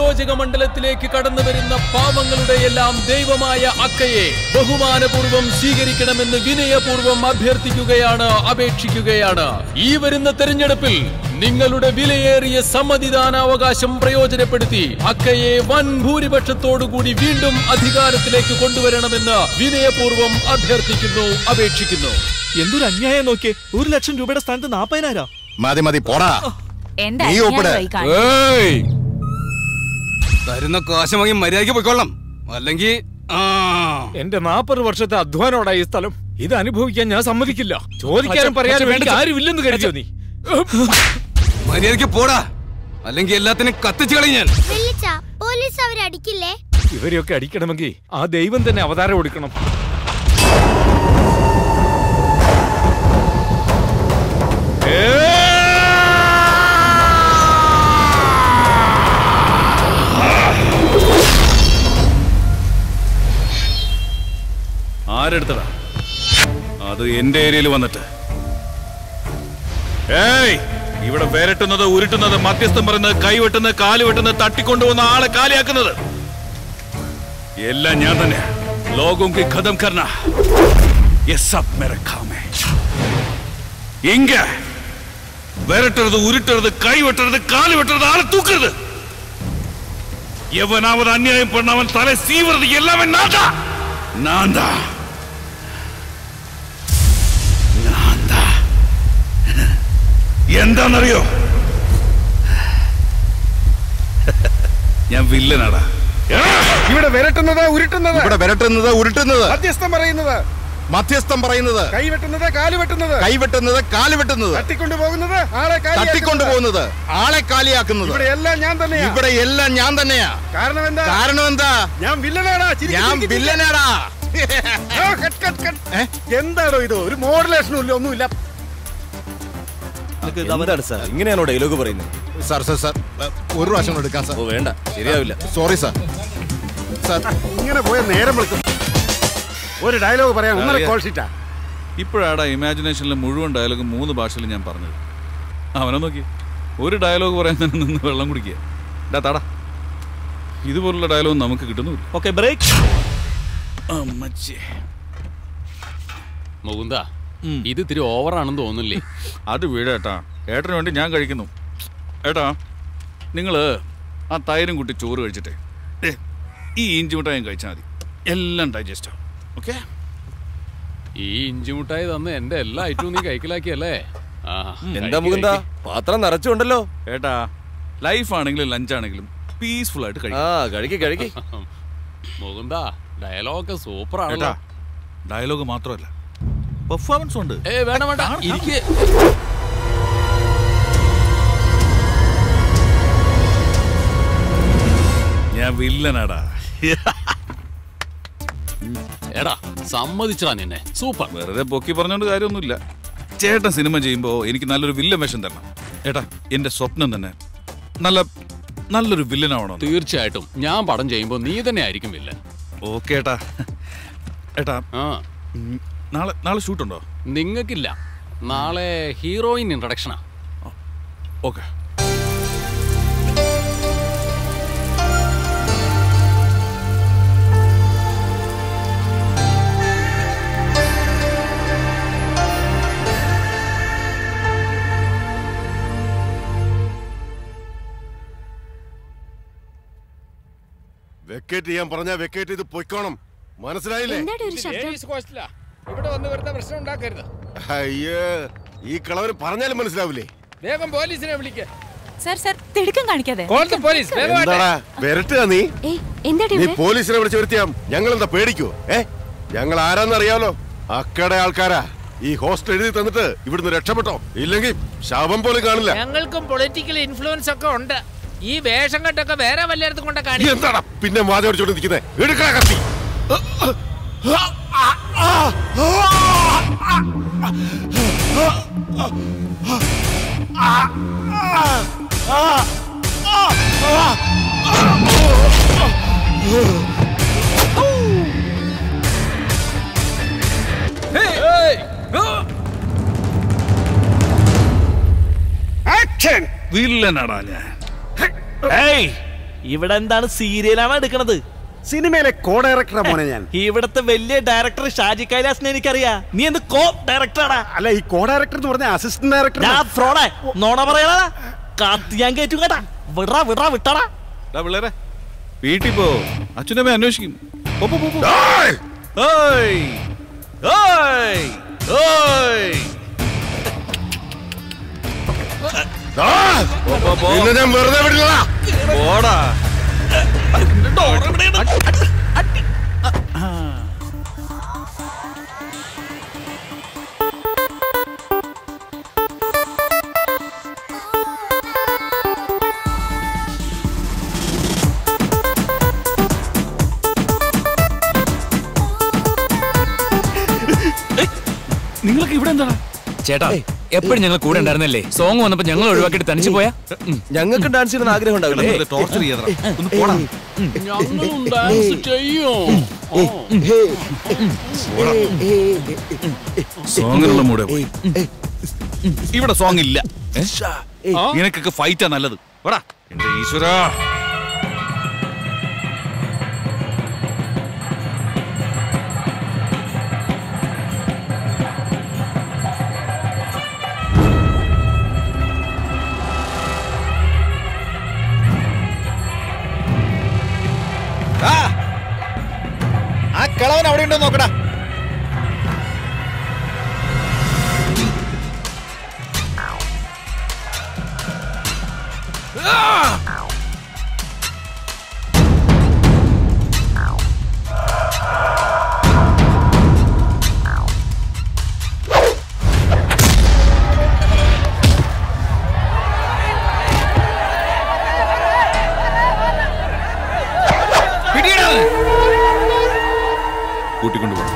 അധോലോചക മണ്ഡലത്തിലേക്ക് കടന്നു വരുന്ന പാവങ്ങളുടെ എല്ലാം ദൈവമായ അക്കയെ ബഹുമാനപൂർവം സ്വീകരിക്കണമെന്ന് വിനയപൂർവം അഭ്യർത്ഥിക്കുകയാണ് അപേക്ഷിക്കുകയാണ് ഈ വരുന്ന തെരഞ്ഞെടുപ്പിൽ നിങ്ങളുടെ വിലയേറിയ സമ്മതിദാനാവകാശം പ്രയോജനപ്പെടുത്തി അക്കയെ വൻ ഭൂരിപക്ഷത്തോടുകൂടി വീണ്ടും അധികാരത്തിലേക്ക് കൊണ്ടുവരണമെന്ന് വിനയപൂർവം അഭ്യർത്ഥിക്കുന്നു അപേക്ഷിക്കുന്നു എന്തൊരു അന്യായം നോക്കിയേ ഒരു ലക്ഷം രൂപയുടെ സ്ഥാനത്ത് നാപ്പതിനായിരം മതി മതി പോടാ എന്താ നീ ഒപ്പിട്. അന്യായമായി കാണിക്കുന്നത്? തരുന്ന കാശ് വാങ്ങി മര്യാദയ്ക്ക് പോയിക്കൊള്ളാം അല്ലെങ്കിൽ എന്റെ നാപ്പത് വർഷത്തെ അധ്വാനോടാ ഈ സ്ഥലം ഇത് അനുഭവിക്കാൻ ഞാൻ സമ്മതിക്കില്ല ചോദിക്കാനും പറയാനും വേണ്ടി ആരുമില്ലെന്ന് കരുതിയോ നീ മര്യാദയ്ക്ക് പോടാ അല്ലെങ്കിൽ എല്ലാത്തിനും കത്തിച്ചു കളയും ഞാൻ വെള്ളിച്ച പോലീസ് അവരടിക്കില്ലേ ഇവരെയൊക്കെ അടിക്കണമെങ്കിൽ ആ ദൈവം തന്നെ അവതാരം കൊടുക്കണം ആരെടുത്തടാ അത് എന്റെ ഏരിയയിൽ വന്നിട്ട് ഏയ് ഇവിടെ വേരട്ടുന്നത് ഉരുട്ടുന്നത് മധ്യസ്ഥം പറയുന്നത് കൈവെട്ടുന്നത് കാല് വെട്ടുന്നത് തട്ടിക്കൊണ്ടുവന്ന ആളെ കാലിയാക്കുന്നത് എല്ലാം ഞാൻ തന്നെ ലോകം കി ഖതം കർണ ये सब मेरे काम है ഇങ്ക വിരട്ടരുത് ഉരുട്ടരുത് കൈ വെട്ടരുത് കാല് വെട്ടരുത് ആളെ തൂക്കരുത് எவனாவது அநியாயம் பண்ணவன் தலை சீவுறது எல்லாமே நான் தான் நான் தான் நான் தான் എന്താണെന്നറിയോ ഞാൻ വില്ലനാടാ ഇവിടെ വിരട്ടുന്നത് ഉരുട്ടുന്നത് ഇവിടെ വിരട്ടുന്നത് ഉരുട്ടുന്നത് മധ്യസ്ഥം പറയുന്നത് മധ്യസ്ഥം പറയുന്നത് കൈവെട്ടുന്നത് കാല് വെട്ടുന്നത് കൈവെട്ടുന്നത് കാല് വെട്ടുന്നത് തട്ടിക്കൊണ്ടുപോകുന്നത് ആളെ കാലിയാക്കുന്നത്. തട്ടിക്കൊണ്ടുപോകുന്നത് ആളെ കാലിയാക്കുന്നത് ഇവിടെ എല്ലാം ഞാൻ തന്നെയാ ഇവിടെ എല്ലാം ഞാൻ തന്നെയാ കാരണം എന്താ കാരണം എന്താ ഞാൻ വില്ലനാടാ ചിരിക്ക്, ഞാൻ ചിരിക്ക്, ചിരിക്ക്. വില്ലനാടാ ആ, കട്ട്, കട്ട്, കട്ട്. എന്താണോ ഇത് ഒരു മോഡുലേഷനും ഇല്ല ഒന്നുമില്ല എന്താണ് സാർ ഇങ്ങനെയാണോ ഡയലോഗ് പറയുന്നത് സാർ സാർ സാർ ഒരു പ്രാവശ്യം കൂടെ എടുക്കാം സാർ ഓ വേണ്ട ശരിയാവില്ല സോറി സാർ സാർ ഇങ്ങനെ പോയ നേരം വിളിക്കും ഒരു ഡയലോഗ് പറയാൻ ഒന്നര അറിയാം. കോൾ ഷീറ്റാ ഇപ്പോഴാടാ ഇമാജിനേഷനിലെ മുഴുവൻ ഡയലോഗ് മൂന്ന് ഭാഷയിൽ ഞാൻ പറഞ്ഞത് അവനെ നോക്കി ഒരു ഡയലോഗ് പറയാൻ തന്നെ നിന്ന് വെള്ളം കുടിക്കുക ഡാ താടാ ഇതുപോലുള്ള ഡയലോഗ് നമുക്ക് കിട്ടുന്നുമില്ല ഓക്കെ ബ്രേക്ക് അമ്മച്ചേ മുകുന്ദ ഇത് ഇത്തിരി ഓവറാണെന്ന് തോന്നുന്നില്ലേ അത് വീടേട്ടാ ഏട്ടന് വേണ്ടി ഞാൻ കഴിക്കുന്നു ഏട്ടാ നിങ്ങൾ ആ തൈരും കൂട്ടി ചോറ് കഴിച്ചിട്ടേ ദേ, ഈ ഇഞ്ചി മിഠായും കഴിച്ചാൽ മതി എല്ലാം ഡൈജസ്റ്റ് ആവും ഓക്കെ ഈ ഇഞ്ചി മുട്ടായി തന്ന് എന്റെ എല്ലാ ഐറ്റവും നീ കൈക്കലാക്കിയല്ലേ ആ, എന്താ കഴിക്ക്, മുകുന്ദ കഴിക്ക്. പാത്രം നിറച്ചുണ്ടല്ലോ ഏട്ടാ ലൈഫ് ആണെങ്കിലും ലഞ്ച് ആണെങ്കിലും പീസ്ഫുൾ ആയിട്ട് ആ കഴിക്കും കഴിക്ക് കഴിക്ക് മുകുന്ദ ഡയലോഗ് സൂപ്പർ ഏട്ടാ ആണല്ലോ ഡയലോഗ് മാത്രമല്ല പെർഫോമൻസ് ഉണ്ട് ഏ വേണ്ട വേണ്ട ഇരിക്കേ ഞാൻ വില്ലനാടാ എടാ സമ്മതിച്ചടാ നിന്നെ സൂപ്പർ വെറുതെ പൊക്കി പറഞ്ഞോണ്ട് കാര്യമൊന്നുമില്ല ചേട്ടൻ സിനിമ ചെയ്യുമ്പോ എനിക്ക് നല്ലൊരു വില്ലൻ വേഷം തരണം ഏട്ടാ എന്റെ സ്വപ്നം തന്നെ നല്ല നല്ലൊരു വില്ലനാവണോ തീർച്ചയായിട്ടും ഞാൻ പടം ചെയ്യുമ്പോ നീ തന്നെ ആയിരിക്കും വില്ലൻ ഓക്കെ ഏട്ടാ ഏട്ടാ ആ ഉം, നാളെ നാളെ ഷൂട്ടുണ്ടോ നിങ്ങൾക്കില്ല നാളെ ഹീറോയിൻ ഇൻട്രഡക്ഷനാ ഓക്കെ വെക്കേറ്റ് ചെയ്യാൻ പറഞ്ഞാ വെക്കേറ്റ് ചെയ്ത് പൊയ്ക്കോണം മനസ്സിലായില്ലേ എന്താടി ഒരു ശബ്ദം ലേഡീസ് ഹോസ്റ്റലാ ഇവിടെ വന്ന് വെറുതെ പ്രശ്നം ഉണ്ടാക്കരുത് അയ്യോ ഈ കളവന് പറഞ്ഞാലും മനസ്സിലാവില്ലേ വേഗം പോലീസിനെ വിളിക്ക സർ സർ തിടുക്കം കാണിക്കാതെ കോൾ ദ പോലീസ് വേഗം എന്താടാ വിരട്ടുക നീ ഏയ് എന്താടി നീ ഇവിടെ പോലീസിനെ വിളിച്ച് വരുത്തിയാം ഞങ്ങൾ എന്താ പേടിക്കോ ഏ ഞങ്ങൾ ആരാന്നറിയാലോ അക്കടെ ആൾക്കാരാ ഈ ഹോസ്റ്റൽ എഴുതി തന്നിട്ട് ഇവിടുന്ന് രക്ഷപ്പെട്ടോ ഇല്ലെങ്കിൽ ശാപം പോലും കാണില്ല ഞങ്ങൾക്കും പൊളിറ്റിക്കൽ ഇൻഫ്ലുവൻസ് ഒക്കെ ഉണ്ട് ഈ വേഷം കെട്ടൊക്കെ വേറെ വല്ലയിടത്തും കൊണ്ട് നീ കാണിക്കും എന്താടാ പിന്നെ വാചോടിച്ചോണ്ട് നിൽക്കുന്നത് എടുക്കണ കത്തി വില്ലനാടാ ഞാൻ ഏയ് ഇവിടെ എന്താണ് സീരിയലാണ് എടുക്കണത് സിനിമയിലെ കോ ഡയറക്ടറാ മോനെ ഞാൻ ഇവിടത്തെ വലിയ ഡയറക്ടർ ഷാജി കൈലാസിനെ എനിക്കറിയാ നീ എന്ത് കോ ഡയറക്ടറാടാ അല്ല ഈ കോ ഡയറക്ടർ എന്ന് പറഞ്ഞ അസിസ്റ്റന്റ് ഡയറക്ടർ ഞാൻ ഫ്രോഡേ നോണ പറയണ കാത്ത് ഞാൻ കയറ്റും കേട്ടാ വിടറാ വിടറാ വിട്ടടാ ഡാ പിള്ളേരെ വീട്ടിൽ പോ അച്ഛനമ്മ അന്വേഷിക്കും പോ, പോ, പോ, പോ. ഓയ് ഓയ് ഓയ് ഇന്ന് ഞാൻ വെറുതെ വിടില്ല പോടാ നിങ്ങളൊക്കെ ഇവിടെ എന്താ ചേട്ടാ എപ്പോഴും ഞങ്ങൾ കൂടെ ഉണ്ടായിരുന്നല്ലേ സോങ് വന്നപ്പോ ഞങ്ങൾ ഒഴിവാക്കിയിട്ട് തനിച്ചു പോയാ ഞങ്ങൾക്കും ഡാൻസ് ചെയ്യുന്ന ആഗ്രഹം ഉണ്ടാവില്ലേ ടോർച്ചർ ചെയ്യതാ ഒന്ന് പോടാ ഞങ്ങളും ഡാൻസ് ചെയ്യും സോങ്ങിനുള്ള മൂടെ പോയി ഇവിടെ സോങ് ഇല്ല നിനക്കൊക്കെ ഫൈറ്റാ നല്ലത് പോടാ എന്റെ ഈശ്വരാ ആ കിളവൻ അവിടെ ഉണ്ടോ നോക്കടാ കൂട്ടിക്കൊണ്ടുപോകും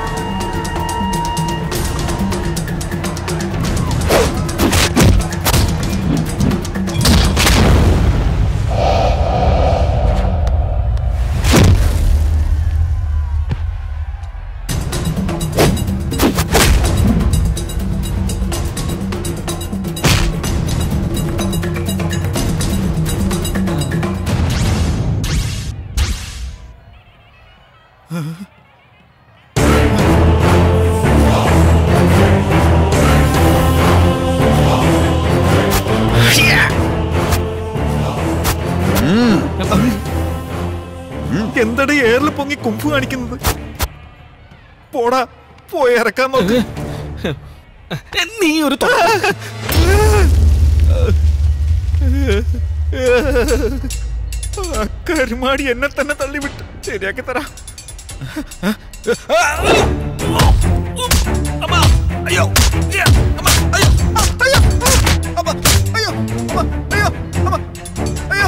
എന്തടി ഏറിൽ പൊങ്ങി കുമ്പ് കാണിക്കുന്നത് പോടാ പോയി ഇറക്കാൻ നോക്ക് നീ ഒരു തൊ- ആ കരുമാടി എന്നെ തന്നെ തള്ളിവിട്ട് ശരിയാക്കി തരാം അമ്മ, അയ്യോ, അയ്യോ, അമ്മ, അയ്യോ, ആ, അയ്യോ, ആ, അമ്മ, അയ്യോ, അമ്മ, അയ്യോ, അമ്മ, അയ്യോ.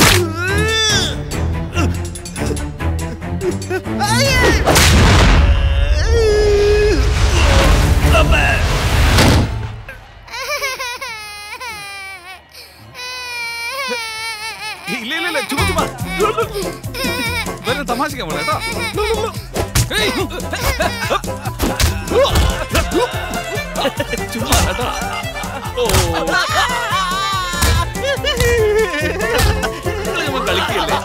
ഇല്ല ഇല്ല ഇല്ല ചുമ്മാ ചുമ്മാ വെറുതെ തമാശക്കാൻ പോലെ കേട്ടോ ഏയ്. ചുമ്മാ കേട്ടോ നിങ്ങള് ചുമ്മാ കളിക്കല്ലേ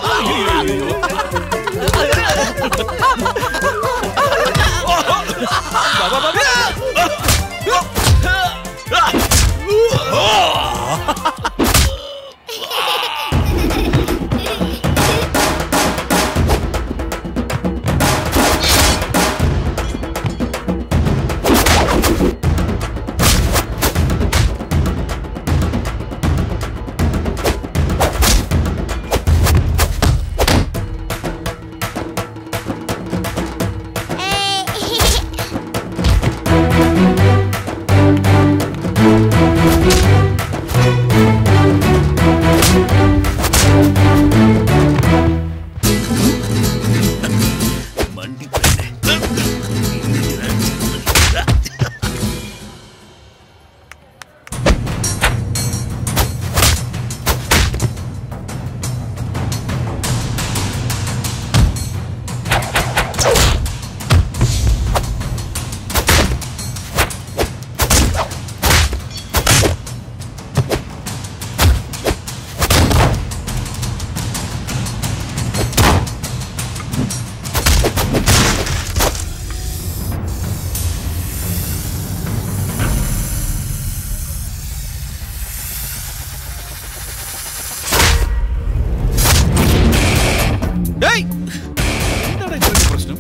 ഡേയ് എന്താണ് ഇത്രയ്ക്ക് പ്രശ്നം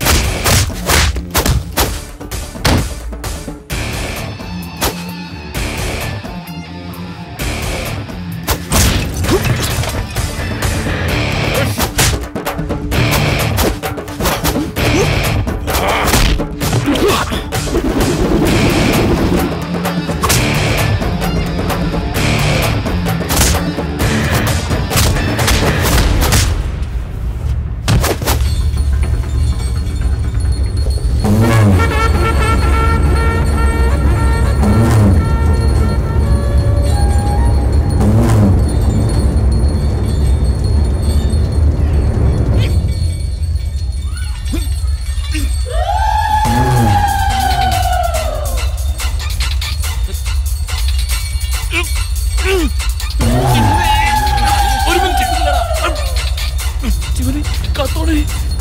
ഒരു മിനിറ്റ് ശിവനെ കാത്തോളെ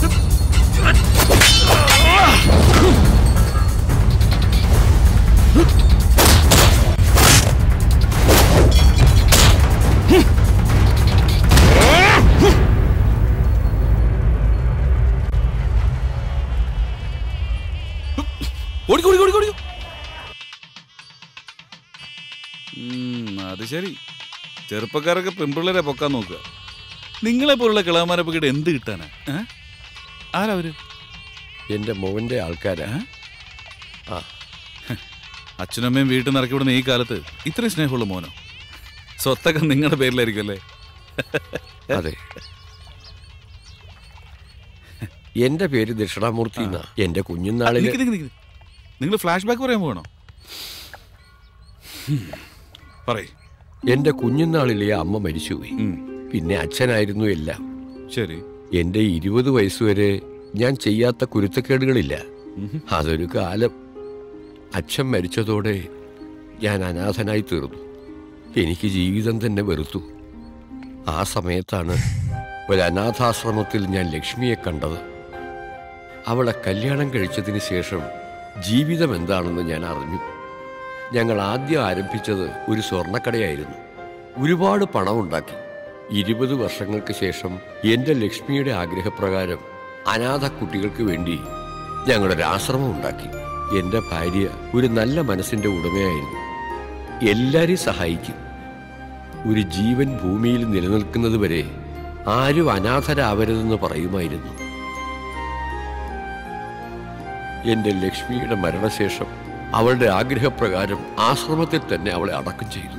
ഓടിക്കോ ഓടിക്കോ ഓടിക്കോ ഓടിക്കോ ഉം, അത് ശരി ചെറുപ്പക്കാരൊക്കെ പെൺപിള്ളേരെ പൊക്കാൻ നോക്കുക നിങ്ങളെ പോലുള്ള കിളവന്മാരെ പൊക്കിട്ട് എന്ത് കിട്ടാനാ ഏ? ആരാ അവര് എന്റെ മോന്റെ ആൾക്കാരാ ആ അച്ഛനമ്മയും വീട്ടിൽ നിന്ന് ഇറക്കി വിടുന്ന ഈ കാലത്ത് ഇത്രയും സ്നേഹമുള്ള മോനോ സ്വത്തൊക്കെ നിങ്ങളുടെ പേരിലായിരിക്കും അല്ലേ അതെ എന്റെ പേര് ദക്ഷിണാമൂർത്തി എന്നാ എന്റെ കുഞ്ഞുനാളില് നിങ്ങൾ ഫ്ലാഷ് ബാക്ക് പറയാൻ പോകണോ പറയ് എന്റെ കുഞ്ഞുനാളിലെ അമ്മ മരിച്ചുപോയി പിന്നെ അച്ഛനായിരുന്നു എല്ലാം ശരി എന്റെ ഇരുപത് വയസ്സുവരെ ഞാൻ ചെയ്യാത്ത കുരുത്തക്കേടുകളില്ല അതൊരു കാലം അച്ഛൻ മരിച്ചതോടെ ഞാൻ അനാഥനായി തീർന്നു എനിക്ക് ജീവിതം തന്നെ വെറുത്തു ആ സമയത്താണ് ഒരു അനാഥാശ്രമത്തിൽ ഞാൻ ലക്ഷ്മിയെ കണ്ടത് അവളെ കല്യാണം കഴിച്ചതിന് ശേഷം ജീവിതം എന്താണെന്ന് ഞാൻ അറിഞ്ഞു ഞങ്ങൾ ആദ്യം ആരംഭിച്ചത് ഒരു സ്വർണ്ണക്കടയായിരുന്നു ഒരുപാട് പണമുണ്ടാക്കി ഇരുപത് വർഷങ്ങൾക്ക് ശേഷം എൻ്റെ ലക്ഷ്മിയുടെ ആഗ്രഹപ്രകാരം അനാഥ കുട്ടികൾക്ക് വേണ്ടി ഞങ്ങളൊരു ആശ്രമം ഉണ്ടാക്കി എൻ്റെ ഭാര്യ ഒരു നല്ല മനസ്സിൻ്റെ ഉടമയായിരുന്നു എല്ലാരെയും സഹായിക്കും ഒരു ജീവൻ ഭൂമിയിൽ നിലനിൽക്കുന്നത് വരെ ആരും അനാഥരാവരുതെന്ന് പറയുമായിരുന്നു എന്റെ ലക്ഷ്മിയുടെ മരണശേഷം അവളുടെ ആഗ്രഹപ്രകാരം ആശ്രമത്തിൽ തന്നെ അവളെ അടക്കം ചെയ്തു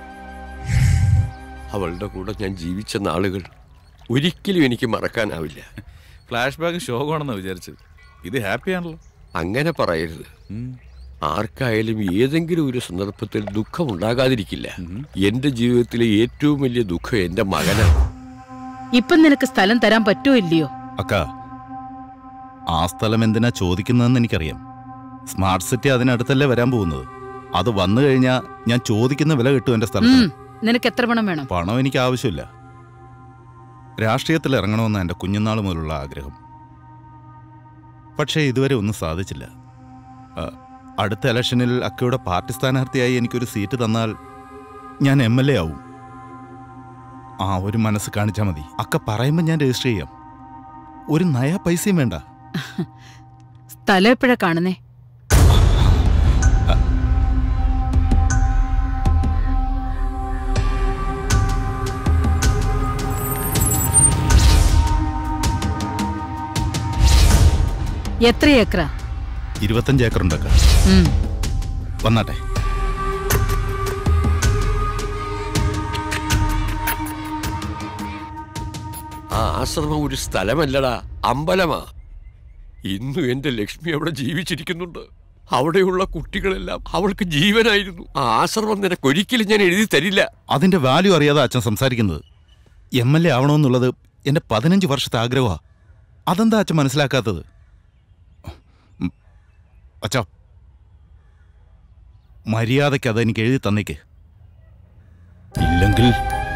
അവളുടെ കൂടെ ഞാൻ ജീവിച്ച നാളുകൾ ഒരിക്കലും എനിക്ക് മറക്കാനാവില്ല ഫ്ലാഷ് ബാക്ക് ശോകമാണെന്ന് വിചാരിച്ചത് ഇത് ഹാപ്പി ആണല്ലോ അങ്ങനെ പറയരുത് ആർക്കായാലും ഏതെങ്കിലും ഒരു സന്ദർഭത്തിൽ ദുഃഖം ഉണ്ടാകാതിരിക്കില്ല എന്റെ ജീവിതത്തിലെ ഏറ്റവും വലിയ ദുഃഖം എന്റെ മകനാണ് ഇപ്പം നിനക്ക് സ്ഥലം തരാൻ പറ്റുമോ ഇല്ലയോ അക്ക ആ സ്ഥലം എന്തിനാ ചോദിക്കുന്നതെന്ന് എനിക്കറിയാം സ്മാർട്ട് സിറ്റി അതിനടുത്തല്ലേ വരാൻ പോകുന്നത് അത് വന്നു കഴിഞ്ഞാൽ ഞാൻ ചോദിക്കുന്ന വില കിട്ടും എന്റെ സ്ഥലത്തിന് ഉം, നിനക്ക് എത്ര പണം വേണം പണം എനിക്ക് ആവശ്യമില്ല രാഷ്ട്രീയത്തിൽ ഇറങ്ങണമെന്ന എൻ്റെ കുഞ്ഞുനാൾ മുതലുള്ള ആഗ്രഹം പക്ഷേ ഇതുവരെ ഒന്നും സാധിച്ചില്ല ആ, അടുത്ത ഇലക്ഷനിൽ അക്കയുടെ പാർട്ടി സ്ഥാനാർത്ഥിയായി എനിക്കൊരു സീറ്റ് തന്നാൽ ഞാൻ എം എൽ എ ആവും ആ ഒരു മനസ്സ് കാണിച്ചാൽ മതി അക്ക പറയുമ്പോൾ ഞാൻ രജിസ്റ്റർ ചെയ്യാം ഒരു നയ പൈസയും വേണ്ട സ്ഥലം എപ്പോഴാ കാണുന്നേ എത്ര ഏക്കറ ഇരുപത്തഞ്ച് ഏക്കറുണ്ടക്ക വന്നാട്ടെ ആ ആശ്രമം ഒരു സ്ഥലമല്ലടാ അമ്പലമാ ഇന്നും എന്റെ ലക്ഷ്മി അവിടെ ജീവിച്ചിരിക്കുന്നുണ്ട് അവിടെയുള്ള കുട്ടികളെല്ലാം അവൾക്ക് ജീവനായിരുന്നു ആ ആശ്രമം നിനക്കൊരിക്കലും ഞാൻ എഴുതി തരില്ല അതിന്റെ വാല്യൂ അറിയാതെ അച്ഛൻ സംസാരിക്കുന്നത് എം എൽ എ ആവണമെന്നുള്ളത് എന്റെ പതിനഞ്ച് വർഷത്തെ ആഗ്രഹമാ അതെന്താ അച്ഛൻ മനസ്സിലാക്കാത്തത് ഉം. അച്ഛാ മര്യാദയ്ക്ക് അത് എനിക്ക് എഴുതി തന്നേക്ക് ഇല്ലെങ്കിൽ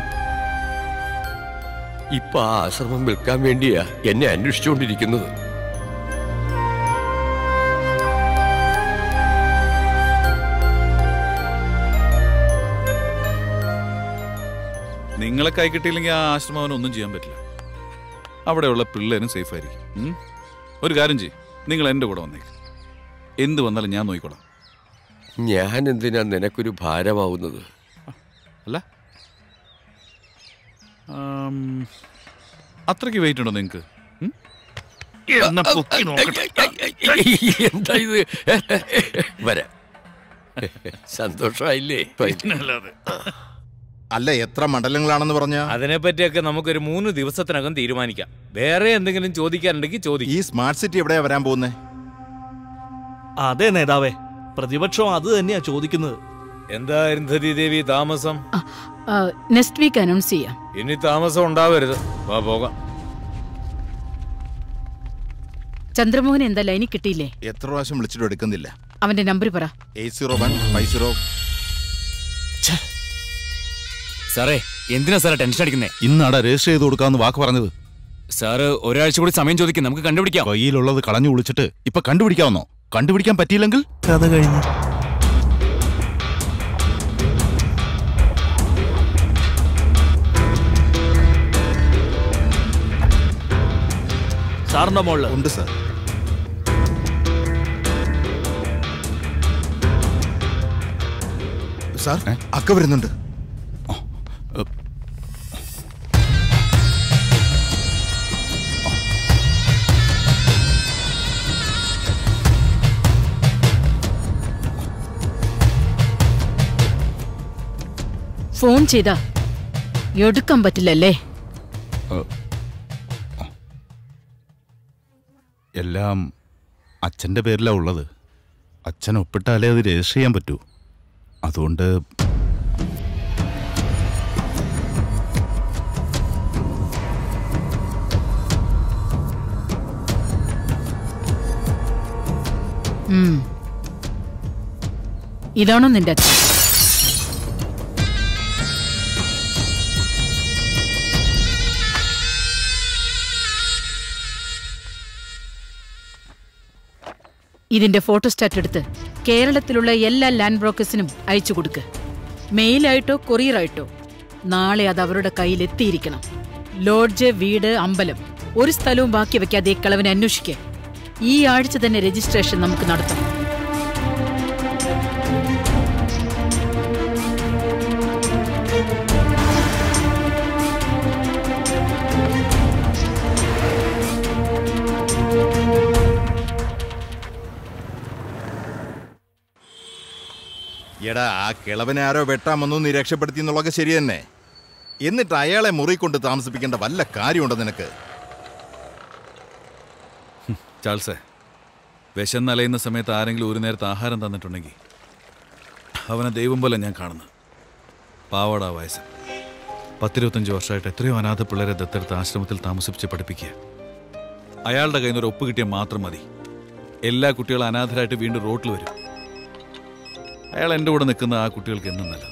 ഇപ്പൊ ആ ആശ്രമം വിൽക്കാൻ വേണ്ടിയാ എന്നെ അന്വേഷിച്ചുകൊണ്ടിരിക്കുന്നത് നിങ്ങളെ കൈ കിട്ടിയില്ലെങ്കിൽ ആ ആശ്രമം അവനൊന്നും ചെയ്യാൻ പറ്റില്ല അവിടെയുള്ള പിള്ളേരും സേഫ് ആയിരിക്കും ഉം? ഒരു കാര്യം ചെയ്യും നിങ്ങൾ എൻ്റെ കൂടെ വന്നേക്ക് എന്ത് വന്നാലും ഞാൻ നോക്കിക്കോളാം ഞാൻ എന്തിനാ നിനക്കൊരു ഭാരമാവുന്നത് അല്ല ആം, അത്രയ്ക്ക് വെയിറ്റ് ഉണ്ടോ നിങ്ങൾക്ക് എന്താ ഇത് വരാം സന്തോഷമായില്ലേ അല്ല എത്ര മണ്ഡലങ്ങളാണെന്ന് പറഞ്ഞ അതിനെപ്പറ്റിയൊക്കെ നമുക്കൊരു മൂന്ന് ദിവസത്തിനകം തീരുമാനിക്കാം വേറെ എന്തെങ്കിലും ചോദിക്കാനുണ്ടെങ്കിൽ ചോദിക്കും ഈ സ്മാർട്ട് സിറ്റി എവിടെയാ വരാൻ പോകുന്നേ അതെ നേതാവേ പ്രതിപക്ഷം അത് തന്നെയാ ചോദിക്കുന്നത് എന്താ അരുന്ധതി ദേവി താമസം നെക്സ്റ്റ് വീക്ക് അനൗൺസ് ചെയ്യാം ഇനി താമസം ഉണ്ടാവരുത് വാ പോകാം ചന്ദ്രമോഹൻ എന്താ ലൈനിൽ കിട്ടിയില്ലേ എത്ര പ്രാവശ്യം വിളിച്ചിട്ട് എടുക്കുന്നില്ല അവന്റെ നമ്പർ പറ eight zero one five zero സാറേ എന്തിനാ സാറേ ടെൻഷൻ അടിക്കുന്നേ ഇന്നാടാ രജിസ്റ്റർ ചെയ്ത് കൊടുക്കാന്ന് വാക്ക് പറഞ്ഞത് സാറ് ഒരാഴ്ച കൂടി സമയം ചോദിക്കും നമുക്ക് കണ്ടുപിടിക്കാം കയ്യിലുള്ളത് കളഞ്ഞു വിളിച്ചിട്ട് ഇപ്പൊ കണ്ടുപിടിക്കാവുന്നോ കണ്ടുപിടിക്കാൻ പറ്റിയില്ലെങ്കിൽ കഥ കഴിഞ്ഞു സാറിന്റെ മോളില് ഉണ്ട് സാർ സാർ അക്ക വരുന്നുണ്ട് ഫോൺ ചെയ്താ എടുക്കാൻ പറ്റില്ലല്ലേ എല്ലാം അച്ഛൻ്റെ പേരിലാ ഉള്ളത് അച്ഛൻ ഒപ്പിട്ടാലേ അത് രജിസ്റ്റർ ചെയ്യാൻ പറ്റൂ അതുകൊണ്ട് ഉം. ഇതാണോ നിന്റെ അച്ഛൻ ഇതിന്റെ ഫോട്ടോസ്റ്റാറ്റ് എടുത്ത് കേരളത്തിലുള്ള എല്ലാ ലാൻഡ് ബ്രോക്കേഴ്സിനും അയച്ചു കൊടുക്ക് മെയിലായിട്ടോ കൊറിയറായിട്ടോ നാളെ അത് അവരുടെ കയ്യിൽ എത്തിയിരിക്കണം ലോഡ്ജ് വീട് അമ്പലം ഒരു സ്ഥലവും ബാക്കി വെക്കാതെ ഈ കളവനെ അന്വേഷിക്കുക ഈ ആഴ്ച തന്നെ രജിസ്ട്രേഷൻ നമുക്ക് നടത്താം എടാ ആ കിളവനെ ആരോ വെട്ടാമെന്നു നീ രക്ഷപ്പെടുത്തി എന്നുള്ളതൊക്കെ ശരി തന്നെ എന്നിട്ട് അയാളെ മുറി കൊണ്ട് താമസിപ്പിക്കേണ്ട വല്ല കാര്യമുണ്ടോ നിനക്ക് ചാൾസേ വിശന്നലയുന്ന സമയത്ത് ആരെങ്കിലും ഒരു നേരത്തെ ആഹാരം തന്നിട്ടുണ്ടെങ്കിൽ അവനെ ദൈവം പോലെ ഞാൻ കാണുന്നു പാവാടാ വയസ്സൻ പത്തിരുപത്തഞ്ച് വർഷമായിട്ട് എത്രയോ അനാഥ പിള്ളേരെ ദത്തെടുത്ത് ആശ്രമത്തിൽ താമസിപ്പിച്ച് പഠിപ്പിക്കുക അയാളുടെ കയ്യിൽ നിന്ന് ഒരു ഒപ്പ് കിട്ടിയാൽ മാത്രം മതി എല്ലാ കുട്ടികളും അനാഥരായിട്ട് വീണ്ടും റോട്ടിൽ വരും അയാൾ എൻ്റെ കൂടെ നിൽക്കുന്ന ആ കുട്ടികൾക്ക് എന്നും നല്ലത്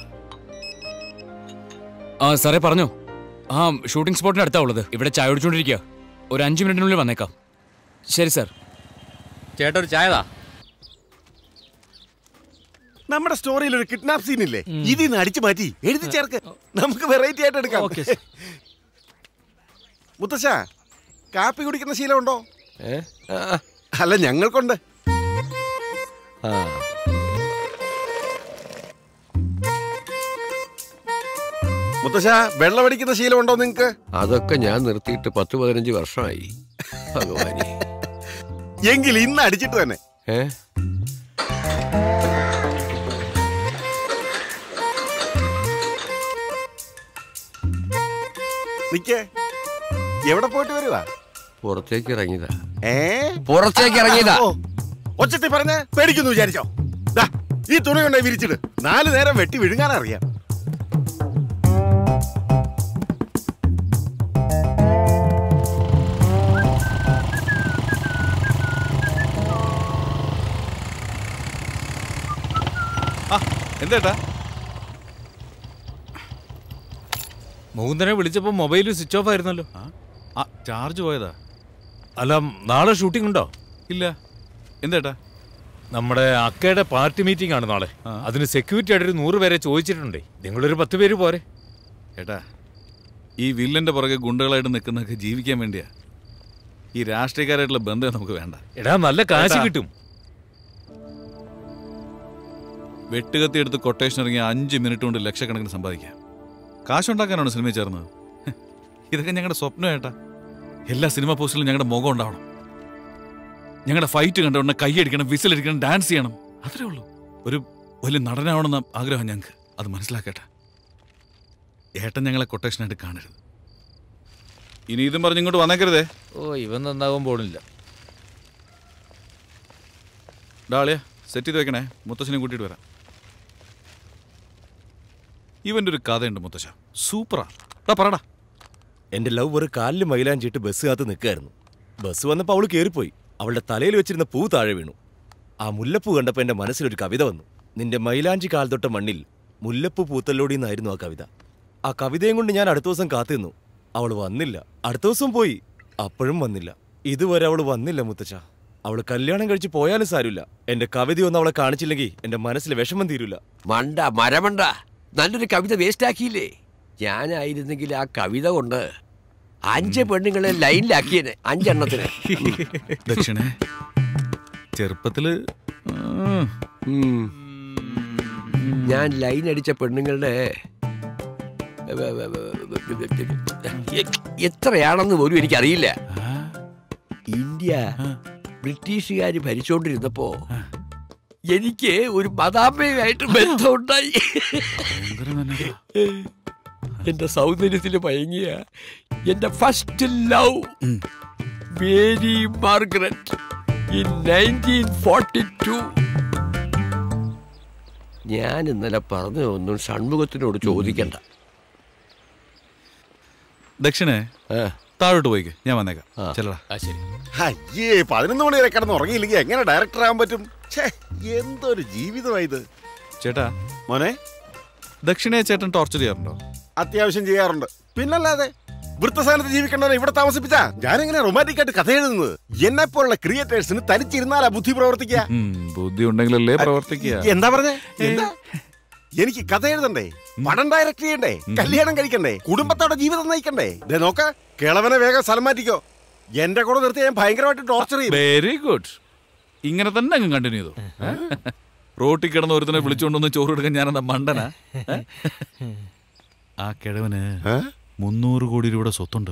ആ സാറേ പറഞ്ഞോ ആ ഷൂട്ടിംഗ് സ്പോട്ടിന് അടുത്താ ഉള്ളത് ഇവിടെ ചായ കുടിച്ചോണ്ടിരിക്കുക ഒരു അഞ്ച് മിനിറ്റിനുള്ളിൽ വന്നേക്കാം ശരി സാർ ചേട്ടാ ഒരു ചായതാ നമ്മുടെ സ്റ്റോറിയിൽ ഒരു കിഡ്നാപ്പ് സീൻ ഇല്ലേ ഇതിൽ നിന്ന് അടിച്ചു മാറ്റി എഴുതി ചേർക്ക് നമുക്ക് വെറൈറ്റി ആയിട്ട് എടുക്കാം മുത്തശ്ശ കാപ്പി കുടിക്കുന്ന ശീലമുണ്ടോ അല്ല ഞങ്ങൾക്കുണ്ട് മുത്തശ്ശ വെള്ളമടിക്കുന്ന ശീലമുണ്ടോ നിങ്ങക്ക് അതൊക്കെ ഞാൻ നിർത്തിയിട്ട് പത്ത് പതിനഞ്ച് വർഷമായി ഭഗവാനെ എങ്കിൽ ഇന്ന് അടിച്ചിട്ട് തന്നെ ഏ നിക്കേ എവിടെ പോയിട്ട് വരുവാ പുറത്തേക്ക് ഇറങ്ങിയതാ ഏ പുറത്തേക്ക് ഇറങ്ങിയതാ ഓ, ഒച്ചത്തിൽ പറഞ്ഞ പേടിക്കുന്നു വിചാരിച്ചോ ദാ, ഈ തുണി കൊണ്ടേ വിരിച്ചിട്ട് നാല് നേരം വെട്ടി വിഴുങ്ങാൻ അറിയാം എന്തേട്ടാ മൂന്നനെ വിളിച്ചപ്പോ മൊബൈൽ സ്വിച്ച് ഓഫ് ആയിരുന്നല്ലോ ആ ചാർജ് പോയതാ അല്ല നാളെ ഷൂട്ടിംഗ് ഉണ്ടോ ഇല്ല എന്തേട്ടാ നമ്മുടെ അക്കയുടെ പാർട്ടി മീറ്റിംഗ് ആണ് നാളെ അതിന് സെക്യൂരിറ്റി ആയിട്ട് ഒരു നൂറ് പേരെ ചോദിച്ചിട്ടുണ്ടേ നിങ്ങളൊരു പത്ത് പേര് പോരെ ഏട്ടാ ഈ വില്ലന്റെ പുറകെ ഗുണ്ടകളായിട്ട് നിൽക്കുന്നതൊക്കെ ജീവിക്കാൻ വേണ്ടിയാ ഈ രാഷ്ട്രീയക്കാരായിട്ടുള്ള ബന്ധം നമുക്ക് വേണ്ട എടാ നല്ല കാശ് ഏട്ടാ. കിട്ടും വെട്ടുകത്തി എടുത്ത് കൊട്ടേഷൻ ഇറങ്ങി അഞ്ച് മിനിറ്റ് കൊണ്ട് ലക്ഷക്കണക്കിന് സമ്പാദിക്കാം കാശുണ്ടാക്കാനാണ് സിനിമയിൽ ചേർന്നത് ഹ്, ഇതൊക്കെ ഞങ്ങളുടെ സ്വപ്നം ഏട്ടാ എല്ലാ സിനിമ പോസ്റ്റിലും ഞങ്ങളുടെ മുഖം ഉണ്ടാവണം ഞങ്ങളുടെ ഫൈറ്റ് കണ്ടുകൊണ്ട് കൈയടിക്കണം വിസിലടിക്കണം ഡാൻസ് ചെയ്യണം അത്രേ ഉള്ളൂ ഒരു വലിയ നടനാവണമെന്ന ആഗ്രഹം ഞങ്ങൾക്ക് അത് മനസ്സിലാക്കട്ടെ ഏട്ടൻ ഞങ്ങളെ കൊട്ടേഷനായിട്ട് കാണരുത് ഇനി ഇതും പറഞ്ഞ് ഇങ്ങോട്ട് വന്നേക്കരുതേ ഓ ഇവൻ നന്നാവാൻ പോണില്ല ഡാളിയ സെറ്റ് ചെയ്ത് വെക്കണേ മുത്തശ്ശനെ കൂട്ടിയിട്ട് വരാം ഇവന്റെ ഒരു കഥയുണ്ട് മുത്തശ്ശ സൂപ്പറാ ഡാ പറടാ എന്റെ ലവ് ഒരു കാലിൽ മൈലാഞ്ചിട്ട് ബസ് കാത്ത് നിൽക്കായിരുന്നു ബസ് വന്നപ്പോൾ അവള് കയറിപ്പോയി അവളുടെ തലയിൽ വെച്ചിരുന്ന പൂ താഴെ വീണു ആ മുല്ലപ്പൂ കണ്ടപ്പോൾ എന്റെ മനസ്സിലൊരു കവിത വന്നു നിന്റെ മൈലാഞ്ചി കാൽ തൊട്ട മണ്ണിൽ മുല്ലപ്പൂ പൂത്തല്ലോടി എന്നായിരുന്നു ആ കവിത ആ കവിതയും കൊണ്ട് ഞാൻ അടുത്ത ദിവസം കാത്തിരുന്നു അവൾ വന്നില്ല അടുത്ത ദിവസം പോയി അപ്പോഴും വന്നില്ല ഇതുവരെ അവൾ വന്നില്ല മുത്തച്ഛ അവൾ കല്യാണം കഴിച്ച് പോയാലും സാരമില്ല എന്റെ കവിതയൊന്നും അവളെ കാണിച്ചില്ലെങ്കിൽ എന്റെ മനസ്സിൽ വിഷമം തീരൂല മണ്ട മരമണ്ട നല്ലൊരു കവിത വേസ്റ്റ് ആക്കിയില്ലേ ഞാനായിരുന്നെങ്കിൽ ആ കവിത കൊണ്ട് അഞ്ച് പെണ്ണുങ്ങളെ ലൈനിലാക്കിയേനെ അഞ്ചെണ്ണത്തിന് ദക്ഷിണേ ചെറുപ്പത്തില് ഉം. ഞാൻ ലൈൻ അടിച്ച പെണ്ണുങ്ങളുടെ എ- എത്രയാണെന്ന് പോലും എനിക്കറിയില്ല ഇന്ത്യ ബ്രിട്ടീഷുകാർ ഭരിച്ചോണ്ടിരുന്നപ്പോ എനിക്ക് ഒരു മതാമ്മയുമായിട്ട് ബന്ധമുണ്ടായി എന്റെ സൗന്ദര്യത്തിൽ മയങ്ങിയ എന്റെ first love Mary Margaret in nineteen forty two ഞാൻ ഇന്നലെ പറഞ്ഞതൊന്നും ഷൺമുഖത്തിനോട് ചോദിക്കണ്ട ദക്ഷിണേ താഴോട്ട് പോയിക്ക് ഞാൻ വന്നേക്കാം ചെല്ലടാ ശരി അയ്യേ പതിനൊന്ന് മണി വരെ കിടന്ന് ഉറങ്ങിയില്ലെങ്കിൽ എങ്ങനെ ഡയറക്ടർ ആകാൻ പറ്റും ഛേ എന്തൊരു ജീവിതമായത് ചേട്ടാ മോനെ ദക്ഷിണയെ ചേട്ടൻ ടോർച്ചർ ചെയ്യാറുണ്ടോ അത്യാവശ്യം ചെയ്യാറുണ്ട് പിന്നല്ലാതെ വൃത്തസ്ഥാനത്ത് ജീവിക്കേണ്ടവരെ ഇവിടെ താമസിപ്പിച്ചാ ഞാനെങ്ങനെ റൊമാൻറ്റിക് ആയിട്ട് കഥ എഴുതുന്നത് എന്നെ പോലുള്ള ക്രിയേറ്റേഴ്സിന് തനിച്ചിരുന്നാലാ ബുദ്ധി പ്രവർത്തിക്കുക ഉം, ബുദ്ധി ഉണ്ടെങ്കിലല്ലേ പ്രവർത്തിക്കുക എന്താ പറഞ്ഞേ എന്താ എനിക്ക് കഥ എഴുതണ്ടേ പടം ഡയറക്ട് ചെയ്യണ്ടേ കല്യാണം കഴിക്കണ്ടേ കുടുംബത്തോടെ ജീവിതം നയിക്കണ്ടേ ദേ നോക്ക കിളവനെ വേഗം സ്ഥലം മാറ്റിക്കോ എന്റെ കൂടെ നിർത്തി ഞാൻ ഭയങ്കരമായിട്ട് ടോർച്ചർ ചെയ്യും വെരി ഗുഡ് ഇങ്ങനെ തന്നെ അങ്ങ് കണ്ടിന്യൂ ചെയ്തു റോട്ടിൽ കിടന്ന് ഒരുത്തനെ വിളിച്ചുകൊണ്ടൊന്ന് ചോറ് കൊടുക്കാൻ ഞാനെന്താ മണ്ടനാ ഏ? ആ കിഴവന് മുന്നൂറ് കോടി രൂപയുടെ സ്വത്തുണ്ട്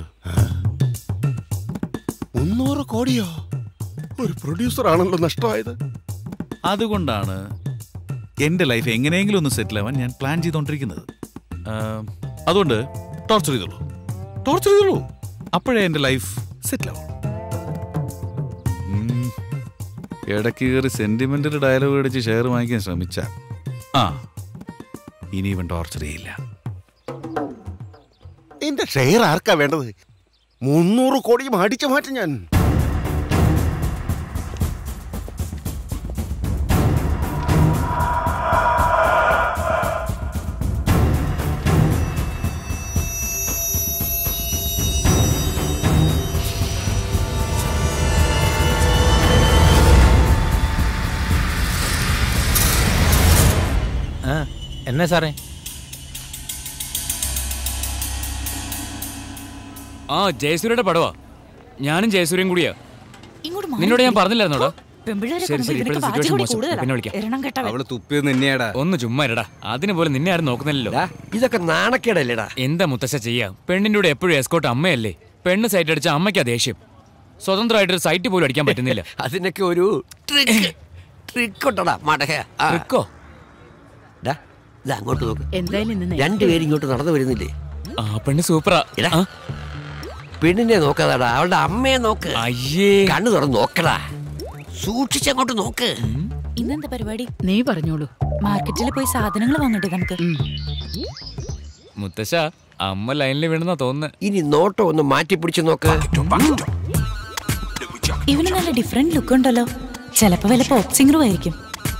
മുന്നൂറ് കോടിയോ ഒരു പ്രൊഡ്യൂസർ ആണല്ലോ നഷ്ടമായത് അതുകൊണ്ടാണ് എന്റെ ലൈഫ് എങ്ങനെയെങ്കിലും ഒന്ന് സെറ്റിൽ ആവാൻ ഞാൻ പ്ലാൻ ചെയ്തുകൊണ്ടിരിക്കുന്നത് ആ, അതുകൊണ്ട് ടോർച്ചർ ചെയ്തോളൂ ടോർച്ചർ ചെയ്തോളൂ അപ്പോഴേ എന്റെ ലൈഫ് സെറ്റിൽ ആവും ഉം. ഇടയ്ക്ക് കയറി സെന്റിമെന്റൽ ഡയലോഗ് അടിച്ച് ഷെയർ വാങ്ങിക്കാൻ ശ്രമിച്ച ആ ഇനി ഇവൻ ടോർച്ചർ ചെയ്യില്ല എന്റെ ഷെയർ ആർക്കാ വേണ്ടത് മുന്നൂറ് കോടിയും അടിച്ചു മാറ്റും ഞാൻ ആ എന്നാ സാറേ ആ ജയസൂര്യയുടെ പടവാ ഞാനും ജയസൂര്യയും കൂടിയാ ഇങ്ങോട്ട് മാറി നിന്നോട് ഞാൻ നിൽക്ക്. പറഞ്ഞില്ലായിരുന്നോടാ പെമ്പിള്ളേരെ ശരി ശരി കാണുമ്പോ ഇപ്പോഴത്തെ ഇവനൊക്കെ സിറ്റുവേഷൻ വാചകം മോശം കൂടുതലാ. പിന്നെ വിളിക്കാം എരണം കെട്ടവൻ. അവള് തുപ്പിയത് നിന്നെയാടാ ഒന്ന് ചുമ്മാ ഇരടാ അതിന് പോലെ നിന്നെ ആരും നോക്കുന്നില്ലല്ലോ ഇതൊക്കെ നാണക്കേടല്ലേടാ എന്താ മുത്തശ്ശ ചെയ്യാ പെണ്ണിന്റെ കൂടെ എപ്പോഴും എസ്കോട്ട് അമ്മയല്ലേ പെണ്ണ് സൈറ്റ് അടിച്ച അമ്മയ്ക്കാ ദേഷ്യം സ്വതന്ത്രമായിട്ട് ഒരു സൈറ്റ് പോലും അടിക്കാൻ പറ്റുന്നില്ല അതിനൊക്കെ ഒരു ട്രിക്ക് ട്രിക്ക് ഉണ്ടടാ മടക ട്രിക്കോ ഡാ ഇത് അങ്ങോട്ട് നോക്ക് എന്തായാലും ഇന്ന് രണ്ടുപേരും ഇങ്ങോട്ട് നടന്നു വരുന്നില്ലേ ആ പെണ്ണ് സൂപ്പറാ എടാ പെണ്ണിനെ നോക്കാതാടാ അവളുടെ അമ്മയെ നോക്ക് അയ്യേ കണ്ണു തുറന്ന് നോക്കടാ സൂക്ഷിച്ചങ്ങോട്ട് നോക്ക് ഇന്നെന്താ പരിപാടി നീ പറഞ്ഞോളൂ മാർക്കറ്റിൽ പോയി സാധനങ്ങൾ വാങ്ങട്ടെ നമുക്ക് മുത്തശ്ശ അമ്മ ലൈനിൽ വീണെന്നാ തോന്നുന്നത് ഇനി നോട്ടം ഒന്ന് മാറ്റി പിടിച്ചു നോക്ക് ഇവന് നല്ല ഡിഫറെന്റ് ലുക്ക് ഉണ്ടല്ലോ ചിലപ്പോ വല്ല പോപ്പ് സിംഗറും ആയിരിക്കും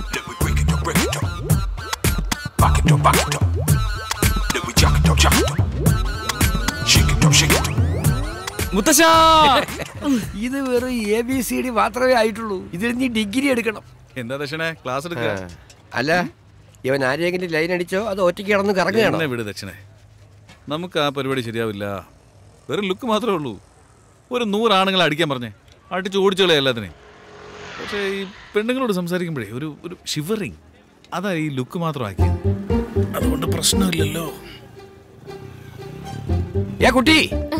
മുത്തശ്ശ ഇത് വെറും എ ബി സി ഡി മാത്രമേ ആയിട്ടുള്ളൂ ഇതിൽ നീ ഡിഗ്രി എടുക്കണം എന്താ ദക്ഷിണേ ക്ലാസ് എടുക്കുക ആ. അല്ല ഇവൻ ആരെങ്കിലും ലൈൻ അടിച്ചോ അത് ഒറ്റയ്ക്ക് കിടന്ന് കറങ്ങുകയാണോ എന്നെ വിട് ദക്ഷിണേ നമുക്ക് ആ പരിപാടി ശരിയാവില്ല വെറും ലുക്ക് മാത്രമേ ഉള്ളൂ ഒരു നൂറ് ആണുങ്ങളെ അടിക്കാൻ പറഞ്ഞേ അടിച്ച് ഓടിച്ചോളെ എല്ലാത്തിനെയും പക്ഷേ ഈ പെണ്ണുങ്ങളോട് സംസാരിക്കുമ്പോഴേ ഒരു ഒരു ഷിവറിങ് അതാ ഈ ലുക്ക് മാത്രം ആക്കിയത് അതുകൊണ്ട് പ്രശ്നമില്ലല്ലോ ഏ കുട്ടി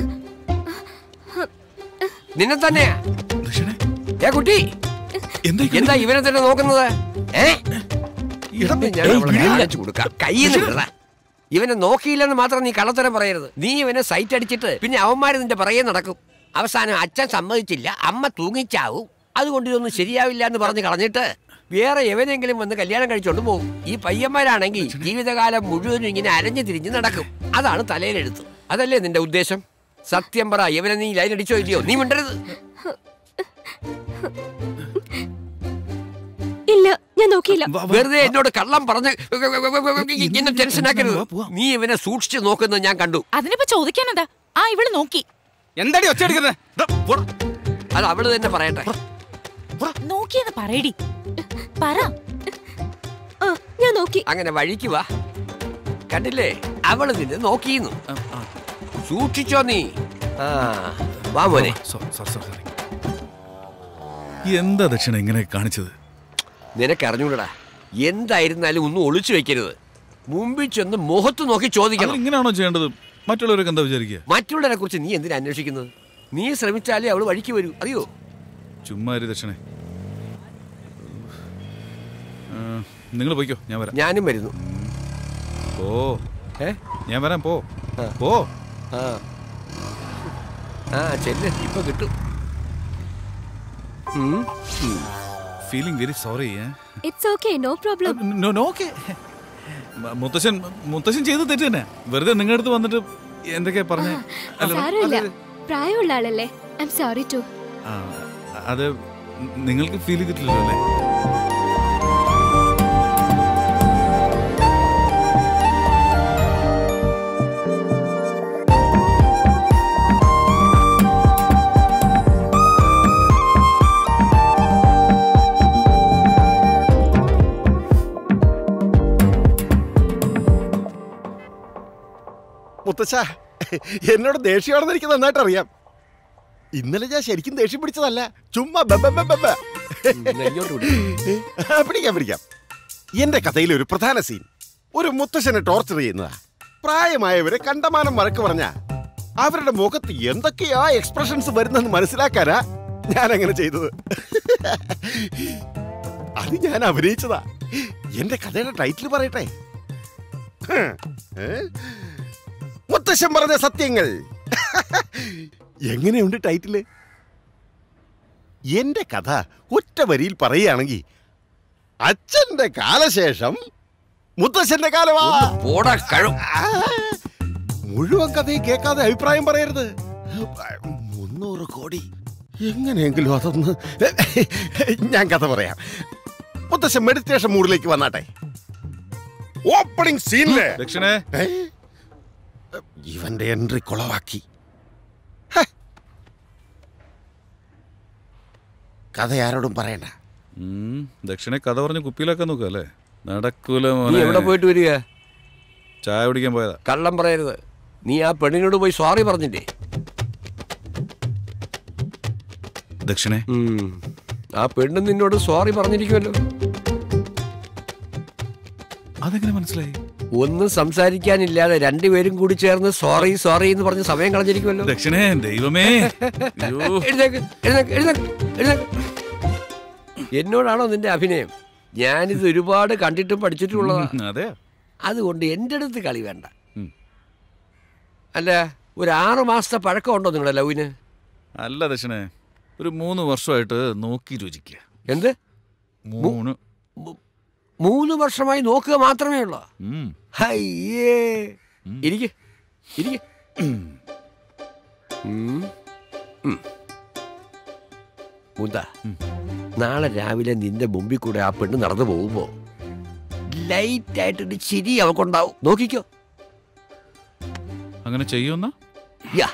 നിന്നെ തന്നെയാ ഏ കുട്ടി എന്താ ഇവനെ തന്നെ നോക്കുന്നത് ഏ ഇവനെ ഞാൻ അവളെ കാണിച്ചു കൊടുക്കാം കയ്യിൽ നിന്ന് ഇവനെ നോക്കിയില്ലെന്ന് മാത്രം നീ കള്ളത്തരം പറയരുത് നീ ഇവനെ സൈറ്റ് അടിച്ചിട്ട് പിന്നെ അവന്മാര് നിന്റെ പറയെ നടക്കും അവസാനം അച്ഛൻ സമ്മതിച്ചില്ല അമ്മ തൂങ്ങിച്ചാവും അതുകൊണ്ട് ഇതൊന്നും ശരിയാവില്ല എന്ന് പറഞ്ഞ് കളഞ്ഞിട്ട് വേറെ എവനെങ്കിലും വന്ന് കല്യാണം കഴിച്ചോണ്ട് പോകും ഈ പയ്യന്മാരാണെങ്കിൽ ജീവിതകാലം മുഴുവനും ഇങ്ങനെ അരഞ്ഞു തിരിഞ്ഞ് നടക്കും അതാണ് തലയിലെഴുത്ത് അതല്ലേ നിന്റെ ഉദ്ദേശം സത്യം പറ ഇവനെ നീ ലൈൻ അടിച്ചോ ഇല്ലയോ നീ മിണ്ടരുത് ഇല്ല ഞാൻ നോക്കിയില്ല വെറുതെ എന്നോട് കള്ളം പറഞ്ഞ് എന്നെ ടെൻഷനാക്കരുത് നീ ഇവനെ സൂക്ഷിച്ചു നോക്കുന്നത് ഞാൻ കണ്ടു അതിനിപ്പോ ചോദിക്കാനെന്താ ആ ഇവള് നോക്കി എന്താടി ഒച്ചയെടുക്കുന്നത് അത് അവള് തന്നെ പറയട്ടെ നോക്കിയെന്ന് പറയടി പറ ഞാൻ നോക്കി അങ്ങനെ വഴിക്ക് വാ കണ്ടില്ലേ അവള് നിന്നെ നോക്കിയിരുന്നു സൂക്ഷിച്ചോ നീ ആ വാ മോനെ എന്താ ദക്ഷിണ ഇങ്ങനെ കാണിച്ചത് നിനക്ക് അറിഞ്ഞൂടാ എന്തായിരുന്നാലും ഒന്നും ഒളിച്ചു വെക്കരുത് മുമ്പിൽ ചെന്ന് മുഖത്ത് നോക്കി ചോദിക്കണം ഇങ്ങനെയാണോ ചെയ്യേണ്ടത് മറ്റുള്ളവരൊക്കെ എന്താ വിചാരിക്കുക മറ്റുള്ളവരെ കുറിച്ച് നീ എന്തിനാ അന്വേഷിക്കുന്നത് നീ ശ്രമിച്ചാലേ അവള് വഴിക്ക് വരൂ അറിയോ ചുമ്മാ ഇരി ദക്ഷിണേ നിങ്ങൾ പോയിക്കോ ഞാൻ വരാം ഞാനും വരുന്നു പോ ഏ ഞാൻ വരാം പോ പോ ആ ആ ചെല്ല് ഇപ്പൊ കിട്ടും feeling very sorry it's okay no problem okay മുത്തശ്ശൻ മുത്തശ്ശൻ ചെയ്ത് തെറ്റ് തന്നെ വെറുതെ നിങ്ങളുടെ അടുത്ത് വന്നിട്ട് എന്തൊക്കെയാ പറഞ്ഞ സാരമില്ല പ്രായമുള്ള ആളല്ലേ ഐ എം സോറി ടു അത് നിങ്ങൾക്ക് ഫീൽ ചെയ്തിട്ടില്ലല്ലോ അല്ലേ മുത്തച്ഛ എന്നോട് ദേഷ്യമാണെന്ന് എനിക്ക് നന്നായിട്ട് അറിയാം ഇന്നലെ ഞാൻ ശരിക്കും ദേഷ്യം പിടിച്ചതല്ല ചുമ്മാ ബെ ബെ ബെ ബെ ബെ. ആ, പിടിക്കാം പിടിക്കാം എന്റെ കഥയിലെ ഒരു പ്രധാന സീൻ ഒരു മുത്തശ്ശനെ ടോർച്ചർ ചെയ്യുന്നതാ പ്രായമായവരെ കണ്ടമാനം വഴക്ക് പറഞ്ഞ അവരുടെ മുഖത്ത് എന്തൊക്കെയാ എക്സ്പ്രഷൻസ് വരുന്നെന്ന് മനസ്സിലാക്കാനാ ഞാൻ അങ്ങനെ ചെയ്തത് അത് ഞാൻ അഭിനയിച്ചതാ എന്റെ കഥയുടെ ടൈറ്റിൽ പറയട്ടെ ഹ്, ഏ? മുത്തശ്ശൻ പറഞ്ഞ സത്യങ്ങൾ എങ്ങനെയുണ്ട് ടൈറ്റില് എന്റെ കഥ ഒറ്റ വരിയിൽ പറയുകയാണെങ്കിൽ അച്ഛന്റെ കാലശേഷം മുത്തശ്ശന്റെ കാലമാ ആ, മുഴുവൻ കഥയും കേൾക്കാതെ അഭിപ്രായം പറയരുത് മുന്നൂറ് കോടി എങ്ങനെയെങ്കിലും അതൊന്ന് ഞാൻ കഥ പറയാം മുത്തശ്ശൻ മെഡിറ്റേഷൻ മൂഡിലേക്ക് വന്നാട്ടെ ഓപ്പണിംഗ് സീനില് ദക്ഷിണേ ഇവന്റെ എൻട്രി കുളവാക്കി കഥ ആരോടും പറയണ്ട ഉം, ദക്ഷിണെ കഥ പറഞ്ഞ് കുപ്പിയിലാക്കാൻ നോക്കുക അല്ലേ നടക്കൂല നീ മോനെ എവിടെ പോയിട്ട് വരിക ചായ കുടിക്കാൻ പോയതാ കള്ളം പറയരുത് നീ ആ പെണ്ണിനോട് പോയി സോറി പറഞ്ഞില്ലേ ദക്ഷിണേ ആ പെണ്ണ് നിന്നോട് സോറി പറഞ്ഞിരിക്കുമല്ലോ അതെങ്ങനെ മനസ്സിലായി ഒന്നും സംസാരിക്കാനില്ലാതെ രണ്ടുപേരും കൂടി ചേർന്ന് സോറി സോറി എന്ന് പറഞ്ഞ് സമയം കളഞ്ഞിരിക്കുമല്ലോ ദക്ഷിണേ ദൈവമേ അയ്യോ. എഴുന്നേക്ക്, എഴുന്നേക്ക്, എഴുന്നേക്ക്, എഴുന്നേക്ക്. എന്നോടാണോ നിന്റെ അഭിനയം ഞാനിത് ഒരുപാട് കണ്ടിട്ടും പഠിച്ചിട്ടും ഉള്ളതാ ഉം, അതെ അതുകൊണ്ട് എൻ്റെ അടുത്ത് കളി വേണ്ട ഉം. അല്ല ഒരു ആറു മാസത്തെ പഴക്കമുണ്ടോ നിങ്ങളുടെ ലവിന് അല്ല ദക്ഷിണേ ഒരു മൂന്ന് വർഷമായിട്ട് നോക്കി രുചിക്കുക എന്ത് മൂന്ന് മൂന്ന് വർഷമായി നോക്കുക മാത്രമേ ഉള്ളൂ ഉം. അയ്യേ ഇരിക്ക് ഇരിക്ക് ഉം. ഉം. മുത്ത നാളെ രാവിലെ നിന്റെ മുമ്പിൽ കൂടെ ആ പെണ്ണ് നടന്നു പോകുമ്പോ ലൈറ്റ് ആയിട്ടൊരു ചിരി അവൾക്കുണ്ടാവും നോക്കിക്കോ അങ്ങനെ ചെയ്യുമെന്ന യാ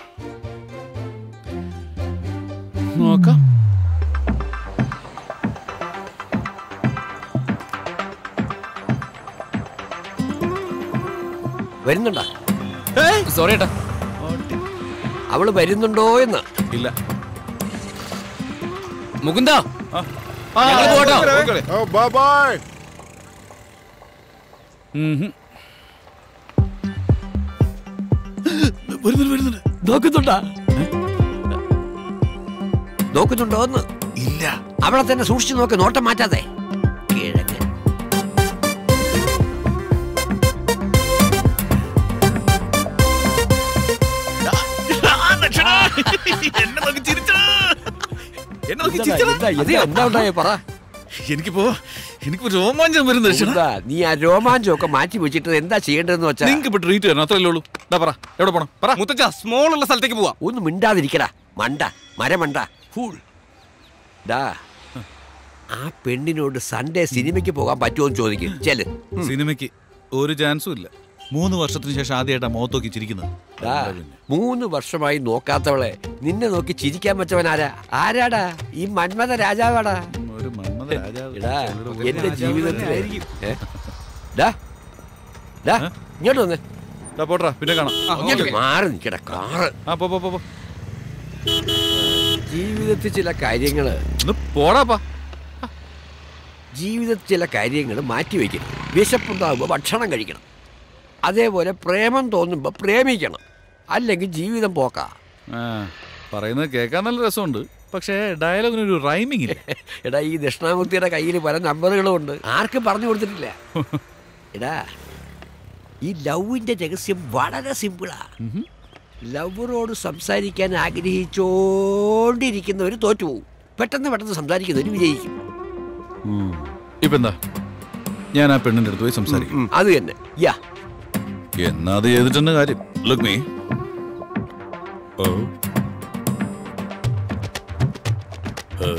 നോക്കാം വരുന്നുണ്ടാ സോറി ഏട്ടാ അവള് വരുന്നുണ്ടോ എന്ന് ഇല്ല മുകുന്ദ ഞങ്ങള് പോട്ടോ? ബൈ വരുന്നുണ്ട് വരുന്നുണ്ട് നോക്കുന്നുണ്ടാ നോക്കുന്നുണ്ടോന്ന് ഇല്ല അവളെ തന്നെ സൂക്ഷിച്ചു നോക്ക് നോട്ടം മാറ്റാതെ കിഴങ്ങ് എന്നെ നോക്കി ചിരിച്ചാ എന്നെ നോക്കി എന്താ, ചിരിച്ചാ എന്താ, എന്താ, എന്താ ഉണ്ടായേ പറ എനിക്കിപ്പോ എനിക്കിപ്പോ രോമാഞ്ചം വരുന്നു ദർശന മുകുന്ദാ, നീ ആ രോമാഞ്ചമൊക്കെ മാറ്റി വെച്ചിട്ട് എന്താ ചെയ്യേണ്ടതെന്ന് വെച്ചാ നിങ്ങൾക്ക് ഇപ്പൊ ട്രീറ്റ് തരണം അത്രയല്ലേ ഉള്ളൂ ദാ പറ എവിടെ പോണം പറ മുത്തച്ഛ സ്മോൾ ഉള്ള സ്ഥലത്തേക്ക് പോവാം ഒന്ന് മിണ്ടാതിരിക്കടാ മണ്ട മരമണ്ട ഫൂൾ ഡാ ആ പെണ്ണിനോട് സൺഡേ സിനിമയ്ക്ക് പോകാൻ പറ്റുമോ എന്ന് ചോദിക്കും ചെല് സിനിമയ്ക്ക് ഒരു ചാൻസും ഇല്ല മൂന്ന് വർഷത്തിന് ശേഷം ആദ്യമായിട്ടാ മുഖത്തോക്കി ചിരിക്കുന്നത് ഡാ, മൂന്ന് വർഷമായി നോക്കാത്തവളെ നിന്നെ നോക്കി ചിരിക്കാൻ പറ്റവൻ ആരാ ആരാടാ ഈ മന്മഥ രാജാവാടാ ഒരു മന്മഥ രാജാവ് എടാ എന്റെ ജീവിതത്തിലെ ഏ? ഡാ, ഡാ, ഇങ്ങോട്ട് വന്നേ ദാ പോട്രാ പിന്നെ കാണാം ആ, ഇങ്ങോട്ട് ഓക്കേ. മാറി നിക്കട കാറ് ആ പോ പോ പോ പോ. ജീവിതത്തിൽ ചില കാര്യങ്ങള് പോടാപ്പാ ജീവിതത്തിൽ ചില കാര്യങ്ങൾ മാറ്റിവെക്കണം വിശപ്പുണ്ടാകുമ്പോൾ ഭക്ഷണം കഴിക്കണം അതേപോലെ പ്രേമം തോന്നുമ്പോൾ പ്രേമിക്കണം അല്ലെങ്കിൽ ജീവിതം പോക്കാ ആ പറയുന്നത് കേൾക്കാൻ നല്ല രസമുണ്ട് പക്ഷേ ഡയലോഗിനൊരു റൈമിംഗ് ഇല്ല എടാ ഈ ദക്ഷിണാമൂർത്തിയുടെ കയ്യിൽ പല നമ്പറുകളും ഉണ്ട് ആർക്കും പറഞ്ഞു കൊടുത്തിട്ടില്ല എടാ ഈ ലവിന്റെ രഹസ്യം വളരെ സിമ്പിളാ ലവറോട് സംസാരിക്കാൻ ആഗ്രഹിച്ചോണ്ടിരിക്കുന്നവർ തോറ്റുപോകും പെട്ടെന്ന് പെട്ടെന്ന് സംസാരിക്കുന്നവർ വിജയിക്കും ഇപ്പൊ എന്താ ഞാൻ ആ പെണ്ണിന്റെ അടുത്ത് പോയി സംസാരിക്കും അത് തന്നെ യാ എന്നാ അത് ചെയ്തിട്ടുണ്ട് കാര്യം ലുക്ക് മീ ഓ ഓ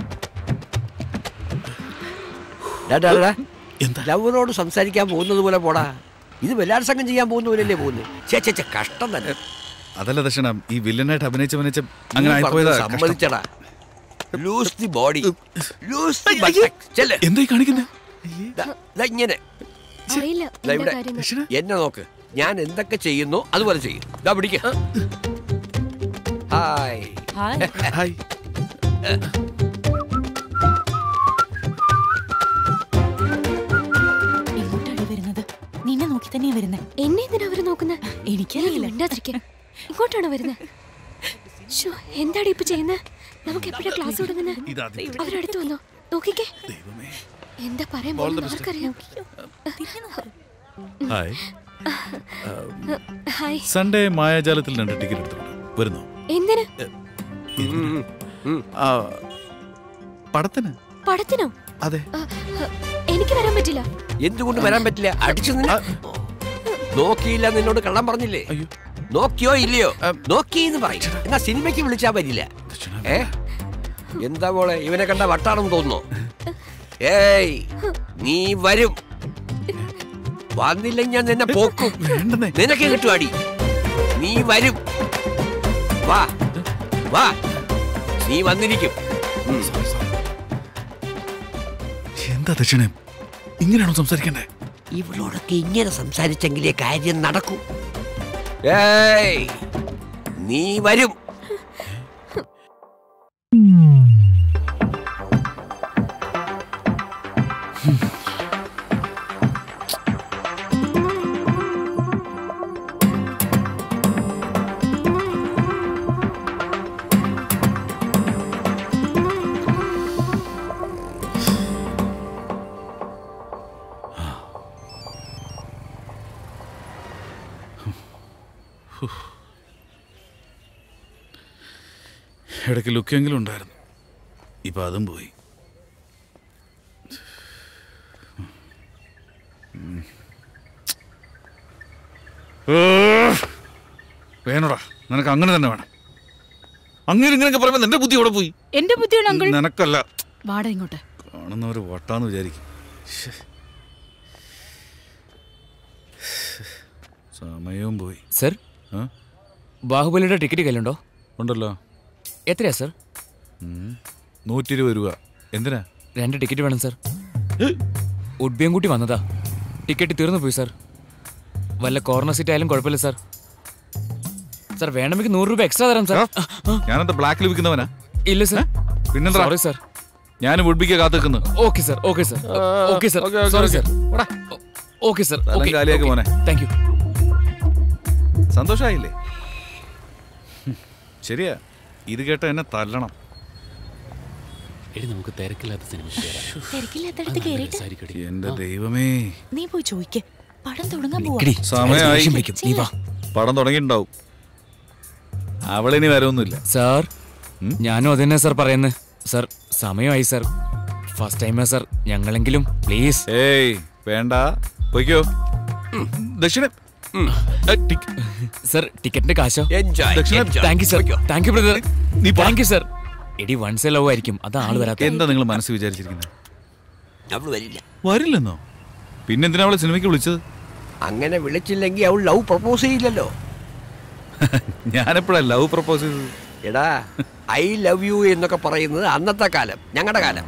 ഡാ, ഡാ, ഡാ. ലവറോട് സംസാരിക്കാൻ പോകുന്നത് പോലെ പോടാ ഇത് ബലാത്സംഗം ചെയ്യാൻ പോകുന്ന പോലെയല്ലേ പോകുന്നത് ചേ ചേ ചേ കഷ്ടം തന്നെ അതല്ല ദർശന ഈ വില്ലനായിട്ട് അഭിനയിച്ച് അഭിനയിച്ച നീ അങ്ങനെ പറഞ്ഞത് ആയിപ്പോയതാ കഷ്ടം. സമ്മതിച്ചടാ loose the body loose the buttocks ചെല്ല് എന്തായി കാണിക്കുന്നത് ദാ, ദാ ഇങ്ങനെ അറിയില്ല ദാ എന്താ ഇവിടെ കാര്യം എന്നെ നോക്ക് ഞാൻ എന്തൊക്കെ ചെയ്യുന്നു അതുപോലെ ചെയ്യും ദാ പിടിക്ക ഹായ് ഹായ് എങ്ങോട്ടാണ് വരുന്നത് നിന്നെ നോക്കി തന്നെയാ വരുന്നത് എന്നെ എന്തിനാ അവര് നോക്കുന്നത് എനിക്കറിയില്ല മിണ്ടാതിരിക്കാൻ ഇങ്ങോട്ടാണോ വരുന്നത് ശോ, എന്താടി ഇപ്പൊ ചെയ്യുന്നത് നമുക്ക് എപ്പോഴാ ക്ലാസ് തുടങ്ങുന്നത് അവരടുത്ത് വന്നോ നോക്കിക്കേ എന്താ പറയാൻ All the പോകുന്നത് best. അവർക്കറിയാം ഹായ് ഹായ് സൺഡേ മായാജാലത്തിൽ രണ്ട് ടിക്കറ്റ് എടുത്തിട്ടുണ്ട് വരുന്നു എന്തിന് ആ, പടത്തിന് പടത്തിനോ അതെ ആ, ആ, എനിക്ക് വരാൻ പറ്റില്ല എന്തുകൊണ്ട് വരാൻ പറ്റില്ല അടിച്ചു നിന്നെ നോക്കിയില്ല നിന്നോട് കള്ളം പറഞ്ഞില്ലേ നോക്കിയോ ഇല്ലയോ നോക്കി എന്ന് പറയും എന്നാ സിനിമയ്ക്ക് വിളിച്ചാ വരില്ല ഏ എന്താ മോളെ ഇവനെ കണ്ട വട്ടാണെന്ന് തോന്നുന്നോ ഏയ് നീ വരും വന്നില്ലെങ്കിൽ ഞാൻ നിന്നെ പോക്കും നിനക്ക് കിട്ടുവാടി നീ വരും വാ വാ നീ വന്നിരിക്കും ഉം. എന്താ ദക്ഷിണ ഇങ്ങനെയാണോ സംസാരിക്കണ്ടേ ഇവളോടൊക്കെ ഇങ്ങനെ സംസാരിച്ചെങ്കിലേ കാര്യം നടക്കൂ ഏയ് നീ വരും ഇടയ്ക്ക് ലുക്കെങ്കിലും ഉണ്ടായിരുന്നു ഇപ്പൊ അതും പോയി ഉം. ഓ, വേണോടാ നിനക്ക് അങ്ങനെ തന്നെ വേണം അങ്ങനെ ഇങ്ങനെയൊക്കെ പറയുമ്പോ നിന്റെ ബുദ്ധി അവിടെ പോയി എന്റെ ബുദ്ധിയാണ് അങ്കിൾ നിനക്കല്ല വാട ഇങ്ങോട്ട് കാണുന്നവര് വട്ടാന്ന് വിചാരിക്കും ശ്ശെ. സമയവും പോയി സർ ബാഹുബലിയുടെ ടിക്കറ്റ് കയ്യിലുണ്ടോ ഉണ്ടല്ലോ എത്രയാ സർ നൂറ്റി ഇരുപത് രൂപ എന്തിനാ രണ്ട് ടിക്കറ്റ് വേണം സർ ഉഡ്ബിയം കൂട്ടി വന്നതാ ടിക്കറ്റ് തീർന്നു പോയി സർ വല്ല കോർണർ സീറ്റ് ആയാലും കുഴപ്പമില്ല സർ സാർ വേണമെങ്കിൽ നൂറ് രൂപ എക്സ്ട്രാ തരാം സാർ ഞാനെന്താ ബ്ലാക്കിൽ വിൽക്കുന്നവനാ ഇല്ല സാർ പിന്നെന്താ സോറി സാർ ഞാൻ വുഡ്ബിക്ക് കാത്തു നിൽക്കുന്നു okay sir okay sir okay sir okay, okay, sorry okay. Sir okay sir സ്ഥലം കാലിയാക്ക് മോനെ. താങ്ക് യു സന്തോഷായില്ലേ ഹും, ശരിയാ ഇത് കേട്ട എന്നെ തല്ലണം എടി നമുക്ക് തിരക്കില്ലാത്ത സിനിമ തിരക്കില്ലാത്തടത്ത് കേറിയിട്ട് എന്റെ ദൈവമേ നീ പോയി ചോദിക്ക് പടം തുടങ്ങാൻ പോവാ നിക്കടി. സമയമായി ദേഷ്യം പിടിക്കും. നീ വാ. പടം തുടങ്ങിയിട്ടുണ്ടാവും അവളിനി വരവൊന്നുമില്ല സാർ ഞാനും അതന്നെ സാർ പറയുന്നത് സാർ സമയമായി സാർ ഫസ്റ്റ് ടൈമാ സാർ ഞങ്ങളെങ്കിലും പ്ലീസ് ഏയ് വേണ്ട പൊയ്ക്കോ ദക്ഷിണ സർ ടിക്കറ്റിന്റെ കാശോ Enjoy, ദക്ഷിണ enjoy. Thank you sir thank you brother നീ താങ്ക് യു സർ എടി വൺസ് ലവ് ആയിരിക്കും അതാ ആള് വരാത്ത എന്താ നിങ്ങൾ മനസ്സ് വിചാരിച്ചിരിക്കുന്നത് അവൾ വരില്ല വരില്ലെന്നോ പിന്നെന്തിനാ അവളെ സിനിമയ്ക്ക് വിളിച്ചത് അങ്ങനെ വിളിച്ചില്ലെങ്കിൽ അവൾ ലവ് പ്രപ്പോസ് ചെയ്യില്ലല്ലോ ഞാനെപ്പോഴാ ലവ് പ്രപ്പോസ് ചെയ്തത് എടാ ഐ ലവ് യു എന്നൊക്കെ പറയുന്നത് അന്നത്തെ കാലം ഞങ്ങളുടെ കാലം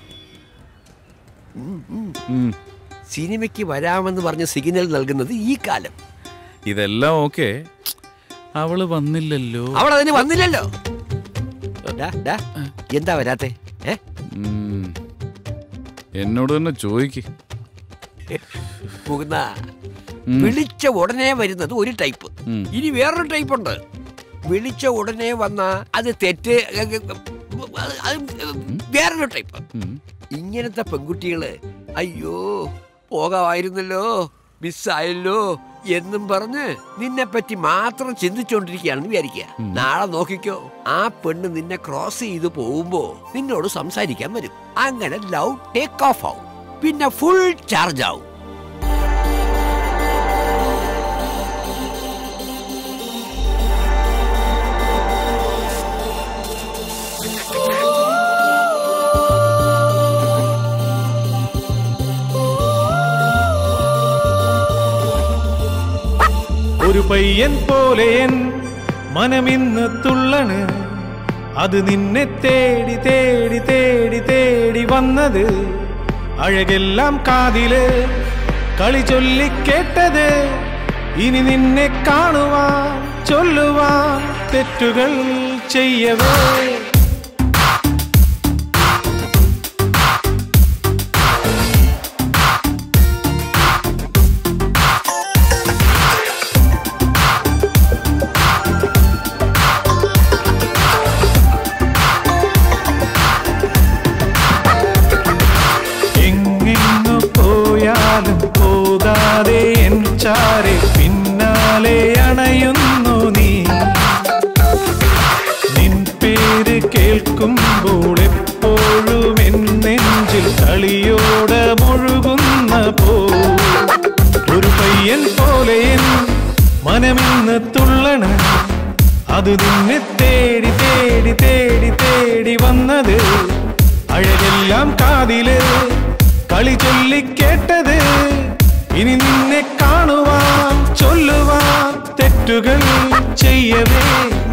ഉം, ഉം. ഉം. സിനിമയ്ക്ക് വരാമെന്ന് പറഞ്ഞ് സിഗ്നൽ നൽകുന്നത് ഈ കാലം ഇതെല്ലാം ഓക്കെ അവള് വന്നില്ലല്ലോ അവിടെ അതിന് വന്നില്ലല്ലോ ഡാ, ഡാ, എന്താ വരാത്തെ ഏ ഉം. എന്നോട് തന്നെ ചോദിക്ക് മുകുന്ന ഉം. വിളിച്ച ഉടനെ വരുന്നത് ഒരു ടൈപ്പ് ഉം. ഇനി വേറൊരു ടൈപ്പ് ഉണ്ട് വിളിച്ച ഉടനെ വന്ന അത് തെറ്റ് അത് അത് വേറൊരു ടൈപ്പ് ഇങ്ങനത്തെ പെൺകുട്ടികള് അയ്യോ പോകാമായിരുന്നല്ലോ മിസ്സായല്ലോ എന്നും പറഞ്ഞ് നിന്നെ പറ്റി മാത്രം ചിന്തിച്ചോണ്ടിരിക്കുകയാണെന്ന് വിചാരിക്കുക നാളെ നോക്കിക്കോ ആ പെണ്ണ് നിന്നെ ക്രോസ് ചെയ്ത് പോകുമ്പോ നിന്നോട് സംസാരിക്കാൻ വരും അങ്ങനെ ലവ് ടേക്ക് ഓഫ് ആവും പിന്നെ ഫുൾ ചാർജ് ആവും ഒരു പയ്യൻ പോലെയൻ മനമിന്ന് തുള്ളണ് അത് നിന്നെ തേടി തേടി തേടി തേടി വന്നത് അഴകെല്ലാം കാതില് കളി ചൊല്ലിക്കേട്ടത് ഇനി നിന്നെ കാണുവാൻ ചൊല്ലുവാൻ തെറ്റുകൾ ചെയ്യവേ എങ്ങെങ്ങു പോയാലും പോകാതെ എൻ ചാരെ പിന്നാലെ അണയുന്നു നീ നിൻ പേര് കേൾക്കുമ്പോൾ എപ്പോഴും എൻ നെഞ്ചിൽ കളിയോടെ മുഴുകുന്ന പോ ഒരു പയ്യൻ പോലെ എൻ മനമിന്ന് തുള്ളണ് അത് നിന്നെ തേടി തേടി തേടി തേടി വന്നത് അഴകെല്ലാം കാതില് കളി ചൊല്ലിക്കേട്ടത് ഇനി നിന്നെ കാണുവാൻ ചൊല്ലുവാൻ തെറ്റുകൾ ചെയ്യവേ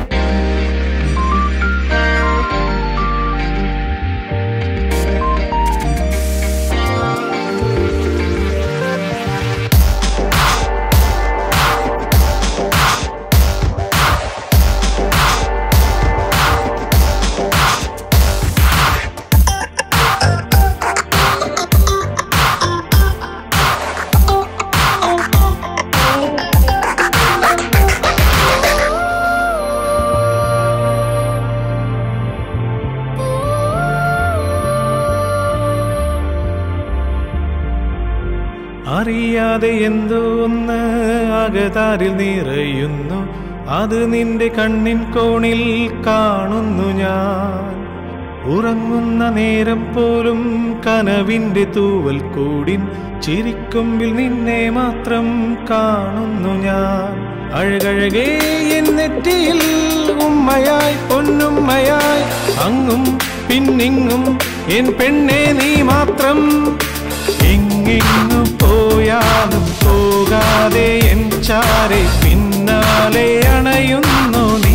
അറിയാതെ എന്തോ ഒന്ന് അകതാരിൽ നിറയുന്നു അത് നിന്റെ കണ്ണിൻ കോണിൽ കാണുന്നു ഞാൻ ഉറങ്ങുന്ന നേരം പോലും കനവിന്റെ തൂവൽ കൂടിൻ ചിരിക്കുമ്പിൽ നിന്നെ മാത്രം കാണുന്നു ഞാൻ അഴകഴകേ എൻ നെറ്റിയിൽ ഉമ്മയായി പൊന്നുമ്മയായി അങ്ങും പിന്നിങ്ങും എൻ പെണ്ണെ നീ മാത്രം എങ്ങെങ്ങു പോയാലും പോകാതെ എൻ ചാരെ പിന്നാലെ അണയുന്നു നീ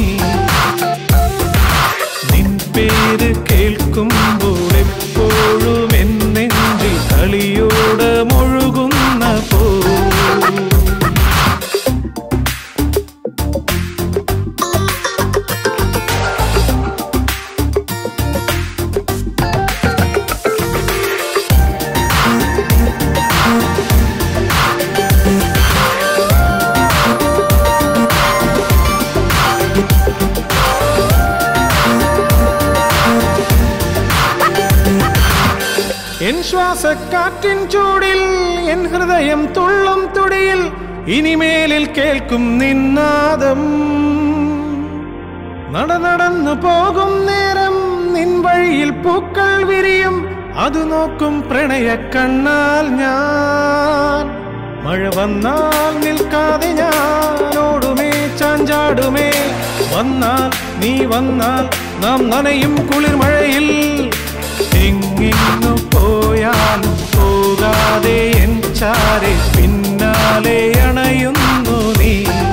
നിൻ പേര് കേൾക്കുമ്പോൾ എപ്പോഴും എൻ നെഞ്ചിൽ കളിയോടെ മുഴുകുന്ന പോ എൻ ശ്വാസക്കാറ്റിൻ ചൂടിൽ എൻ ഹൃദയം തുള്ളും തുടിയിൽ ഇനിമേലിൽ കേൾക്കും നിന്നാദം നട നടന്നു പോകും നേരം നിൻ വഴിയിൽ പൂക്കൾ വിരിയും അത് നോക്കും പ്രണയ കണ്ണാൽ ഞാൻ മഴ വന്നാൽ നിൽക്കാതെ ഞാൻ ഓടുമേ ചാഞ്ചാടുമേ വന്നാൽ നീ വന്നാൽ നാം നനയും കുളിർമഴയിൽ എങ്ങിങ്ങു പോയാലും പോകാതെ എൻ ചാരെ പിന്നാലെ അണയുന്നു നീ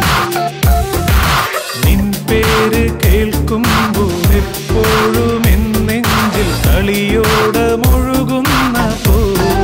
നിൻ പേര് കേൾക്കുമ്പോൾ എപ്പോഴും എൻ നെഞ്ചിൽ കളിയോടെ മുഴുകുന്ന പോ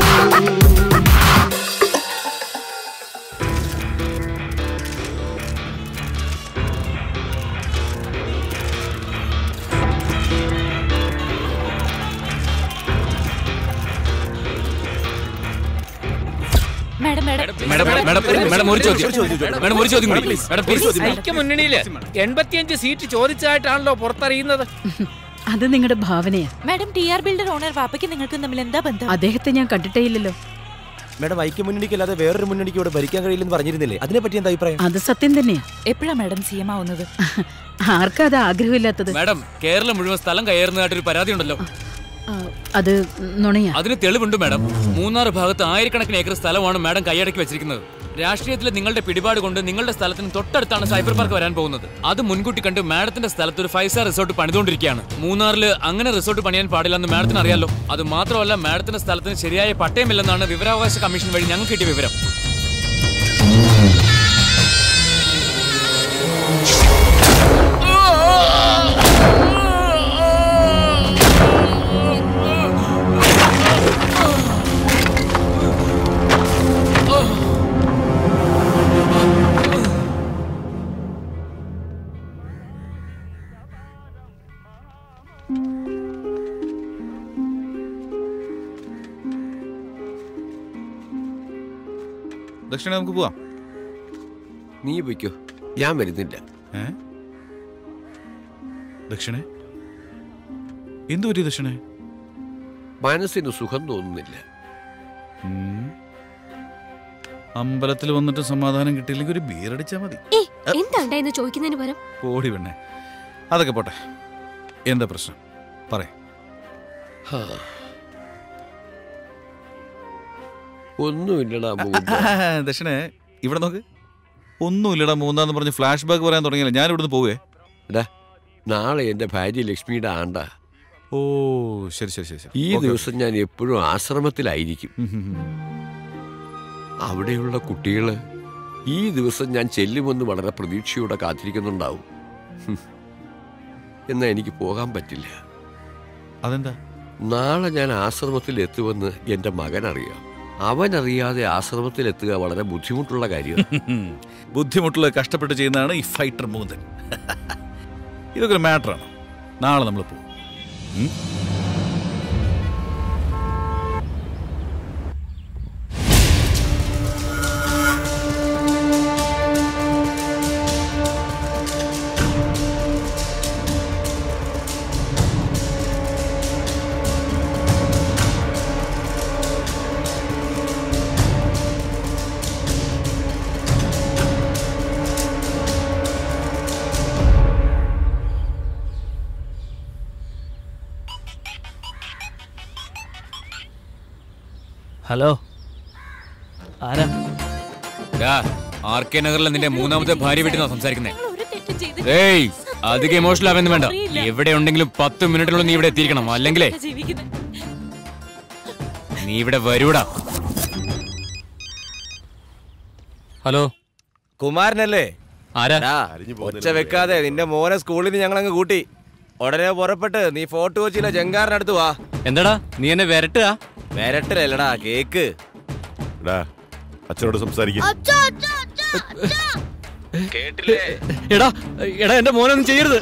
മാഡം മാഡം മാഡം മാഡം ഒരു ചോദ്യം മാഡം ഒരു ചോദ്യം കൂടി മാഡം പ്ലീസ് ഐക്യ മുന്നണിയില് എൺപത്തിയഞ്ച് സീറ്റ് ചോദിച്ചായിട്ടാണല്ലോ പുറത്തറിയുന്നത് അത് നിങ്ങളുടെ ഭാവനയാ madam T R builder owner വാപ്പയ്ക്ക് നിങ്ങൾക്ക് തമ്മിൽ എന്താ ബന്ധം അദ്ദേഹത്തെ ഞാൻ കണ്ടിട്ടേ ഇല്ലല്ലോ മേഡം ഐക്യമുന്നണിക്ക് അല്ലാതെ വേറൊരു മുന്നണിക്ക് ഇവിടെ ഭരിക്കാൻ കഴിയില്ലെന്ന് പറഞ്ഞിരുന്നില്ലേ അതിനെപ്പറ്റി എന്താ അഭിപ്രായം അത് സത്യം തന്നെയാ എപ്പോഴാ മാഡം സി എം ആവുന്നത് ആർക്കാ അത് ആഗ്രഹമില്ലാത്തത് മാഡം കേരളം മുഴുവൻ സ്ഥലം കയറുന്നതായിട്ടൊരു പരാതി ഉണ്ടല്ലോ ആ, അത് നുണയാ അതിന് തെളിവുണ്ട് മാഡം മൂന്നാർ ഭാഗത്ത് ആയിരക്കണക്കിന് ഏക്കർ സ്ഥലമാണ് മാഡം കൈയടക്കി വെച്ചിരിക്കുന്നത് രാഷ്ട്രീയത്തിലെ നിങ്ങളുടെ പിടിപാട് കൊണ്ട് നിങ്ങളുടെ സ്ഥലത്തിന് തൊട്ടടുത്താണ് സൈബർ പാർക്ക് വരാൻ പോകുന്നത് അത് മുൻകൂട്ടി കണ്ട് മാഡത്തിന്റെ സ്ഥലത്ത് ഒരു ഫൈവ് സ്റ്റാർ റിസോർട്ട് പണിതുകൊണ്ടിരിക്കുകയാണ് മൂന്നാറിൽ അങ്ങനെ റിസോർട്ട് പണിയാൻ പാടില്ലെന്ന് മാഡത്തിന് അറിയാലോ അത് മാത്രമല്ല മാഡത്തിന്റെ സ്ഥലത്തിന് ശരിയായ പട്ടയമില്ലെന്നാണ് വിവരാവകാശ കമ്മീഷൻ വഴി ഞങ്ങൾക്ക് കിട്ടിയ വിവരം ദക്ഷിണ നമുക്ക് പോവാം നീ പൊയ്ക്കോ ഞാൻ വരുന്നില്ല ഏ ദക്ഷിണേ എന്തു പറ്റി ദക്ഷിണേ മനസ്സിന് സുഖം തോന്നുന്നില്ല ഉം. അമ്പലത്തിൽ വന്നിട്ട് സമാധാനം കിട്ടിയില്ലെങ്കിൽ ഒരു ബീറടിച്ചാ മതി ഏ എന്താ ഉണ്ടായെന്ന് ചോദിക്കുന്നതിന് പകരം ഓടി പെണ്ണേ അതൊക്കെ പോട്ടെ എന്താ പ്രശ്നം പറ ഹാ. ഒന്നുമില്ലടാ മുകുന്ദ. ദക്ഷിണേ ഇവിടെ നോക്ക് ഒന്നുമില്ലടാ മൂന്നാന്ന് പറഞ്ഞ് ഫ്ലാഷ് ബാക്ക് പറയാൻ തുടങ്ങിയില്ല ഞാൻ ഇവിടുന്ന് പോവേ എടാ നാളെ എന്റെ ഭാര്യ ലക്ഷ്മിയുടെ ആണ്ടാ ഓ ശരി ശരി ശരി ശരി ഈ ഓക്കേ, ദിവസം ഞാൻ എപ്പോഴും ആശ്രമത്തിലായിരിക്കും അവിടെയുള്ള കുട്ടികള് ഈ ദിവസം ഞാൻ ചെല്ലുമെന്ന് വളരെ പ്രതീക്ഷയോടെ കാത്തിരിക്കുന്നുണ്ടാവും ഹും. എന്നാ എനിക്ക് പോകാൻ പറ്റില്ല അതെന്താ നാളെ ഞാൻ ആശ്രമത്തിൽ എത്തുമെന്ന് എന്റെ മകൻ അറിയാം അവനറിയാതെ ആശ്രമത്തിൽ എത്തുക വളരെ ബുദ്ധിമുട്ടുള്ള കാര്യം ബുദ്ധിമുട്ടുള്ള കഷ്ടപ്പെട്ട് ചെയ്യുന്നതാണ് ഈ ഫൈറ്റർ മൂന്നൻ ഇതൊക്കെ ഒരു മാറ്ററാണ് നാളെ നമ്മൾ പോകും ഉം? ഹലോ ആരാ ആർ കെ നഗറിലെ നിന്റെ മൂന്നാമത്തെ ഭാര്യ വീട്ടിൽ നിന്നാ സംസാരിക്കുന്നേ ഏയ് അധികം ഇമോഷണൽ ആവുന്ന വേണ്ട എവിടെ ഉണ്ടെങ്കിലും പത്ത് മിനിറ്റിനുള്ളിൽ നീ ഇവിടെ എത്തിയിരിക്കണം അല്ലെങ്കിലേ നീ ഇവിടെ വരൂടാ ഹലോ കുമാരനല്ലേ ആരാ ഡാ, ഒച്ച വെക്കാതെ നിന്റെ മോനെ സ്കൂളിൽ നിന്ന് ഞങ്ങൾ അങ്ങ് കൂട്ടി ഉടനെ പുറപ്പെട്ട് നീ ഫോർട്ട് കൊച്ചിയിലെ ജങ്കാറിനടുത്ത് വാ എന്താടാ നീ എന്നെ വരട്ടുക വരട്ടില്ലടാ കേക്ക് അച്ഛനോട് സംസാരിക്കും എടാ എടാ എന്റെ മോനൊന്നും ചെയ്യരുത്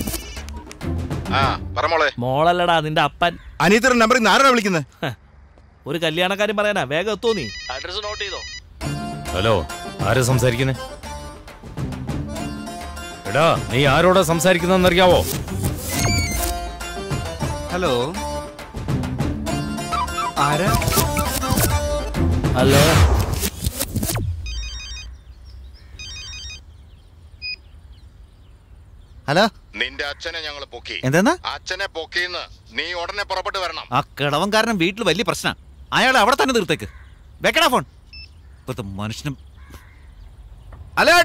ആ പറമോളെ മോളല്ലടാ നിന്റെ അപ്പൻ അനിയത്തിയുടെ നമ്പറിൽ നിന്ന് ആരാണ് വിളിക്കുന്നത് ഒരു കല്യാണക്കാരും പറയാനാ വേഗം എത്തോ നീ അഡ്രസ് നോട്ട് ചെയ്തോ ഹലോ ആരാ സംസാരിക്കുന്നേ എടാ നീ ആരോടാ സംസാരിക്കുന്നറിയാവോ ഹലോ ആരാ ഹലോ ഹലോ നിന്റെ അച്ഛനെ ഞങ്ങൾ പൊക്കി എന്തെന്നാ? അച്ഛനെ പൊക്കിന്ന് നീ ഉടനെ പുറപ്പെട്ട് വരണം ആ കിളവൻ കാരണം വീട്ടിൽ വലിയ പ്രശ്നം അയാളെ അവിടെ തന്നെ തീർത്തേക്ക് വെക്കടാ ഫോൺ ഇപ്പത്തെ മനുഷ്യനും അലേർട്ട്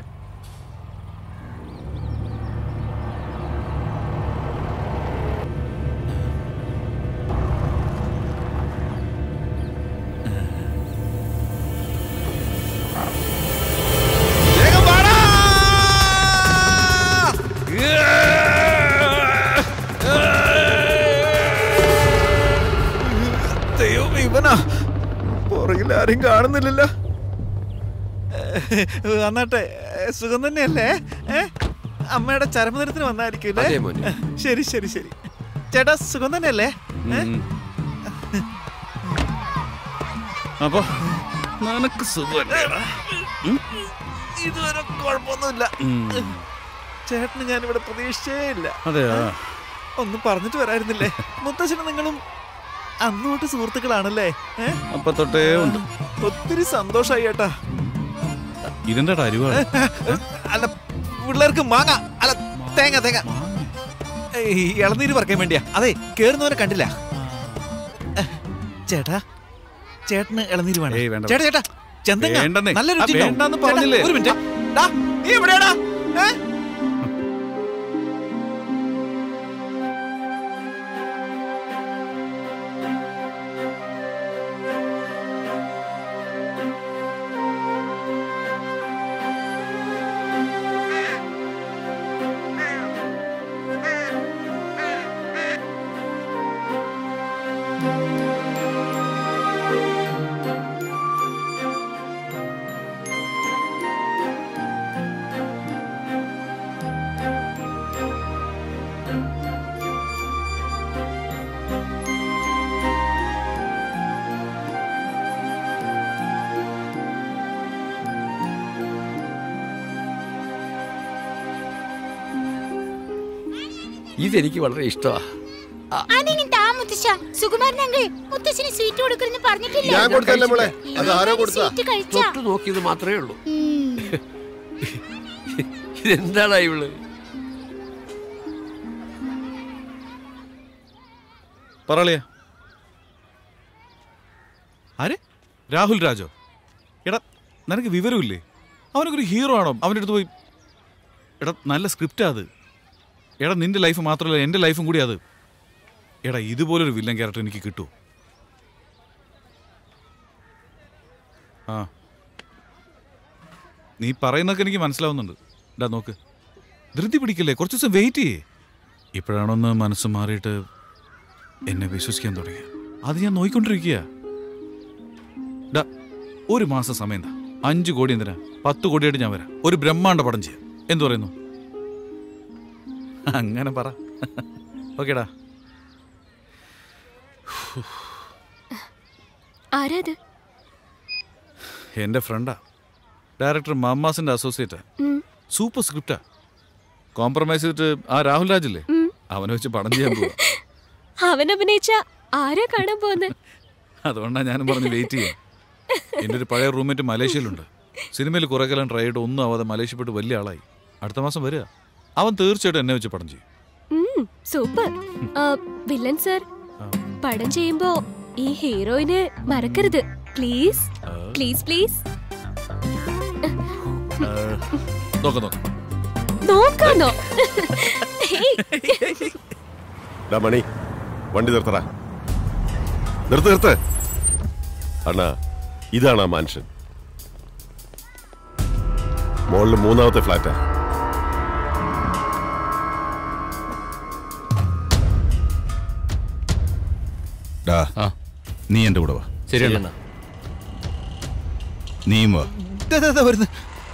ദൈവമേ ഇവനാ പുറകിൽ ആരും കാണുന്നില്ലല്ലോ വന്നാട്ടെ സുഖം തന്നെയല്ലേ ഏ? അമ്മയുടെ ചരമദിനത്തിന് വന്നായിരിക്കും അതെ അല്ലേ മോനെ. ശരി ശരി ശരി ചേട്ടാ സുഖം തന്നെയല്ലേ ഏ? അപ്പൊ നിനക്ക് സുഖമല്ലേടാ ഇതുവരെ കുഴപ്പമൊന്നുമില്ല ചേട്ടന് ഞാൻ ഇവിടെ പ്രതീക്ഷിച്ചേ ഇല്ല അതെയോ? ഏ? ഒന്നും പറഞ്ഞിട്ട് വരായിരുന്നില്ലേ മുത്തശ്ശനും നിങ്ങളും അന്നോട്ട് സുഹൃത്തുക്കളാണല്ലേ ഏ? അപ്പൊ തൊട്ടേ ഉണ്ട് ഒത്തിരി സന്തോഷായി ചേട്ടാ ഇതിന്റെ അരിവാണ് അല്ല പിള്ളേർക്ക് മാങ്ങ അല്ല തേങ്ങ തേങ്ങ ഏയ്, ഇളനീര് പറിക്കാൻ വേണ്ടിയാ അതെ കേറുന്നവരെ കണ്ടില്ല ചേട്ടാ ചേട്ടന് ഇളനീര് വേണം ഏയ്, വേണ്ട, ചേട്ടാ ചേട്ടാ ചെന്തങ്ങ വേണ്ടെന്നേ. നല്ല ആ, രുചി ഉണ്ടാവും. വേണ്ടാന്ന് ചേട്ടാ, പറഞ്ഞില്ലേ? ഒരു മിനിറ്റ് ഡാ, നീ എവിടെയാടാ ഏ? ഇതെനിക്ക് വളരെ ഇഷ്ടമാ അതിനി താ മുത്തശ്ശ സുകുമാരൻ അങ്കിൾ മുത്തശ്ശന് സ്വീറ്റ് കൊടുക്കണമെന്ന് പറഞ്ഞിട്ടില്ല ഞാൻ കൊടുത്തല്ലേ മോളെ അത് ആരോ ഇനി കൊടുത്താ സ്വീറ്റ് കഴിച്ചാ തൊട്ട് നോക്കിയത് മാത്രമേ ഉള്ളൂ ഇതെന്താടാ ഇവള് പറളിയ ആര് രാഹുൽ രാജോ എടാ നിനക്ക് വിവരമില്ലേ അവനൊക്കെ ഒരു ഹീറോ ആണോ അവൻ്റെ അടുത്ത് പോയി എടാ നല്ല സ്ക്രിപ്റ്റാ അത് എടാ നിന്റെ ലൈഫ് മാത്രമല്ല എൻ്റെ ലൈഫും കൂടി അത് എടാ ഇതുപോലൊരു വില്ലൻ ക്യാരക്ടർ എനിക്ക് കിട്ടുമോ ആ നീ പറയുന്നതൊക്കെ എനിക്ക് മനസ്സിലാവുന്നുണ്ട് ഡാ നോക്ക് ധൃതി പിടിക്കല്ലേ കുറച്ച് ദിവസം വെയിറ്റ് ചെയ്യേ ഇപ്പോഴാണൊന്ന് മനസ്സ് മാറിയിട്ട് എന്നെ വിശ്വസിക്കാൻ തുടങ്ങി അത് ഞാൻ നോയിക്കൊണ്ടിരിക്കുക ഡാ ഒരു മാസം സമയം എന്താ അഞ്ച് കോടി എന്തിനാ പത്ത് കോടിയായിട്ട് ഞാൻ വരാം ഒരു ബ്രഹ്മാണ്ട പടം ചെയ്യാം എന്തു പറയുന്നു അങ്ങനെ പറ ഓക്കേടാ ആരാ അത് എൻ്റെ ഫ്രണ്ടാ ഡയറക്ടർ മമ്മാസിന്റെ അസോസിയേറ്റാ ഉം. സൂപ്പർ സ്ക്രിപ്റ്റാ കോംപ്രമൈസ് ചെയ്തിട്ട് ആ രാഹുൽ രാജില്ലേ അവനെ വെച്ച് പടം ചെയ്യാൻ പോവാ അവൻ അഭിനയിച്ച ആരാ കാണാൻ പോകുന്നത് അതുകൊണ്ടാണ് ഞാനും പറഞ്ഞ് വെയിറ്റ് ചെയ്യാം എൻ്റെ ഒരു പഴയ റൂംമേറ്റ് മലേഷ്യയിലുണ്ട് സിനിമയിൽ കുറെ കാലം ട്രൈ ചെയ്തിട്ട് ഒന്നും ആവാതെ മലേഷ്യ പോയിട്ട് വലിയ ആളായി അടുത്ത മാസം വരിക അവൻ തീർച്ചയായിട്ടും എന്നെ വെച്ച് പടം ചെയ്യും ഉം, സൂപ്പർ ആ, വില്ലൻ സർ പടം ചെയ്യുമ്പോ ഈ ഹീറോയിനെ മറക്കരുത് പ്ലീസ് പ്ലീസ് പ്ലീസ് ഏഹ്, നോക്കാം നോക്കാം നോക്കാന്നോ ഹേയ്. ഡാ മണി വണ്ടി നിർത്തടാ നിർത്ത് നിർത്ത് അണ്ണാ ഇതാണ് ആ മനുഷ്യൻ മോളിൽ മൂന്നാമത്തെ ഫ്ലാറ്റാ ഡാ നീ എൻ്റെ കൂടെ വാ ശരി അണ്ണാ. നീയും വാ ദേ, ദേ, ദേ വരുന്നു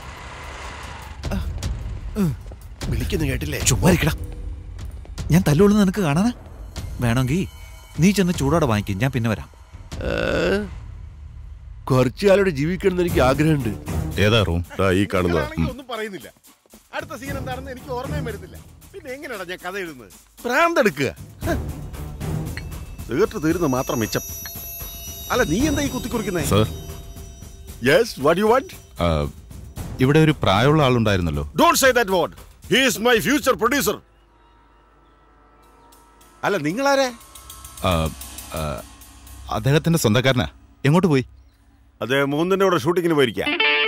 വിളിക്കുന്നു കേട്ടില്ലേ ചുമ്മാ ഇരിക്കടാ ഞാൻ തല്ലുള്ളൂ നിനക്ക് കാണാനാ വേണമെങ്കിൽ നീ ചെന്ന് ചൂടോടെ വാങ്ങിക്കും ഞാൻ പിന്നെ വരാം കുറച്ചു കാലോടെ ജീവിക്കണം എന്ന് എനിക്ക് ആഗ്രഹമുണ്ട് ഏതാ റൂം ഈ കാണുന്നതാ ഒന്നും പറയുന്നില്ല അടുത്ത സീൻ എന്താണെന്ന് എനിക്ക് ഓർമ്മയും വരുന്നില്ല പിന്നെ എങ്ങനെയാടാ ഞാൻ കഥ എഴുതുന്നത് ഭ്രാന്തെടുക്കുക തീർത്ത് തീരുന്ന മാത്രം മിച്ചം അല്ല നീ എന്താ ഈ കുത്തിക്കുറിക്കുന്നേ sir yes what you want ആ, ഇവിടെ ഒരു പ്രായമുള്ള ആളുണ്ടായിരുന്നല്ലോ don't say that word he is my future producer അല്ല നിങ്ങളാരെ ആ, ആ, അദ്ദേഹത്തിന്റെ സ്വന്തക്കാരനാ എങ്ങോട്ട് പോയി അതെ മൂന്നിന്റെ കൂടെ ഷൂട്ടിങ്ങിന് പോയിരിക്കാം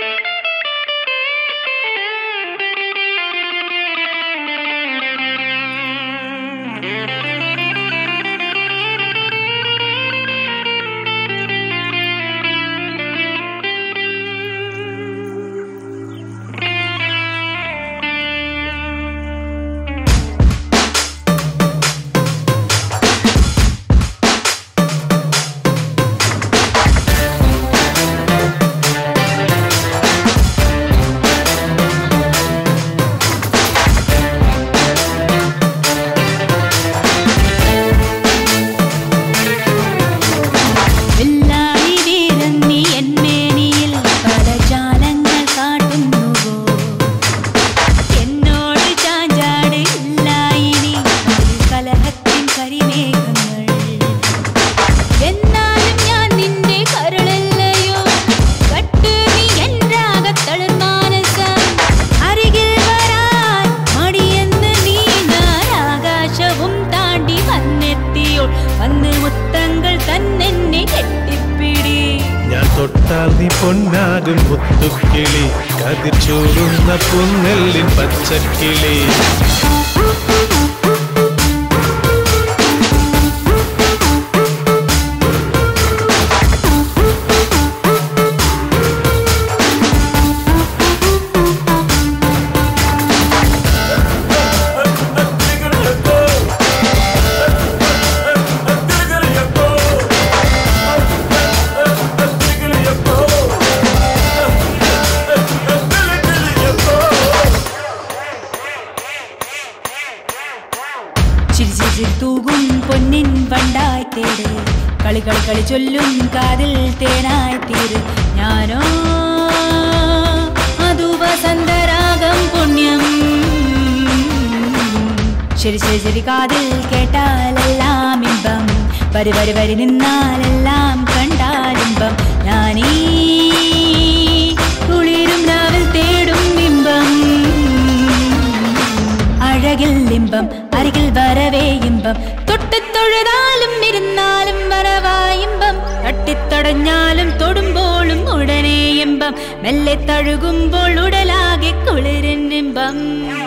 വെള്ളാളി വീരൻ നീ എന്മേനിയിൽ പല ജാലങ്ങൾ കാട്ടുന്നുവോ എന്നോട് ചാഞ്ചാട് ഇല്ലായിനി കലഹത്തിൻ കരിമേഘങ്ങൾ എന്നാലും ഞാൻ നിന്റെ കരളല്ലയോ കട്ട് നീ എന്റാകത്തളർ മാനസം അരികിൽ വരാൻ മടിയെന്ന് നീ ഞാൻ ആകാശവും താണ്ടി വന്നെത്തിയോൾ വന്ന് മുത്തങ്ങൾ തന്നെന്നെ കെട്ടിപ്പിടി ഞാൻ തൊട്ടാൽ നീ പൊന്നാകും മുത്തുക്കിളി കതിർ ചൂടുന്ന പുന്നെല്ലിൻ പച്ചക്കിളി ചിരി ചിരി ചിരി തൂകും പൊന്നിൻ വണ്ടായി തേട് കളി കളി കളി ചൊല്ലും കാതിൽ തേനായി തീര് ഞാനോ അതു വസന്തരാഗം പുണ്യം ശരി ശരി ശരി കാതിൽ കേട്ടാലെല്ലാം ഇമ്പം വരി വരി വരി നിന്നാലെല്ലാം കണ്ടാലിമ്പം ഞാനീ കുളിരും രാവിൽ തേടും ഇമ്പം അഴകിൽ ഇമ്പം അരികിൽ വരവേ ഇമ്പം തൊട്ടിത്തൊഴുതാലും ഇരുന്നാലും വരവായിമ്പം തട്ടിത്തടഞ്ഞാലും തൊടുമ്പോഴും ഉടനെ ഇമ്പം മെല്ലെ തഴുകുമ്പോൾ ഉടലാകെ കുളിരിൻ ഇമ്പം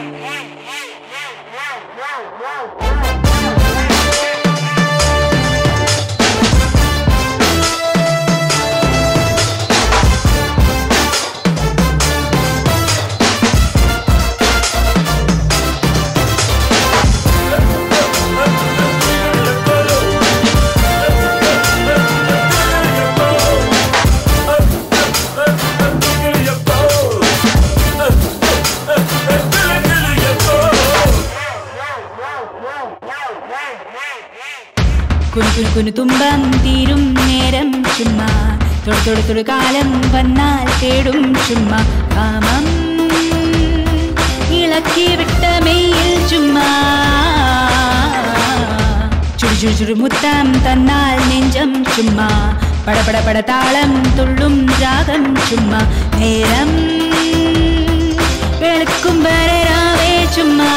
കുനു കുനു കുനു തുമ്പം തീരും നേരം ചുമ്മാ തൊടു തൊടു തൊടു കാലം വന്നാൽ തേടും ചുമ്മാ കാമം ഇളക്കി വിട്ട മെയ്യിൽ ചുമ്മാ ചുടു ചുടു ചുടു മുത്തം തന്നാൽ നെഞ്ചം ചുമ്മാ പടപട പട താളം തുള്ളും രാഗം ചുമ്മാ നേരം വെളുക്കും വരെ രാവേ ചുമ്മാ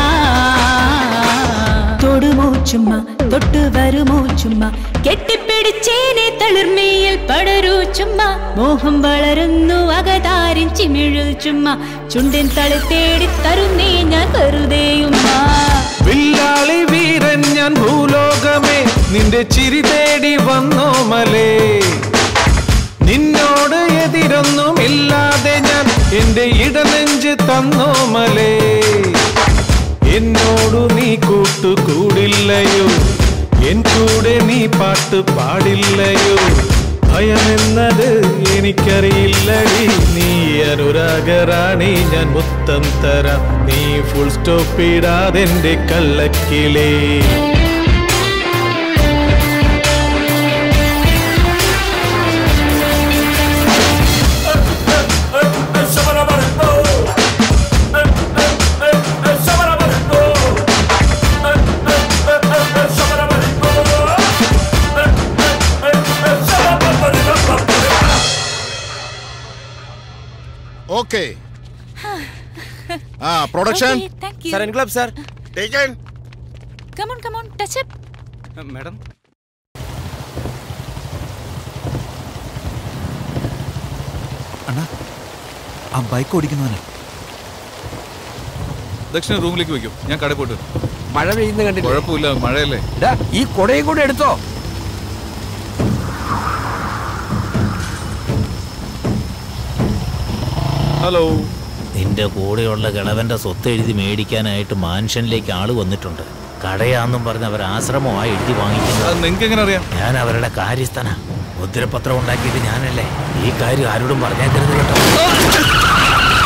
തൊടുമോ ചുമ്മാ തൊട്ടു വരുമോ ചുമ്മാ കെട്ടിപ്പിടിച്ചേനെ തളിർമയിൽ പടരൂ ചുമ്മാ മോഹം വളരുന്നു അകതാരിൻ ചിമിഴിൽ ചുമ്മാ ചുണ്ടിൻ തളി തേടി തരുന്നേ ഞാൻ വെറുതെയുമ്മാ വില്ലാളി വീരൻ ഞാൻ ഭൂലോകമേ നിന്റെ ചിരി തേടി വന്നോ മലേ നിന്നോട് എതിരൊന്നും ഇല്ലാതെ ഞാൻ എന്റെ ഇടനെഞ്ച് തന്നോ മലേ എന്നോടു നീ കൂട്ടുകൂടില്ലയോ എൻ കൂടെ നീ പാട്ട് പാടില്ലയോ ഭയമെന്നത് എനിക്കറിയില്ലടി നീ അനുരാഗറാണി ഞാൻ മുത്തം തരാം നീ ഫുൾ സ്റ്റോപ്പ് ഇടാതെ എന്റെ കള്ളക്കിലേ Shabba ഓക്കെ ആ production Okay, thank you. Sir എൻക്ലബ് sir Come on, come on, touch up. Madam ആ ബൈക്ക് ഓടിക്കുന്നവനെ ദക്ഷിണ റൂമിലേക്ക് വെക്കും ഞാൻ കടയിൽ പോയിട്ട് വരാം. മഴ പെയ്യുന്ന കണ്ടില്ല കുഴപ്പമില്ല മഴയല്ലേ ഈ കൊടയും കൂടെ എടുത്തോ ഹലോ നിന്റെ കൂടെയുള്ള കിളവന്റെ സ്വത്ത് എഴുതി മേടിക്കാനായിട്ട് മാൻഷനിലേക്ക് ആള് വന്നിട്ടുണ്ട് കടയാന്നും പറഞ്ഞ് അവർ ആശ്രമമായി എഴുതി വാങ്ങിക്കുന്നത് നിങ്ങൾക്ക് എങ്ങനെ അറിയാം ഞാൻ അവരുടെ കാര്യസ്ഥന മുദ്രപത്രം ഉണ്ടാക്കിയിട്ട് ഞാനല്ലേ ഈ കാര്യം ആരോടും പറഞ്ഞേക്കരുത് കേട്ടോ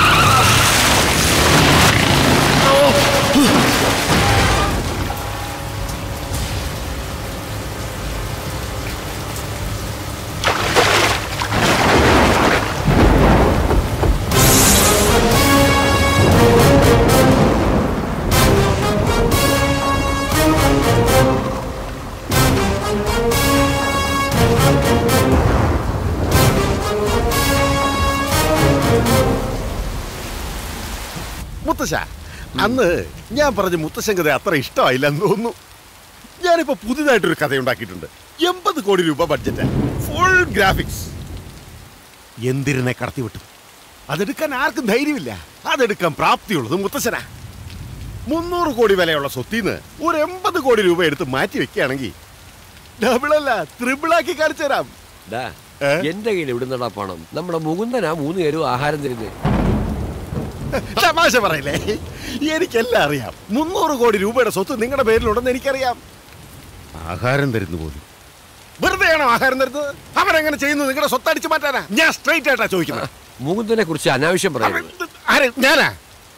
മുത്തശ്ശ അന്ന് ഞാൻ പറഞ്ഞ മുത്തശ്ശൻ കഥ അത്ര ഇഷ്ടമായില്ലെന്ന് തോന്നുന്നു ഞാനിപ്പോ പുതിയതായിട്ടൊരു കഥ ഉണ്ടാക്കിയിട്ടുണ്ട് എൺപത് കോടി രൂപ ബഡ്ജറ്റ് ഫുൾ ഗ്രാഫിക്സ് എന്തിരനെ കടത്തിവിട്ടു അതെടുക്കാൻ ആർക്കും ധൈര്യമില്ല അതെടുക്കാൻ പ്രാപ്തിയുള്ളത് മുത്തശ്ശനാ മുന്നൂറ് കോടി വിലയുള്ള സ്വത്തിന്ന് ഒരു എൺപത് കോടി രൂപ എടുത്ത് മാറ്റി വെക്കുകയാണെങ്കിൽ ഡബിളല്ല ത്രിബിളാക്കി കാണിച്ചു തരാം ഡാ, എന്റെ കയ്യിൽ എവിടുന്നടാ പണം നമ്മുടെ മുകുന്ദനാ മൂന്ന് പേരും ആഹാരം തരുന്നത് തമാശ പറയില്ലേ എനിക്കെല്ലാം അറിയാം മുന്നൂറ് കോടി രൂപയുടെ സ്വത്ത് നിങ്ങളുടെ പേരിലുണ്ടെന്ന് എനിക്കറിയാം ആഹാരം തരുന്നു പോലും വെറുതെയാണോ ആഹാരം തരുന്നത് അവരെങ്ങനെ ചെയ്യുന്നു നിങ്ങളുടെ സ്വത്ത് അടിച്ചു മാറ്റാനാ ഞാൻ സ്ട്രൈറ്റ് ആയിട്ടാ ചോദിക്കുന്നത് മുകുന്ദനെ കുറിച്ച് അനാവശ്യം പറയുന്നത് ആര് ഞാനാ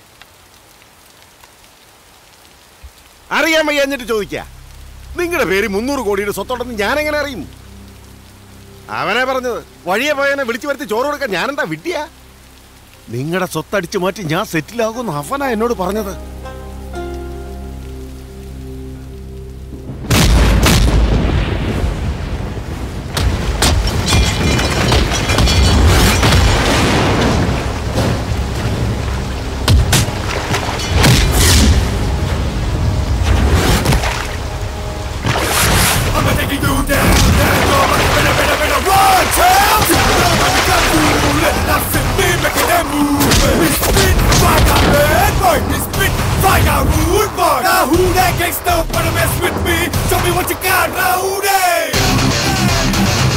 അറിയാൻ വയ്യ എന്നിട്ട് ചോദിക്ക നിങ്ങളുടെ പേര് മുന്നൂറ് കോടിയുടെ സ്വത്തുണ്ടെന്ന് ഞാൻ എങ്ങനെ അറിയും അവനെ പറഞ്ഞത് വഴിയെ പോയവനെ വിളിച്ചു വരുത്തി ചോറ് കൊടുക്കാൻ ഞാനെന്താ വിട്ടിയാ നിങ്ങളുടെ സ്വത്തടിച്ചു മാറ്റി ഞാൻ സെറ്റിലാകുമെന്ന് അവനാ എന്നോട് പറഞ്ഞത് I'ma take you down, down, down, better, better, better, run, child. That's it, me making that move. We spit fire, bad boy. We spit fire, rude boy. Now who that gangsta wanna mess with me? Show me what you got, now who they?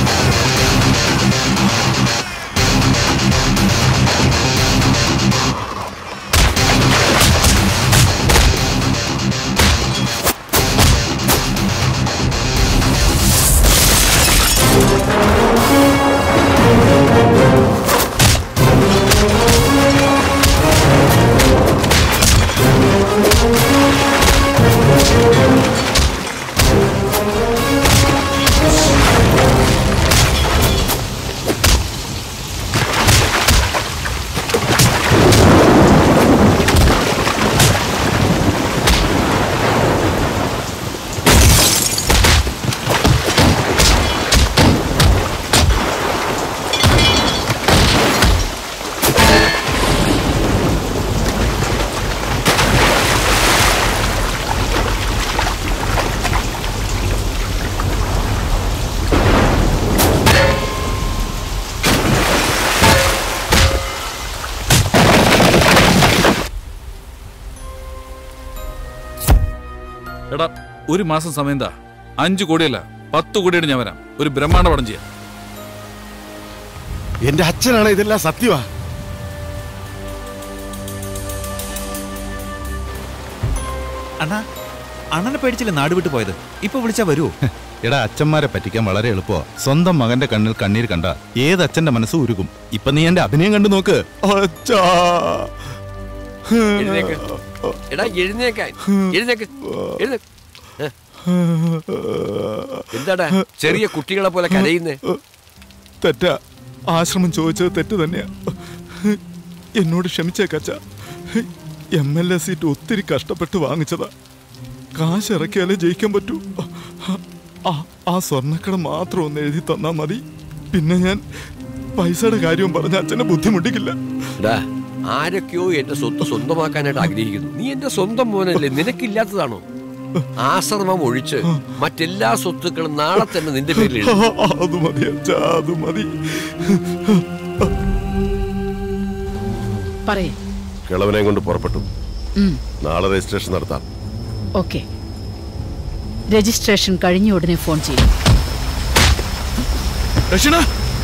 എടാ ഒരു മാസം സമയം താ അഞ്ചു കോടിയല്ല പത്ത് കോടിയാണ് ഞാൻ വരാം ഒരു ബ്രഹ്മാണ്ഡ പടം ചെയ്യാം എന്റെ അച്ഛനാണ് ഇതെല്ലാം സത്യമാ അണ്ണാ അണ്ണനെ പേടിച്ചില്ല നാട് വിട്ടു പോയത് ഇപ്പൊ വിളിച്ചാ വരുമോ എടാ അച്ഛന്മാരെ പറ്റിക്കാൻ വളരെ എളുപ്പമാ സ്വന്തം മകന്റെ കണ്ണിൽ കണ്ണീർ കണ്ട ഏത് അച്ഛന്റെ മനസ്സ് ഉരുകും ഇപ്പൊ നീ എന്റെ അഭിനയം കണ്ടു നോക്ക് അച്ഛാ എഴുന്നേക്ക് എടാ എഴുന്നേക്കാൻ എഴുന്നേക്ക് എഴുന്നേക്ക് ഏ. എന്താടാ ചെറിയ കുട്ടികളെ പോലെ കരയുന്നേ തെറ്റാ ആശ്രമം ചോദിച്ചത് തെറ്റ് തന്നെയാ എന്നോട് ക്ഷമിച്ചേക്കച്ച എം എൽ എ സീറ്റ് ഒത്തിരി കഷ്ടപ്പെട്ട് വാങ്ങിച്ചതാ കാശ് ഇറക്കിയാലേ ജയിക്കാൻ പറ്റൂ ആ- ആ സ്വർണ്ണക്കട മാത്രം ഒന്ന് എഴുതി തന്നാ മതി പിന്നെ ഞാൻ പൈസയുടെ കാര്യവും പറഞ്ഞ അച്ഛനെ ബുദ്ധിമുട്ടിക്കില്ല എടാ ആരൊക്കെയോ എന്റെ സ്വത്ത് സ്വന്തമാക്കാനായിട്ട് ആഗ്രഹിക്കുന്നു നീ എന്റെ സ്വന്തം മോനല്ലേ നിനക്കില്ലാത്തതാണോ ആശ്രമം ഒഴിച്ച് മറ്റെല്ലാ സ്വത്തുക്കളും നാളെ തന്നെ നിന്റെ പേരിൽ എഴുതും. അത് മതി അച്ഛാ അത് മതി പറയേ കിളവനെ കൊണ്ട് പുറപ്പെട്ടു ഉം. നാളെ രജിസ്ട്രേഷൻ നടത്താം ഓക്കെ രജിസ്ട്രേഷൻ കഴിഞ്ഞ ഉടനെ ഫോൺ ചെയ്യും ദക്ഷിണ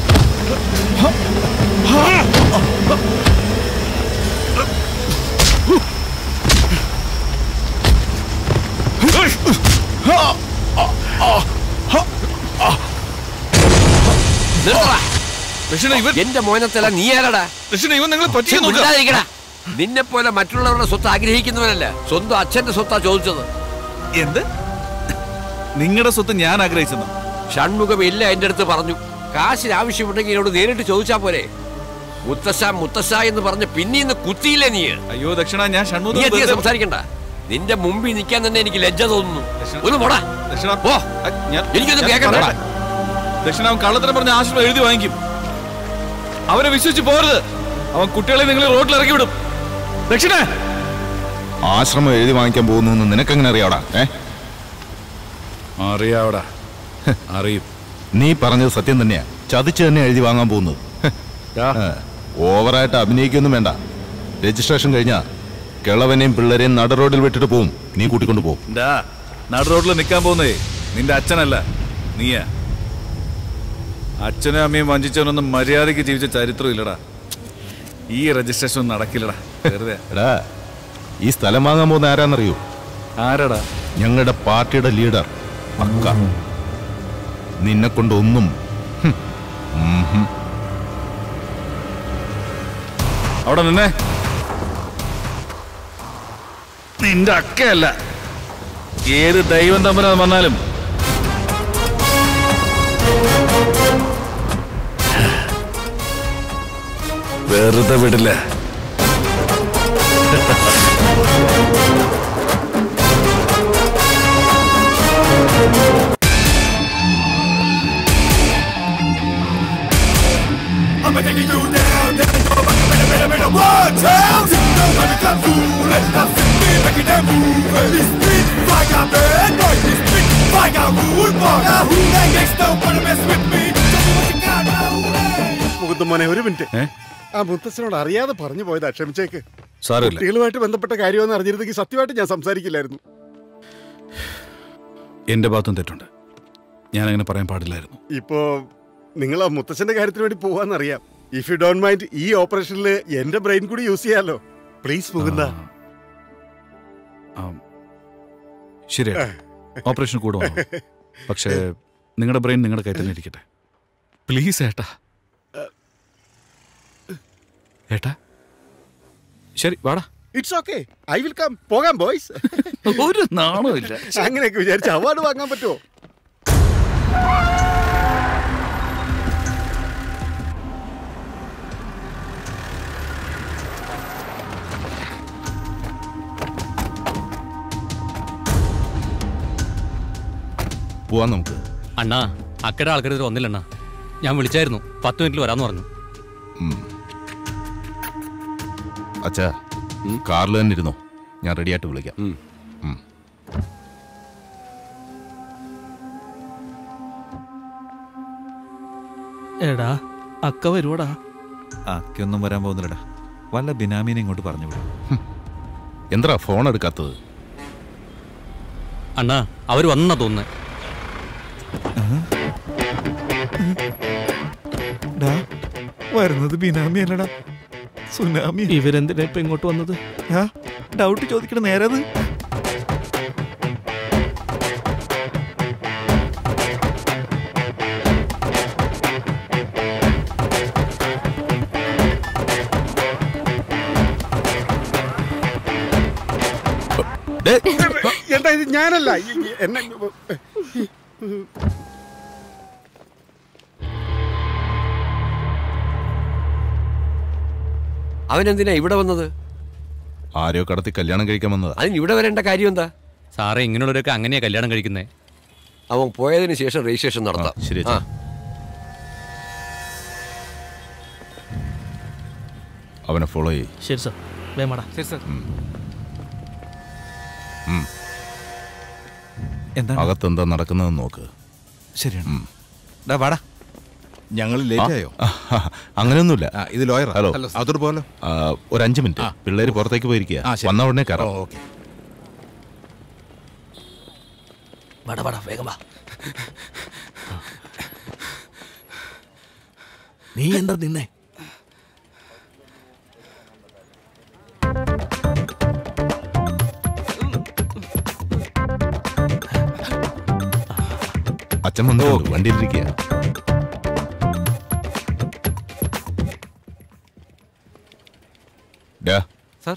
നിർത്തടാ. ദക്ഷിണ ഇവൻ എന്റെ മോനത്തല നീ ആരടാ ദക്ഷിണ ഇവൻ നിങ്ങളെ പറ്റിക്കാൻ നോക്കുക. നിന്നെ പോലെ മറ്റുള്ളവരുടെ സ്വത്ത് ആഗ്രഹിക്കുന്നവനല്ല സ്വന്തം അച്ഛന്റെ സ്വത്താ ചോദിച്ചത് എന്ത് നിങ്ങളുടെ സ്വത്ത് ഞാൻ ആഗ്രഹിച്ചെന്നു ഷൺമുഖം ഇല്ല എന്റെ അടുത്ത് പറഞ്ഞു കാശിന് ആവശ്യമുണ്ടെങ്കിൽ എന്നോട് നേരിട്ട് ചോദിച്ചാ പോരെ മുത്തശ്ശ മുത്തശ്ശ എന്ന് പറഞ്ഞ് പിന്നീന്ന് കുത്തിയില്ലേ നീ അയ്യോ ദക്ഷിണ ഞാൻ നീ ഷൺമുഖം അധികം വെറുതെ- സംസാരിക്കണ്ട നിന്റെ മുമ്പിൽ നിൽക്കാൻ തന്നെ എനിക്ക് ലജ്ജ തോന്നുന്നു ഒന്ന് പോടാ ദക്ഷിണ പോ ഞാൻ- എനിക്കൊന്നും ഞാൻ കേൾക്കണ്ട പറയട്ടെ. ദക്ഷിണ അവൻ കള്ളത്തരം പറഞ്ഞ ആശ്രമം എഴുതി വാങ്ങിക്കും അവനെ വിശ്വസിച്ച് പോരുത് അവൻ കുട്ടികളെ നിങ്ങൾ റോഡിൽ ഇറക്കി വിടും ദക്ഷിണ ആശ്രമം എഴുതി വാങ്ങിക്കാൻ പോകുന്നു എന്ന് നിനക്കെങ്ങനെ അറിയാവടാ ഏ അറിയാവടാ അറിയും നീ പറഞ്ഞത് സത്യം തന്നെയാ ചതിച്ച് തന്നെ എഴുതി വാങ്ങാൻ പോകുന്നത് ഏ, ഓവറായിട്ട് അഭിനയിക്കൊന്നും വേണ്ട രജിസ്ട്രേഷൻ കഴിഞ്ഞാ കിളവനെയും പിള്ളേരെയും നട റോഡിൽ വിട്ടിട്ട് പോവും നീ കൂട്ടിക്കൊണ്ട് പോകും എന്താ നട റോഡിൽ നിൽക്കാൻ പോകുന്നേ നിന്റെ അച്ഛനല്ല നീയാ അച്ഛനും അമ്മയും വഞ്ചിച്ചവനൊന്നും മര്യാദയ്ക്ക് ജീവിച്ച ചരിത്രം ഇല്ലടാ ഈ രജിസ്ട്രേഷൻ ഒന്നും നടക്കില്ലടാ വെറുതെ എടാ ഈ സ്ഥലം വാങ്ങാൻ പോകുന്ന ആരാന്നറിയോ ആരാടാ ഞങ്ങളുടെ പാർട്ടിയുടെ ലീഡർ അക്ക നിന്നെ കൊണ്ടൊന്നും ഹും, ഉം ഹും. അവിടെ നിന്നേ നിന്റെ അക്കയല്ല ഏത് ദൈവം തമ്പുരാൻ വന്നാലും വെറുതെ വിടില്ല I'ma take you down, down, go back, better, better, better, one town. Nobody can fool, let us see me making them move. This street, fire bad boy, this street, fire rude boy. Now who that gangsta wanna mess with me? Tell me what you got now, മുകുന്ദമോനെ ഒരു minute ആ മുത്തച്ഛനോട് അറിയാതെ പറഞ്ഞു പോയതാ ക്ഷമിച്ചേക്ക് സാരമില്ല. കുട്ടികളുമായിട്ട് ബന്ധപ്പെട്ട കാര്യമെന്ന് അറിഞ്ഞിരുന്നെങ്കിൽ സത്യമായിട്ട് ഞാൻ സംസാരിക്കില്ലായിരുന്നു എന്റെ ഭാഗത്തും തെറ്റുണ്ട് ഞാൻ അങ്ങനെ പറയാൻ പാടില്ലായിരുന്നു ഇപ്പോ നിങ്ങൾ ആ മുത്തച്ഛന്റെ കാര്യത്തിന് വേണ്ടി പോവാന്നറിയാം ഇഫ് യു ഡോണ്ട് മൈൻഡ് ഈ ഓപ്പറേഷനിൽ എന്റെ ബ്രെയിൻ കൂടി യൂസ് ചെയ്യാലോ പ്ലീസ് മുകുന്ദ ശരി ഓപ്പറേഷൻ കൂടെ വന്നു പക്ഷേ നിങ്ങളുടെ ബ്രെയിൻ നിങ്ങളുടെ കയ്യിൽ തന്നെ ഇരിക്കട്ടെ പ്ലീസ് ഏട്ടാ ഏട്ടാ ശരി വാടാ it's okay I will come പോകാം ബോയ്സ് ഒരു നാണമില്ല അങ്ങനെയൊക്കെ വിചാരിച്ച അവാർഡ് വാങ്ങാൻ പറ്റുമോ പോവാം നമുക്ക് അണ്ണാ അക്കടെ ആൾക്കാർ ഇത് വന്നില്ലണ്ണാ ഞാൻ വിളിച്ചായിരുന്നു പത്ത് മിനിറ്റിൽ വരാന്ന് പറഞ്ഞു ഉം. അച്ഛാ കാറിൽ തന്നെ ഇരുന്നോ ഞാൻ റെഡിയായിട്ട് വിളിക്കാം ഉം. എടാ അക്ക വരുവടാ അക്കൊന്നും വരാൻ പോകുന്നില്ലടാ വല്ല ബിനാമീനെ ഇങ്ങോട്ട് പറഞ്ഞു വിടും എന്താ ഫോൺ എടുക്കാത്തത് അണ്ണാ അവർ വന്നാ തോന്നുന്നത് ഡാ വരുന്നത് ബിനാമി അല്ലടാ സുനാമി ഇവരെന്തിനാ ഇപ്പൊ ഇങ്ങോട്ട് വന്നത് ആ ഡൗട്ട് ചോദിക്കണ നേരത് എന്താ ഇത് ഞാനല്ല ഈ- ഈ- എന്നെ അവൻ എന്തിനാ ഇവിടെ വന്നത് ആരെയോ കടത്തി കല്യാണം കഴിക്കാൻ വന്നതാ അതിന് ഇവിടെ വരേണ്ട കാര്യം എന്താ സാറേ ഇങ്ങനെയുള്ളവരൊക്കെ അങ്ങനെയാ കല്യാണം കഴിക്കുന്നത് അവൻ പോയതിന് ശേഷം രജിസ്ട്രേഷൻ നടത്താം ശരി ആ. അവനെ ഫോളോ ചെയ്യും ശരി സാർ വേമാടാ ശരി സാർ എന്താ അകത്തെന്താ നടക്കുന്നതെന്ന് നോക്ക് ശരിയാണ് ഡാ വാടാ ഞങ്ങൾ ലേറ്റ് ആ, ആയോ അങ്ങനെയൊന്നുമില്ല ഇത് ലോയർ ഹലോ ഹലോ അതോട് പോലെ ആ, ഒരു അഞ്ച് മിനിറ്റ് പിള്ളേര് പുറത്തേക്ക് പോയിരിക്കുക ആ, ശരി. വന്ന ഉടനെ കയറാം ഓ, ഓക്കെ വാടാ വാടാ വേഗം വാ നീ എന്താ നിന്നേ അച്ഛൻ വന്നിട്ടുണ്ട് വണ്ടിയിലിരിക്കുക ഡാ സാർ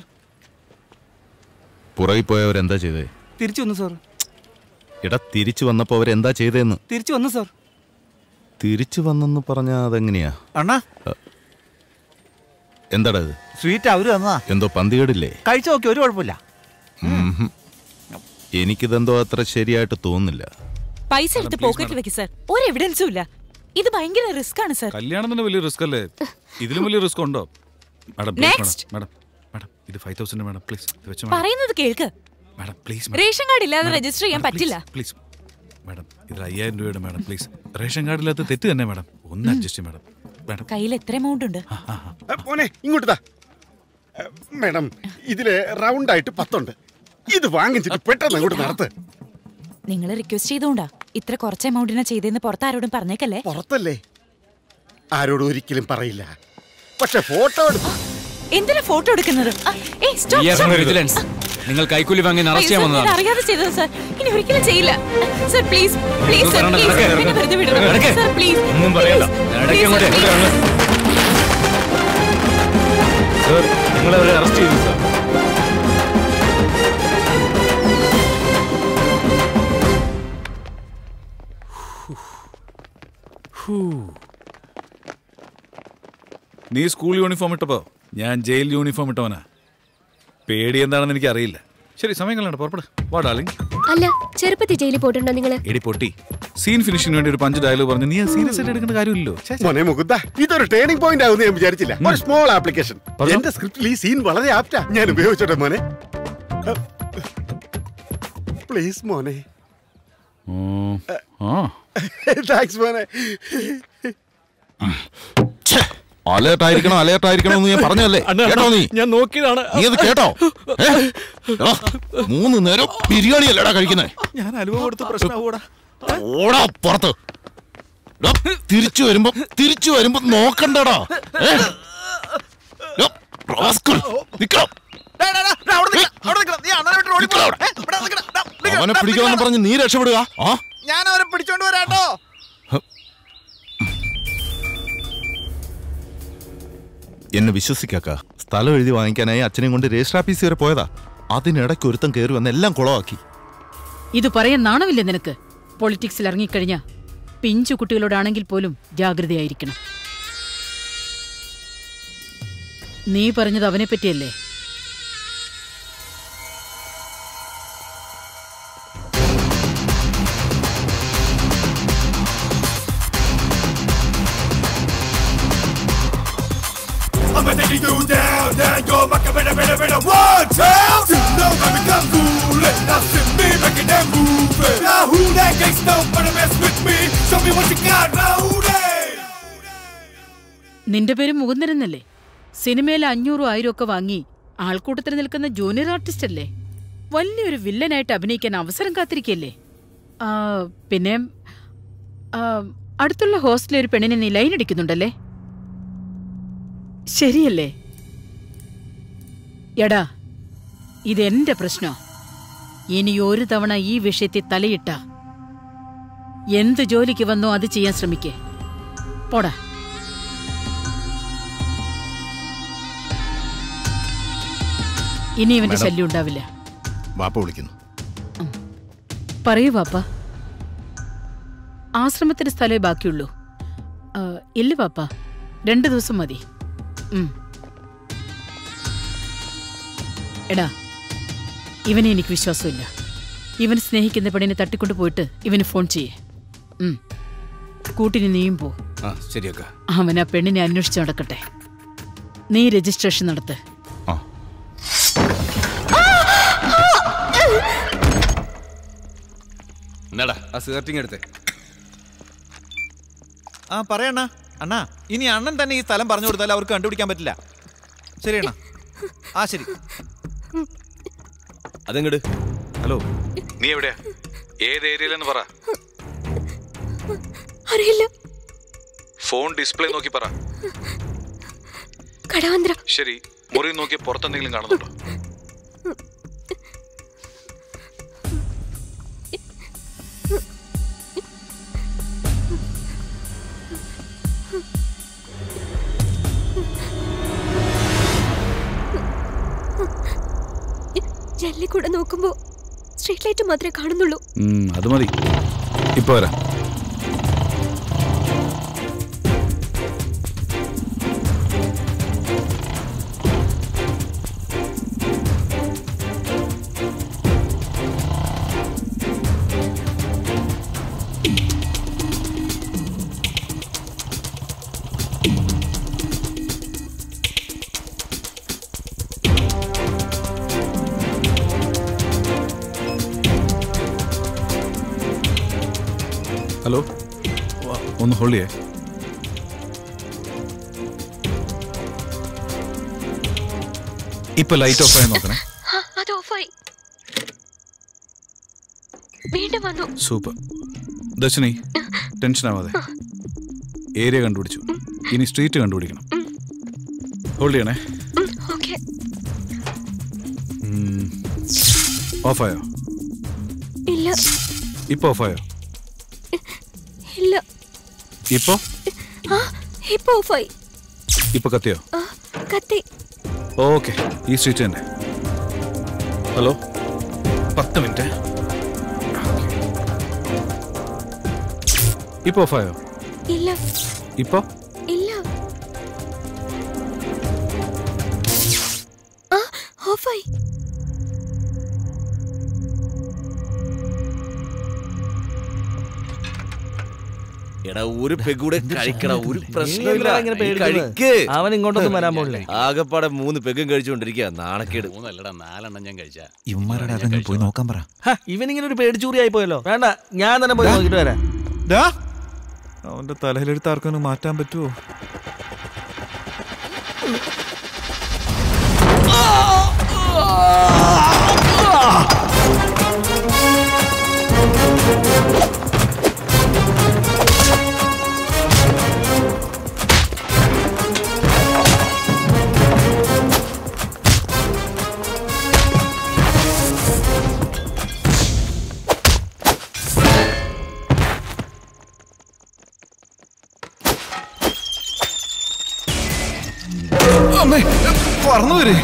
പുറകിൽ പോയവരെന്താ ചെയ്തേ തിരിച്ചു വന്നു സാർ എടാ തിരിച്ചു വന്നപ്പോ അവരെന്താ ചെയ്തേന്ന് തിരിച്ചു വന്നു സാർ തിരിച്ചു വന്നെന്ന് പറഞ്ഞാ അതെങ്ങനെയാ അണ്ണാ എന്താടാ ഇത് സ്വീറ്റ് അവര് തന്നതാ എന്തോ പന്തികേടില്ലേ കഴിച്ചു നോക്കി ഒരു കുഴപ്പമില്ല ഉംഹും. എനിക്കിതെന്തോ അത്ര ശരിയായിട്ട് തോന്നുന്നില്ല പൈസ എടുത്ത് പോക്കറ്റിൽ വെക്ക് സാർ ഒരു എവിഡൻസും ഇല്ല ഇത് ഭയങ്കര റിസ്ക് ആണ് സാർ കല്യാണം തന്നെ വലിയ റിസ്ക് അല്ലേ ഇതിലും വലിയ റിസ്ക് ഉണ്ടോ madam please Next. Madam madam ഇത് ഫൈവ് തൗസൻഡ് മാഡം പ്ലീസ് ഇത് വെച്ച് മാഡം പറയുന്നത് കേൾക്ക് മാഡം പ്ലീസ് റേഷൻ കാർഡ് ഇല്ലാതെ രജിസ്റ്റർ ചെയ്യാൻ പറ്റില്ല പ്ലീസ് മാഡം ഇത് അയ്യായിരം രൂപയുടെ മാഡം പ്ലീസ് റേഷൻ കാർഡില്ലാത്ത തെറ്റ് തന്നെ മാഡം ഒന്ന് അഡ്ജസ്റ്റ് ചെയ്യും മാഡം മാഡം കയ്യിൽ എത്ര എമൗണ്ട് ഉണ്ട് മോനെ ഇങ്ങോട്ട് താ മേഡം ഇതില് റൗണ്ട് ആയിട്ട് പത്തുണ്ട് ഇത് വാങ്ങിച്ചിട്ട് പെട്ടെന്ന് അങ്ങോട്ട് നടത്ത് നിങ്ങൾ റിക്വസ്റ്റ് ചെയ്തുകൊണ്ടാ ഇത്ര കുറച്ച് എമൗണ്ടിനാ ചെയ്തെന്ന് പുറത്താരോടും പറഞ്ഞേക്കല്ലേ പുറത്തല്ലേ ആരോടും ഒരിക്കലും പറയില്ല പക്ഷെ ഫോട്ടോ എന്തിനാ ഫോട്ടോ എടുക്കുന്നത് ആ, ഏയ്, stop, We are stop. from vigilance. നിങ്ങൾ കൈക്കൂലി വാങ്ങി അയ്യോ, അറസ്റ്റ് sir, ചെയ്യാൻ ഞാൻ വന്നതാണ് അറിയാതെ ചെയ്തത് സാർ ഇനി ഒരിക്കലും ചെയ്യില്ല സർ പ്ലീസ് പ്ലീസ് സർ നടക്ക്, പ്ലീസ് നടക്ക്. എന്നെ വെറുതെ വിടണം നടക്ക്. സർ പ്ലീസ് ഒന്നും പറയണ്ട നടക്ക് അങ്ങോട്ട് സർ നിങ്ങൾ അവരെ അറസ്റ്റ് ചെയ്തു സാർ നീ സ്കൂൾ യൂണിഫോം ഇട്ടപ്പോ ഞാൻ ജയിൽ യൂണിഫോം ഇട്ടവനാ പേടി എന്താണെന്ന് എനിക്ക് അറിയില്ല ശരി സമയം കളയണ്ട പുറപ്പെട് വാ ഡാർലിംഗ് അല്ല ചെറുപ്പത്തിൽ ജയിലിൽ പോയിട്ടുണ്ടോ നിങ്ങള് എടി പൊട്ടി സീൻ ഫിനിഷിന് വേണ്ടി ഒരു പഞ്ച് ഡയലോഗ് പറഞ്ഞു നീ സീരിയസ് ആയിട്ട് എടുക്കേണ്ട കാര്യമില്ലല്ലോ മോനെ മുകുന്ദ ഇതൊരു ടേണിംഗ് പോയിന്റ് ആവുമെന്ന് ഞാൻ വിചാരിച്ചില്ല ഒരു സ്മോൾ ആപ്ലിക്കേഷൻ എന്റെ സ്ക്രിപ്റ്റിൽ ഈ സീൻ വളരെ ആപ്റ്റാ ഞാൻ ഉപയോഗിച്ചോട്ടെ മോനെ പ്ലീസ് മോനെ താങ്ക്സ് മോനെ അലേർട്ട് ആയിരിക്കണം അലേർട്ട് ആയിരിക്കണം എന്ന് ഞാൻ പറഞ്ഞല്ലേ കേട്ടോ നീ ഞാൻ നോക്കിയതാണ് നീ അത് കേട്ടോ ഏ? എടാ, മൂന്ന് നേരം ബിരിയാണി അല്ലടാ കഴിക്കുന്നേ ഞാൻ അലുവ കൊടുത്ത് പ്രശ്നമാവൂടാ ഓടാ പുറത്ത് എടാ, തിരിച്ചു വരുമ്പോ തിരിച്ചു വരുമ്പോ നോക്കണ്ടടാ ഏ? എടാ, rascal, നിക്കണം. അവനെ പിടിക്കണമെന്ന് പറഞ്ഞ് നീ രക്ഷപ്പെടുക ആ ഞാൻ അവരെ പിടിച്ചോണ്ട് വരാട്ടോ എന്നെ വിശ്വസിക്കാക്ക സ്ഥലം എഴുതി വാങ്ങിക്കാനായി അച്ഛനെയും കൊണ്ട് രജിസ്റ്റർ ഓഫീസ് വരെ പോയതാ അതിനിടയ്ക്ക് ഒരുത്തം കയറി വന്ന് എല്ലാം കുളമാക്കി ഇത് പറയാൻ നാണമില്ലേ നിനക്ക് പൊളിറ്റിക്സിൽ ഇറങ്ങിക്കഴിഞ്ഞ പിഞ്ചു കുട്ടികളോടാണെങ്കിൽ പോലും ജാഗ്രതയായിരിക്കണം നീ പറഞ്ഞത് അവനെ പറ്റിയല്ലേ I'ma take you down, down, go back a better, better, better. One, two, you know I become cool. Now sit me back in that move. Now who that gangsta wanna mess with me? Show me what you got, now who that? നിന്റെ പേര് മുകുന്ദനെന്നല്ലേ സിനിമയിൽ അഞ്ഞൂറും ആയിരം ഒക്കെ വാങ്ങി ആൾക്കൂട്ടത്തിൽ നിൽക്കുന്ന junior artist അല്ലേ വലിയൊരു വില്ലനായിട്ട് അഭിനയിക്കാൻ അവസരം കാത്തിരിക്കല്ലേ ആ, പിന്നെ ആ, അടുത്തുള്ള ഹോസ്റ്റലിൽ ഒരു പെണ്ണിനെ നീ ലൈൻ അടിക്കുന്നുണ്ടല്ലേ ശരിയല്ലേ എടാ ഇതെന്റെ പ്രശ്നോ ഇനി ഒരു തവണ ഈ വിഷയത്തിൽ തലയിട്ട എന്ത് ജോലിക്ക് വന്നോ അത് ചെയ്യാൻ ശ്രമിക്കേ പോടാ ഇനി ഇവന്റെ മാഡം. ശല്യം ഉണ്ടാവില്ല വാപ്പ വിളിക്കുന്നു പറയൂ പാപ്പ ആശ്രമത്തിന് സ്ഥലമേ ബാക്കിയുള്ളൂ ആ, ഇല്ല പാപ്പ രണ്ടു ദിവസം മതി ഉം. എടാ ഇവനെ എനിക്ക് വിശ്വാസമില്ല ഇവൻ സ്നേഹിക്കുന്ന പെണ്ണിനെ തട്ടിക്കൊണ്ടു പോയിട്ട് ഇവന് ഫോൺ ചെയ്യേ ഉം. കൂട്ടിന് നീയും പോ ആ ശരിയൊക്കെ അവൻ ആ പെണ്ണിനെ അന്വേഷിച്ച് നടക്കട്ടെ നീ രജിസ്ട്രേഷൻ നടത്ത് എന്നാടാ ആ സിഗരറ്റിങ് എടുത്തേ ആ പറയണ്ണ അണ്ണാ ഇനി അണ്ണൻ തന്നെ ഈ സ്ഥലം പറഞ്ഞു കൊടുത്താൽ അവർക്ക് കണ്ടുപിടിക്കാൻ പറ്റില്ല ശരി അണ്ണാ ആ ശരി അതെങ്ങട് ഹലോ നീ എവിടെയാ ഏത് ഏരിയയിലെന്ന് പറ അറിയില്ല ഫോൺ ഡിസ്പ്ലേ നോക്കി പറ കടവന്ത്രം ശരി മുറി നോക്കി പുറത്തെന്തെങ്കിലും കാണുന്നുണ്ടോ ജനലിൽ കൂടെ നോക്കുമ്പോ സ്ട്രീറ്റ് ലൈറ്റ് മാത്രമേ കാണുന്നുള്ളൂ അത് മതി ഇപ്പൊ വരാം ഹലോ ഒന്ന് ഹോൾഡ് ചെയ്യേ ഇപ്പൊ ലൈറ്റ് ഓഫ് ആയി നോക്കണേ ആ, അത് ഓഫായി വീണ്ടും വന്നു സൂപ്പർ ദർശനി ടെൻഷൻ ആവാതെ ഏരിയ കണ്ടുപിടിച്ചു ഇനി സ്ട്രീറ്റ് കണ്ടുപിടിക്കണം ഹോൾഡ് ചെയ്യണേ ഓക്കെ ഓഫായോ ഇല്ല ഇപ്പൊ ഓഫായോ ഇല്ല ഇപ്പൊ ആ ഇപ്പൊ ഓഫായി ഇപ്പൊ കത്തിയോ ആ കത്തി ഓക്കെ ഈ സ്ട്രീറ്റ് തന്നെ ഹലോ പത്ത് മിനിറ്റ് ഇപ്പൊ ഓഫായോ ഇല്ല ഇപ്പൊ ഇല്ല ആ ഓഫായി എടാ ഒരു പെഗൂടെ കഴിക്കടാ ഒരു നീ പ്രശ്നമില്ല എന്തിനാ ഇങ്ങനെ നീ പേടിക്കുന്നത്? കഴിക്ക് അവൻ ഇങ്ങോട്ടൊന്നും വരാൻ പോണില്ലേ? ആകപ്പാടെ മൂന്ന് പെഗും കഴിച്ചുകൊണ്ടിരിക്കുക നാണക്കേട് മൂന്നല്ലടാ നാലെണ്ണം ഞാൻ കഴിച്ച ഇവന്മാരുടെ അതെങ്ങനെ പോയി നോക്കാൻ പറ ഹ, ഇവനിങ്ങനെ ഒരു പേടിച്ചൂറി ആയി പോയല്ലോ വേണ്ട ഞാൻ തന്നെ പോയി നോക്കിട്ട് വരാം അവന്റെ തലയിലെടുത്ത് ആർക്കൊന്ന് മാറ്റാൻ പറ്റുമോ അമ്മേ പറന്നു വരെ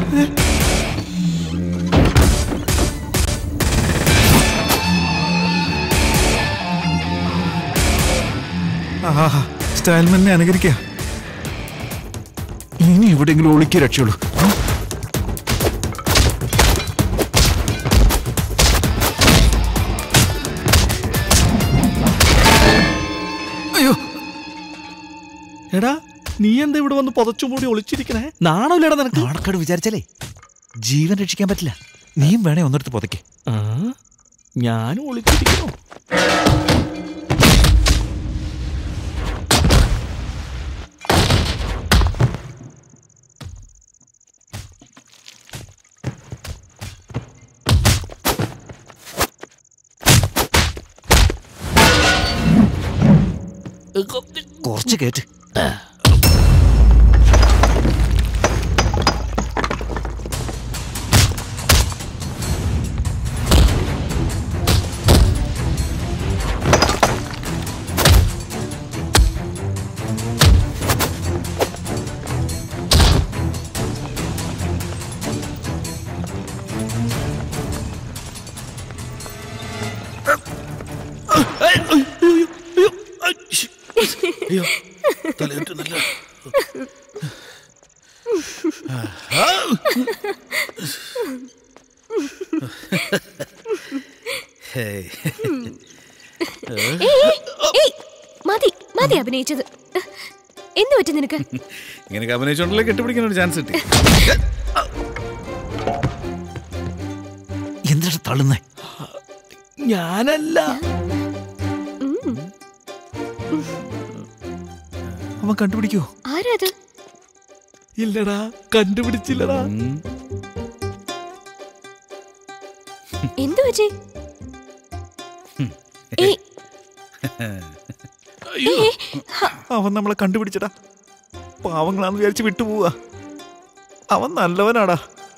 ആഹാ സ്റ്റൈൽമെന്നെ അനുകരിക്ക ഇനി എവിടെയെങ്കിലും ഒളിക്കി രക്ഷയുള്ളൂ ആ? അയ്യോ എടാ നീ എന്താ ഇവിടെ വന്ന് പുതച്ചു മൂടി ഒളിച്ചിരിക്കണേ നാണമില്ലടാ നിനക്ക് നാണക്കേട് വിചാരിച്ചാലേ ജീവൻ രക്ഷിക്കാൻ പറ്റില്ല നീയും വേണേ ഒന്നെടുത്ത് പുതയ്ക്ക് ആ ഞാനും ഒളിച്ചിരിക്കണോ കുറച്ച് കേട്ട് അയ്യോ തലയിട്ടുന്നല്ലോ ഹേയ്. ഏയ്, ഏയ്, ഏയ്, മതി മതി അഭിനയിച്ചത് എന്ത് പറ്റി നിനക്ക് ഇങ്ങനെ അഭിനയിച്ചോണ്ടല്ലേ കെട്ടിപ്പിടിക്കാൻ ഒരു ചാൻസ് കിട്ടി എന്താ തള്ളുന്നേ ഞാനല്ല അവൻ കണ്ടുപിടിക്കോ ആരാ അത് ഇല്ലടാ കണ്ടുപിടിച്ചില്ലടാ എന്ത് പറ്റി ഏയ്, ഏയ്, ഹ, അവൻ നമ്മളെ കണ്ടുപിടിച്ചടാ പാവങ്ങളാന്ന് വിചാരിച്ച് വിട്ടുപോവാ അവൻ നല്ലവനാടാ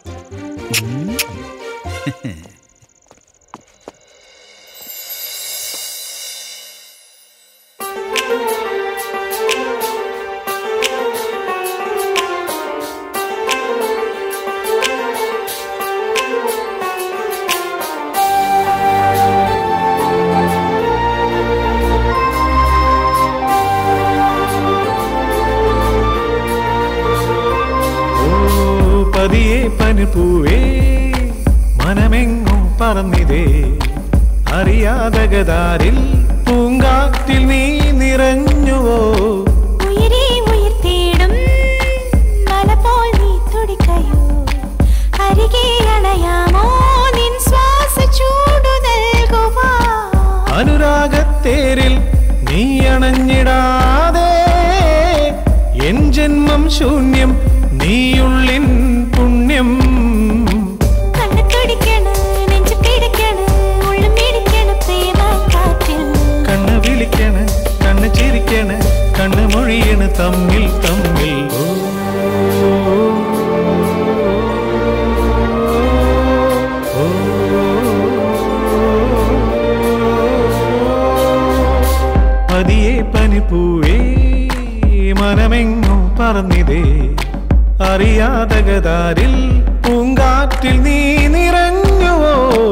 ഓ പതിയെ പനിപ്പൂവേ മനമെങ്ങും പറന്നിതേ അറിയാതകതാരിൽ പൂങ്കാറ്റിൽ നീ നിറഞ്ഞുവോ ഉയരെ ഉയർത്തിയിടും മല പോൽ നീ തുടിക്കയോ അരികെ അണയാമോ നിൻ ശ്വാസ ചൂടു നൽകുവാ അനുരാഗത്തേരിൽ നീ അണഞ്ഞിടാതെ എൻ ജന്മം ശൂന്യം നീയുള്ളിൻ പുണ്യം കണ്ണു തുടിക്കണ് നെഞ്ചു പിടിക്കണ് ഉള്ളു മിടിക്കണ് പ്രേമ കാറ്റിൽ കണ്ണ് വിളിക്കണ് കണ്ണ് ചിരിക്കണ് കണ്ണ് മൊഴിയണ് തമ്മിൽ തമ്മിൽ ഓ, ഓ, പതിയെ പനിപ്പൂവേ മനമെങ്ങും പറന്നിതേ അറിയാതകതാരിൽ പൂങ്കാറ്റിൽ നീ നിറഞ്ഞുവോ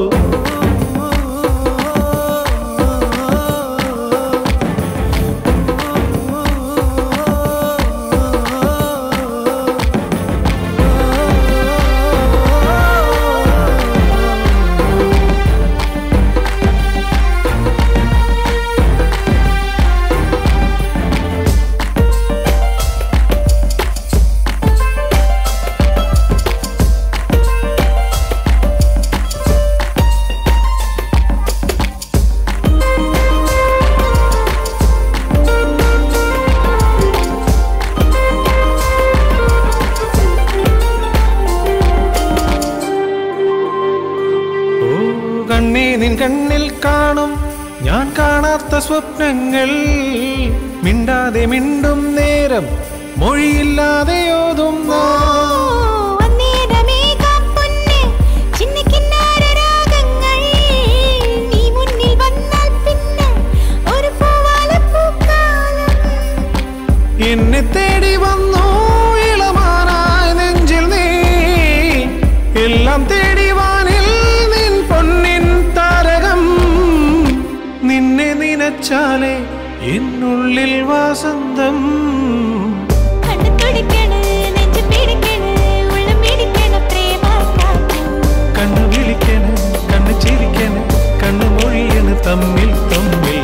ഓ കണ്ണേ നിൻ കണ്ണിൽ കാണും ഞാൻ കാണാത്ത സ്വപ്നങ്ങൾ മിണ്ടാതെ മിണ്ടും നേരം മൊഴിയില്ലാതെ ഓതും അന്നേരമേകാം പൊന്ന് ചിന്ന കിന്നാര രാഗങ്ങൾ നീ മുന്നിൽ വന്നാൽ പിന്നെ ഒരു പൂവാലപ്പൂക്കാലം എന്നെ തേടി വന്നു ഇളമാനായ നെഞ്ചിൽ നീ എല്ലാം തേടി വാനിൽ നിൻ പൊന്നിൻ താരകം നിന്നെ നിനച്ചാലേ എന്നുള്ളിൽ വാസന്തം കണ്ണു തുടിക്കണ് നെഞ്ചു പിടിക്കണ് ഉള്ളു മിടിക്കണ് പ്രേമ കാറ്റിൽ കണ്ണ് വിളിക്കണ് കണ്ണ് ചിരിക്കണ് കണ്ണ് മൊഴിയണ് തമ്മിൽ തമ്മിൽ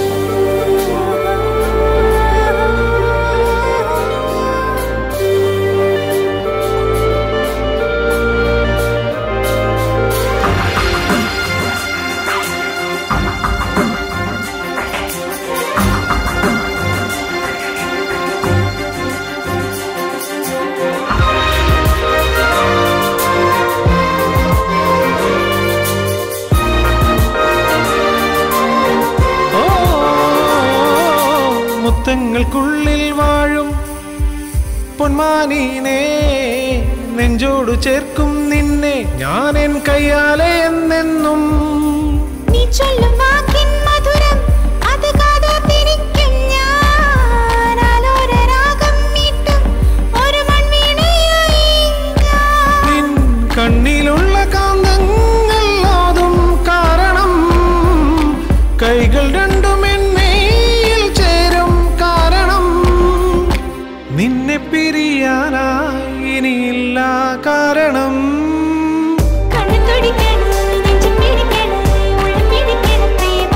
ഓ മുത്തങ്ങൾക്കുള്ളിൽ വാഴും പൊന്മാനീനെ നെഞ്ചോടു ചേർക്കും നിന്നെ ഞാൻ എൻ കയ്യാലെ എന്നെന്നും നീ ചൊല്ലും വാക്കിൻ മധുരം അത് കാതോർത്തിരിക്കും ഞാൻ ആലോല രാഗം മീട്ടും ഒരു മൺവീണയായി നിൻ കണ്ണിലുള്ള കാന്തങ്ങൾ ഓതും കാരണം കൈകൾ രണ്ടും എന്നേയിൽ ചേരും കാരണം നിന്നെ പിരിയാനായി ഇനിയില്ല കാരണം കണ്ണു തുടിക്കണ് നെഞ്ചു പിടിക്കണ് ഉള്ളു മിടിക്കണ് പ്രേമ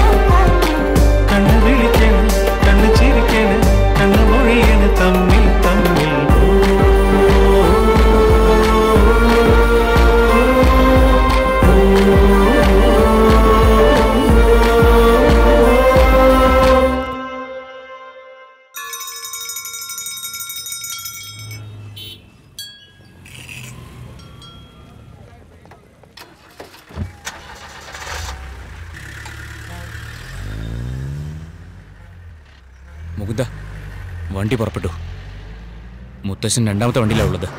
മുകുന്ദ വണ്ടി പുറപ്പെട്ടു മുത്തശ്ശൻ രണ്ടാമത്തെ വണ്ടിയിലാണ് ഉള്ളത്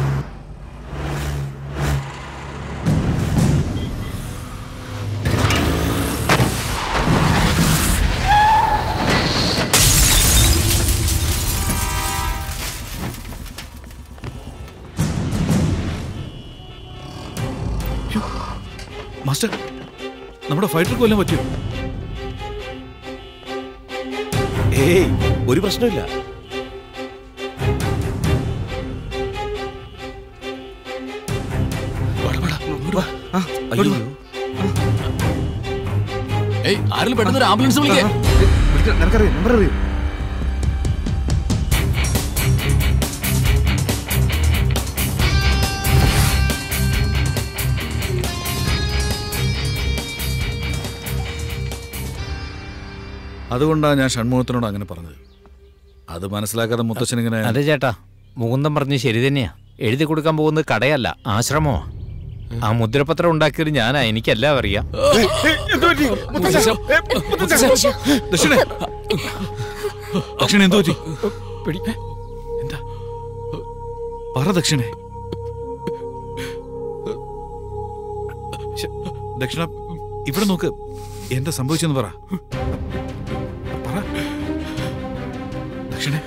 മാസ്റ്റർ നമ്മുടെ ഫൈറ്റർ കൊല്ലാൻ പറ്റുമോ ഏയ് ഒരു പ്രശ്നമില്ല അയ്യോ. ഏയ് ആരെങ്കിലും പെട്ടെന്ന് ഒരു ആംബുലൻസ് വിളിക്കേ നിനക്കറിയാം നമ്പർ അറിയോ അതുകൊണ്ടാണ് ഞാൻ ഷൺമുഖത്തിനോട് അങ്ങനെ പറഞ്ഞത് അത് മനസ്സിലാക്കാതെ മുത്തച്ഛൻ ഇങ്ങനെ അതെ ചേട്ടാ മുകുന്ദം പറഞ്ഞ് ശരി തന്നെയാ എഴുതി കൊടുക്കാൻ പോകുന്നത് കടയല്ല ആശ്രമോ ആ മുദ്രപത്രം ഉണ്ടാക്കിയത് ഞാനാ എനിക്കെല്ലാം അറിയാം ദക്ഷിണേ ദക്ഷിണ എന്തോ പറ്റി എന്താ പറ ദക്ഷിണേ ശ്ശെ, ദക്ഷിണ ഇവിടെ നോക്ക് എന്താ സംഭവിച്ചെന്ന് പറ പറ ദക്ഷിണേ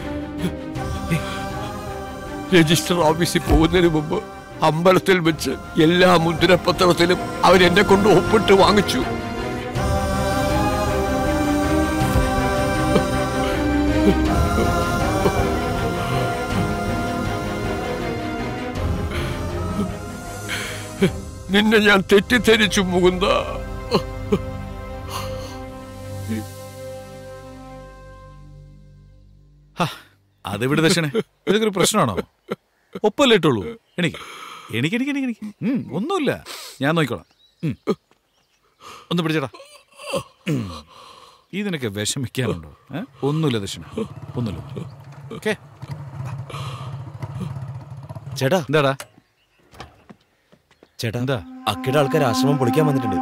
രജിസ്റ്റർ ഓഫീസിൽ പോകുന്നതിന് മുമ്പ് അമ്പലത്തിൽ വെച്ച് എല്ലാ മുദ്രപത്രത്തിലും അവരെന്നെ കൊണ്ട് ഒപ്പിട്ട് വാങ്ങിച്ചു നിന്നെ ഞാൻ തെറ്റിദ്ധരിച്ചു മുകുന്ദ അതെവിടെ ദക്ഷിണേ ഇതൊക്കെ ഒരു പ്രശ്നമാണോ ഒപ്പല്ലേ ഇട്ടുള്ളൂ എനിക്ക് എനിക്ക് എനിക്ക് എനിക്ക് എനിക്ക് ഉം, ഒന്നുമില്ല ഞാൻ നോക്കിക്കോളാം ഉം. ഒന്ന് പിടിച്ചേടാ ഉം. ഇതിനൊക്കെ വിഷമിക്കാനുണ്ടോ ഏ? ഒന്നുമില്ല ദക്ഷിണ ഒന്നുമില്ല ഓക്കെ ചേട്ടാ എന്താടാ ചേട്ടാ എന്താ അക്കിയുടെ ആൾക്കാർ ആശ്രമം പൊളിക്കാൻ വന്നിട്ടുണ്ട്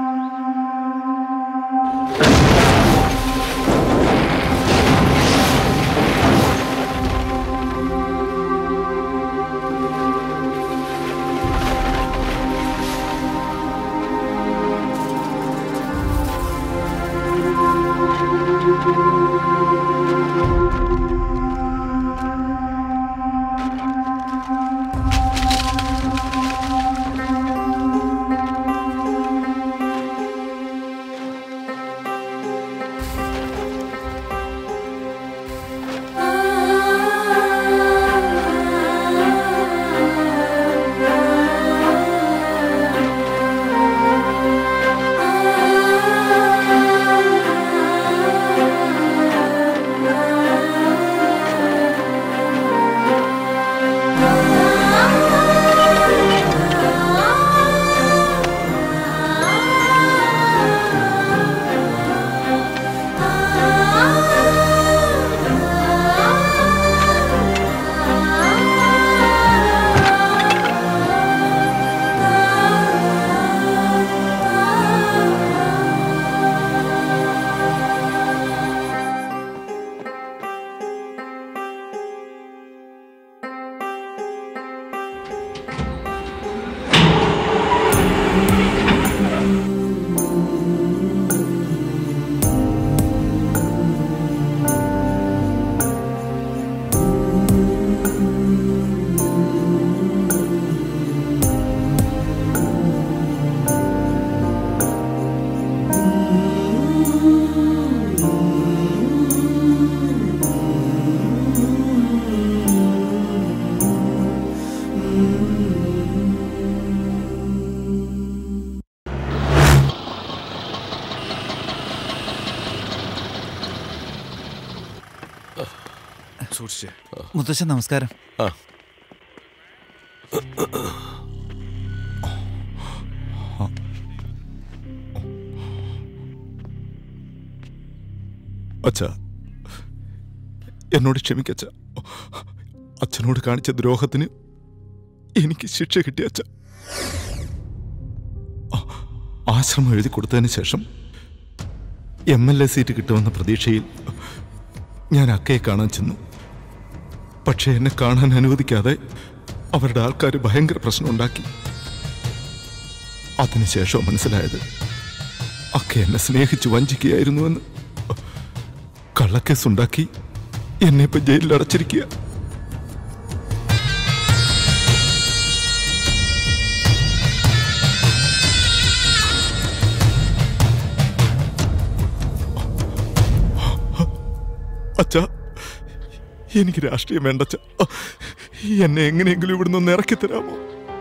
സൂക്ഷിച്ചേ മുത്തശ്ശൻ നമസ്കാരം അച്ഛ എന്നോട് ക്ഷമിക്കച്ച അച്ഛനോട് കാണിച്ച ദ്രോഹത്തിന് എനിക്ക് ശിക്ഷ കിട്ടിയ അച്ഛ ആ- ആശ്രമം എഴുതി കൊടുത്തതിന് ശേഷം എം എൽ എ സീറ്റ് കിട്ടുമെന്ന പ്രതീക്ഷയിൽ ഞാൻ അക്കയെ കാണാൻ ചെന്നു പക്ഷെ എന്നെ കാണാൻ അനുവദിക്കാതെ അവരുടെ ആൾക്കാർ ഭയങ്കര പ്രശ്നമുണ്ടാക്കി അതിനുശേഷം മനസ്സിലായത് അക്ക എന്നെ സ്നേഹിച്ചു വഞ്ചിക്കുകയായിരുന്നുവെന്ന് കള്ളക്കേസുണ്ടാക്കി എന്നെ ഇപ്പൊ ജയിലിൽ അടച്ചിരിക്കുക അച്ഛാ എനിക്ക് രാഷ്ട്രീയം വേണ്ട അച്ഛാ എന്നെ എങ്ങനെയെങ്കിലും ഇവിടുന്ന് ഒന്ന് ഇറക്കി തരാമോ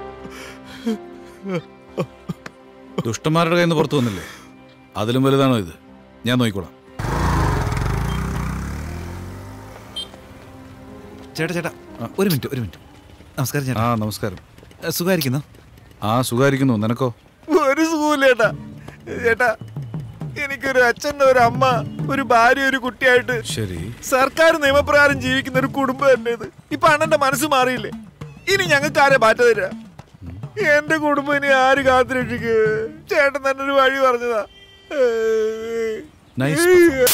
ദുഷ്ടന്മാരുടെ കയ്യിൽ നിന്ന് പുറത്തു വന്നില്ലേ അതിലും വലുതാണോ ഇത് ഞാൻ നോക്കിക്കോളാം ചേട്ടാ ചേട്ടാ ഒരു മിനിറ്റ് ഒരു മിനിറ്റ് നമസ്കാരം ചേട്ടാ ആ നമസ്കാരം സുഖമായിരിക്കുന്നു ആ സുഖമായിരിക്കുന്നു നിനക്കോ ഒരു സുഖമില്ല ചേട്ടാ ചേട്ടാ എനിക്കൊരു അച്ഛൻ ഒരു അമ്മ ഒരു ഭാര്യ ഒരു കുട്ടിയായിട്ട് ശരി സർക്കാർ നിയമപ്രകാരം ജീവിക്കുന്ന ഒരു കുടുംബം തന്നെ ഇത് ഇപ്പൊ അണ്ണന്റെ മനസ്സ് മാറിയില്ലേ ഇനി ഞങ്ങൾക്ക് ആരെ മാറ്റ തരാ എന്റെ കുടുംബം ഇനി ആര് കാത്തിരക്ഷിക്ക് ചേട്ടൻ തന്നെ ഒരു വഴി പറഞ്ഞതാ നൈസ്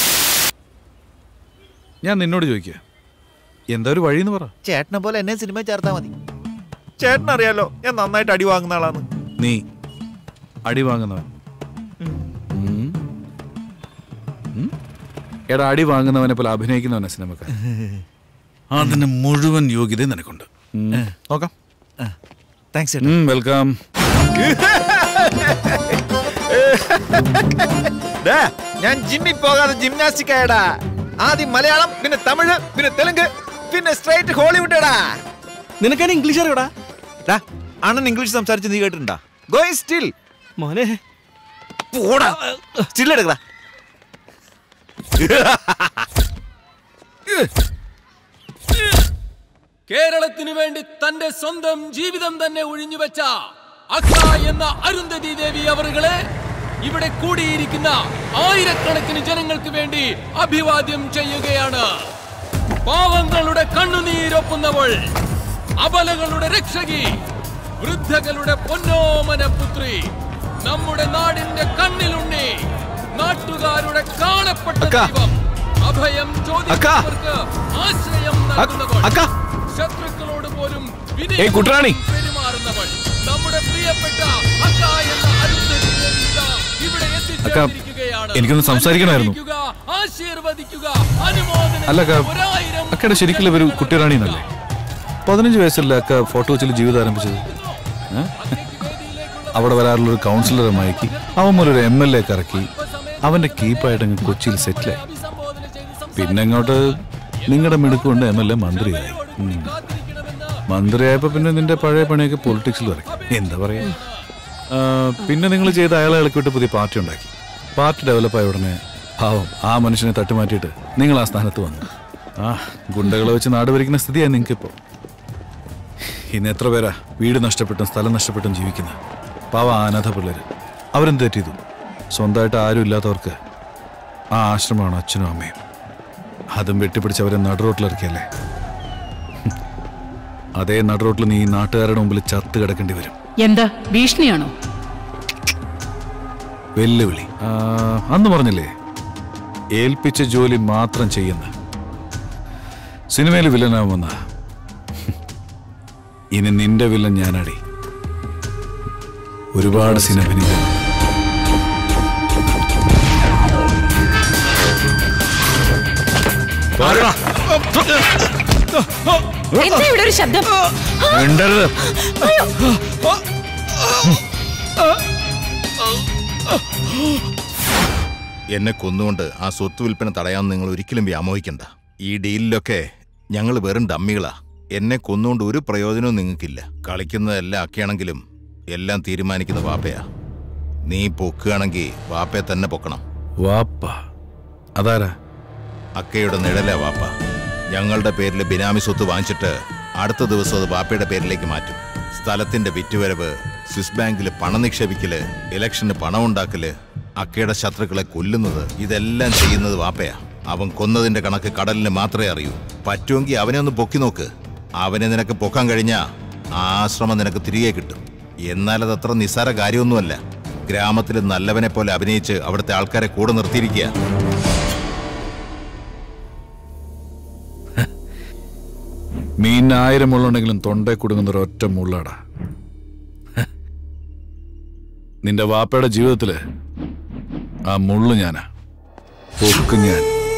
ഞാൻ നിന്നോട് ചോദിക്കുക എന്താ ഒരു വഴി എന്ന് പറ ചേട്ടനെ പോലെ എന്നെ സിനിമ ചേർത്താ മതി ചേട്ടൻ അറിയാലോ ഞാൻ നന്നായിട്ട് അടി വാങ്ങുന്ന ആളാണ് നീ അടി വാങ്ങുന്നവൻ ഉം. ഉം? എടാ അടി വാങ്ങുന്നവനെ പോലെ അഭിനയിക്കുന്നവനെ സിനിമക്കാർ അതിന് മുഴുവൻ യോഗ്യത നിനക്കുണ്ട് ഉം. നോക്കാം താങ്ക്സ് വെൽക്കം ഡാ, ഞാൻ ജിമ്മിൽ പോകാതെ ജിംനാസ്റ്റിക് ആയടാ ആദ്യം മലയാളം പിന്നെ തമിഴ് പിന്നെ തെലുങ്ക് പിന്നെ സ്ട്രൈറ്റ് ഹോളിവുഡ് എടാ നിനക്കാണ് ഇംഗ്ലീഷ് അറിയടാ ഡാ അണ്ണൻ ഇംഗ്ലീഷ് സംസാരിച്ച് നീ കേട്ടിട്ടുണ്ടാ ഗോയിങ് സ്റ്റിൽ മോനെ പോടാ സ്റ്റിൽ എടുക്കടാ കേരളത്തിന് വേണ്ടി തന്റെ സ്വന്തം ജീവിതം തന്നെ ഒഴിഞ്ഞുവെച്ച അക്ക എന്ന അരുന്ധതി ദേവി അവറുകളെ ഇവിടെ കൂടിയിരിക്കുന്ന ആയിരക്കണക്കിന് ജനങ്ങൾക്ക് വേണ്ടി അഭിവാദ്യം ചെയ്യുകയാണ് പാവങ്ങളുടെ കണ്ണുനീരൊപ്പുന്നവൾ അബലകളുടെ രക്ഷകി വൃദ്ധകളുടെ പൊന്നോമന പുത്രി നമ്മുടെ നാടിന്റെ കണ്ണിലുണ്ണി നാട്ടുകാരുടെ കാണപ്പെട്ട ദൈവം അഭയം ചോദിക്കുന്നവർക്ക് ആശ്രയം നൽകുന്നവൾ ശത്രുക്കളോട് പോലും ഏയ് കുട്ടറാണി. പെരുമാറുന്നവൾ നമ്മുടെ പ്രിയപ്പെട്ട അക്ക എന്ന അരുന്ധതി ദേവി ഇതാ ഇവിടെ അക്ക എത്തിച്ചേർന്നിരിക്കുകയാണ്. എനിക്കൊന്ന് സംസാരിക്കണമായിരുന്നു അനുഗ്രഹിക്കുക, ആശീർവദിക്കുക അനുമോദനം അല്ല അക്ക അക്കയുടെ ശരിക്കുള്ള ഒരു കുട്ടിറാണി എന്നല്ലേ പതിനഞ്ച് വയസ്സല്ലേ അക്ക ഫോട്ടോ വെച്ചിൽ ജീവിതം ആരംഭിച്ചത് ഏ? അവിടെ വരാറുള്ള ഒരു കൗൺസിലറെ മയക്കി അവൻ മുതൽ ഒരു എം എൽ എ കറക്കി അവന്റെ കീപ്പായിട്ട് അങ്ങ് കൊച്ചിയിൽ സെറ്റിലായി പിന്നെ അങ്ങോട്ട് നിങ്ങളുടെ മിടുക്കൊണ്ട് എം എൽ എ മന്ത്രിയായി ഉം. മന്ത്രിയായപ്പോ പിന്നെ നിന്റെ പഴയ പണിയൊക്കെ പൊളിറ്റിക്സിൽ ഇറക്കി എന്താ പറയാ ആ, പിന്നെ നിങ്ങൾ ചെയ്ത അയാളെ ഇളക്കി വിട്ട് പുതിയ പാർട്ടി ഉണ്ടാക്കി പാർട്ടി ഡെവലപ്പായ ഉടനെ പാവം ആ മനുഷ്യനെ തട്ടിമാറ്റിയിട്ട് നിങ്ങൾ ആ സ്ഥാനത്ത് വന്നു ആ ഗുണ്ടകളെ വെച്ച് നാട് ഭരിക്കുന്ന സ്ഥിതിയായി നിങ്ങൾക്കിപ്പോ ഇന്ന് എത്ര പേരാ വീട് നഷ്ടപ്പെട്ടും സ്ഥലം നഷ്ടപ്പെട്ടും ജീവിക്കുന്ന പാവ അനാഥ പിള്ളേര് അവരെന്ത് തെറ്റ് ചെയ്തു സ്വന്തമായിട്ട് ആരും ഇല്ലാത്തവർക്ക് ആ ആശ്രമമാണ് അച്ഛനും അമ്മയും അതും വെട്ടിപ്പിടിച്ച് അവരെ നടുറോട്ടിലിറക്കിയല്ലേ ഹും. അതേ നടുറോട്ടിൽ നീ ഈ നാട്ടുകാരുടെ മുമ്പിൽ ചത്ത് കിടക്കേണ്ടി വരും എന്താ ഭീഷണിയാണോ വെല്ലുവിളി ആ, അന്ന് പറഞ്ഞില്ലേ ഏൽപ്പിച്ച ജോലി മാത്രം ചെയ്യുന്ന സിനിമയിൽ വില്ലനാവുമെന്ന ഇനി നിന്റെ വില്ലൻ ഞാനടി ഒരുപാട് സിനിമ അഭിനയിക്കണം എന്താ ഇവിടെ ഒരു ശബ്ദം മിണ്ടരുത്. അയ്യോ. എന്നെ കൊന്നുകൊണ്ട് ആ സ്വത്ത് വിൽപ്പന തടയാൻ നിങ്ങൾ ഒരിക്കലും വ്യാമോഹിക്കണ്ട ഈ ഡീലിലൊക്കെ ഞങ്ങൾ വെറും ഡമ്മികളാ എന്നെ കൊന്നുകൊണ്ട് ഒരു പ്രയോജനവും നിങ്ങൾക്കില്ല കളിക്കുന്നതെല്ലാം അക്കയാണെങ്കിലും എല്ലാം തീരുമാനിക്കുന്ന വാപ്പയാ നീ പൊക്കുകയാണെങ്കിൽ വാപ്പയെ തന്നെ പൊക്കണം വാപ്പ അതാരാ അക്കയുടെ നിഴലാ വാപ്പ ഞങ്ങളുടെ പേരിൽ ബിനാമി സ്വത്ത് വാങ്ങിച്ചിട്ട് അടുത്ത ദിവസം അത് വാപ്പയുടെ പേരിലേക്ക് മാറ്റും സ്ഥലത്തിന്റെ വിറ്റുവരവ് സ്വിസ് ബാങ്കിൽ പണം നിക്ഷേപിക്കല് ഇലക്ഷന് പണം ഉണ്ടാക്കല് അക്കയുടെ ശത്രുക്കളെ കൊല്ലുന്നത് ഇതെല്ലാം ചെയ്യുന്നത് വാപ്പയാ അവൻ കൊന്നതിന്റെ കണക്ക് കടലിന് മാത്രമേ അറിയൂ പറ്റുമെങ്കിൽ അവനെ ഒന്ന് പൊക്കി നോക്ക് അവനെ നിനക്ക് പൊക്കാൻ കഴിഞ്ഞാ ആ ആശ്രമം നിനക്ക് തിരികെ കിട്ടും എന്നാൽ അത് അത്ര നിസ്സാര കാര്യമൊന്നുമല്ല ഗ്രാമത്തിൽ നല്ലവനെ പോലെ അഭിനയിച്ച് അവിടുത്തെ ആൾക്കാരെ കൂടെ നിർത്തിയിരിക്കുക മീനിന് ആയിരം മുള്ളുണ്ടെങ്കിലും തൊണ്ടേ കുടുങ്ങുന്ന ഒരൊറ്റ മുള്ളാടാ ഹ. നിന്റെ വാപ്പയുടെ ജീവിതത്തില് ആ മുള്ളു ഞാനാ പൊക്കും ഞാൻ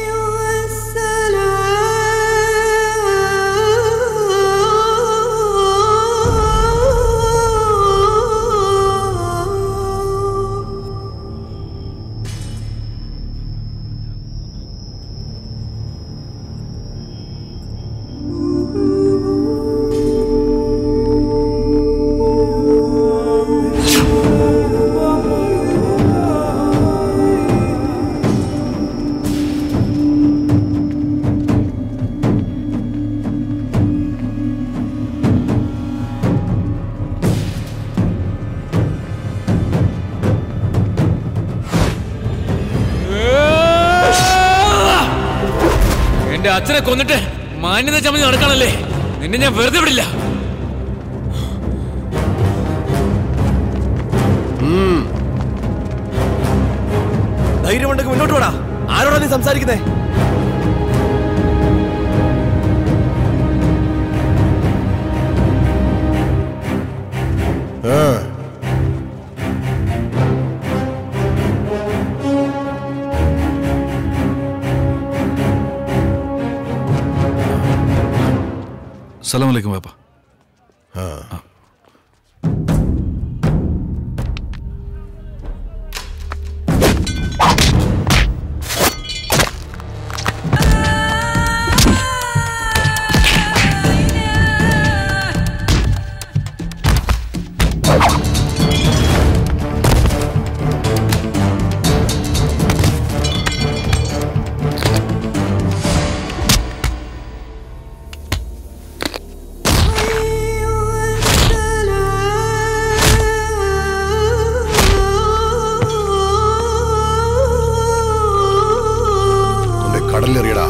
എന്റെ അച്ഛനെ കൊന്നിട്ട് മാന്യത ചമഞ്ഞ് നടക്കണല്ലേ നിന്നെ ഞാൻ വെറുതെ വിടില്ല ധൈര്യമുണ്ടെങ്കിൽ മുന്നോട്ട് പോടാ ആരോടാ നീ സംസാരിക്കുന്നേ സലാം വലൈക്കും വാപ്പ കൊണ്ടേ കടലിലെറിയടാ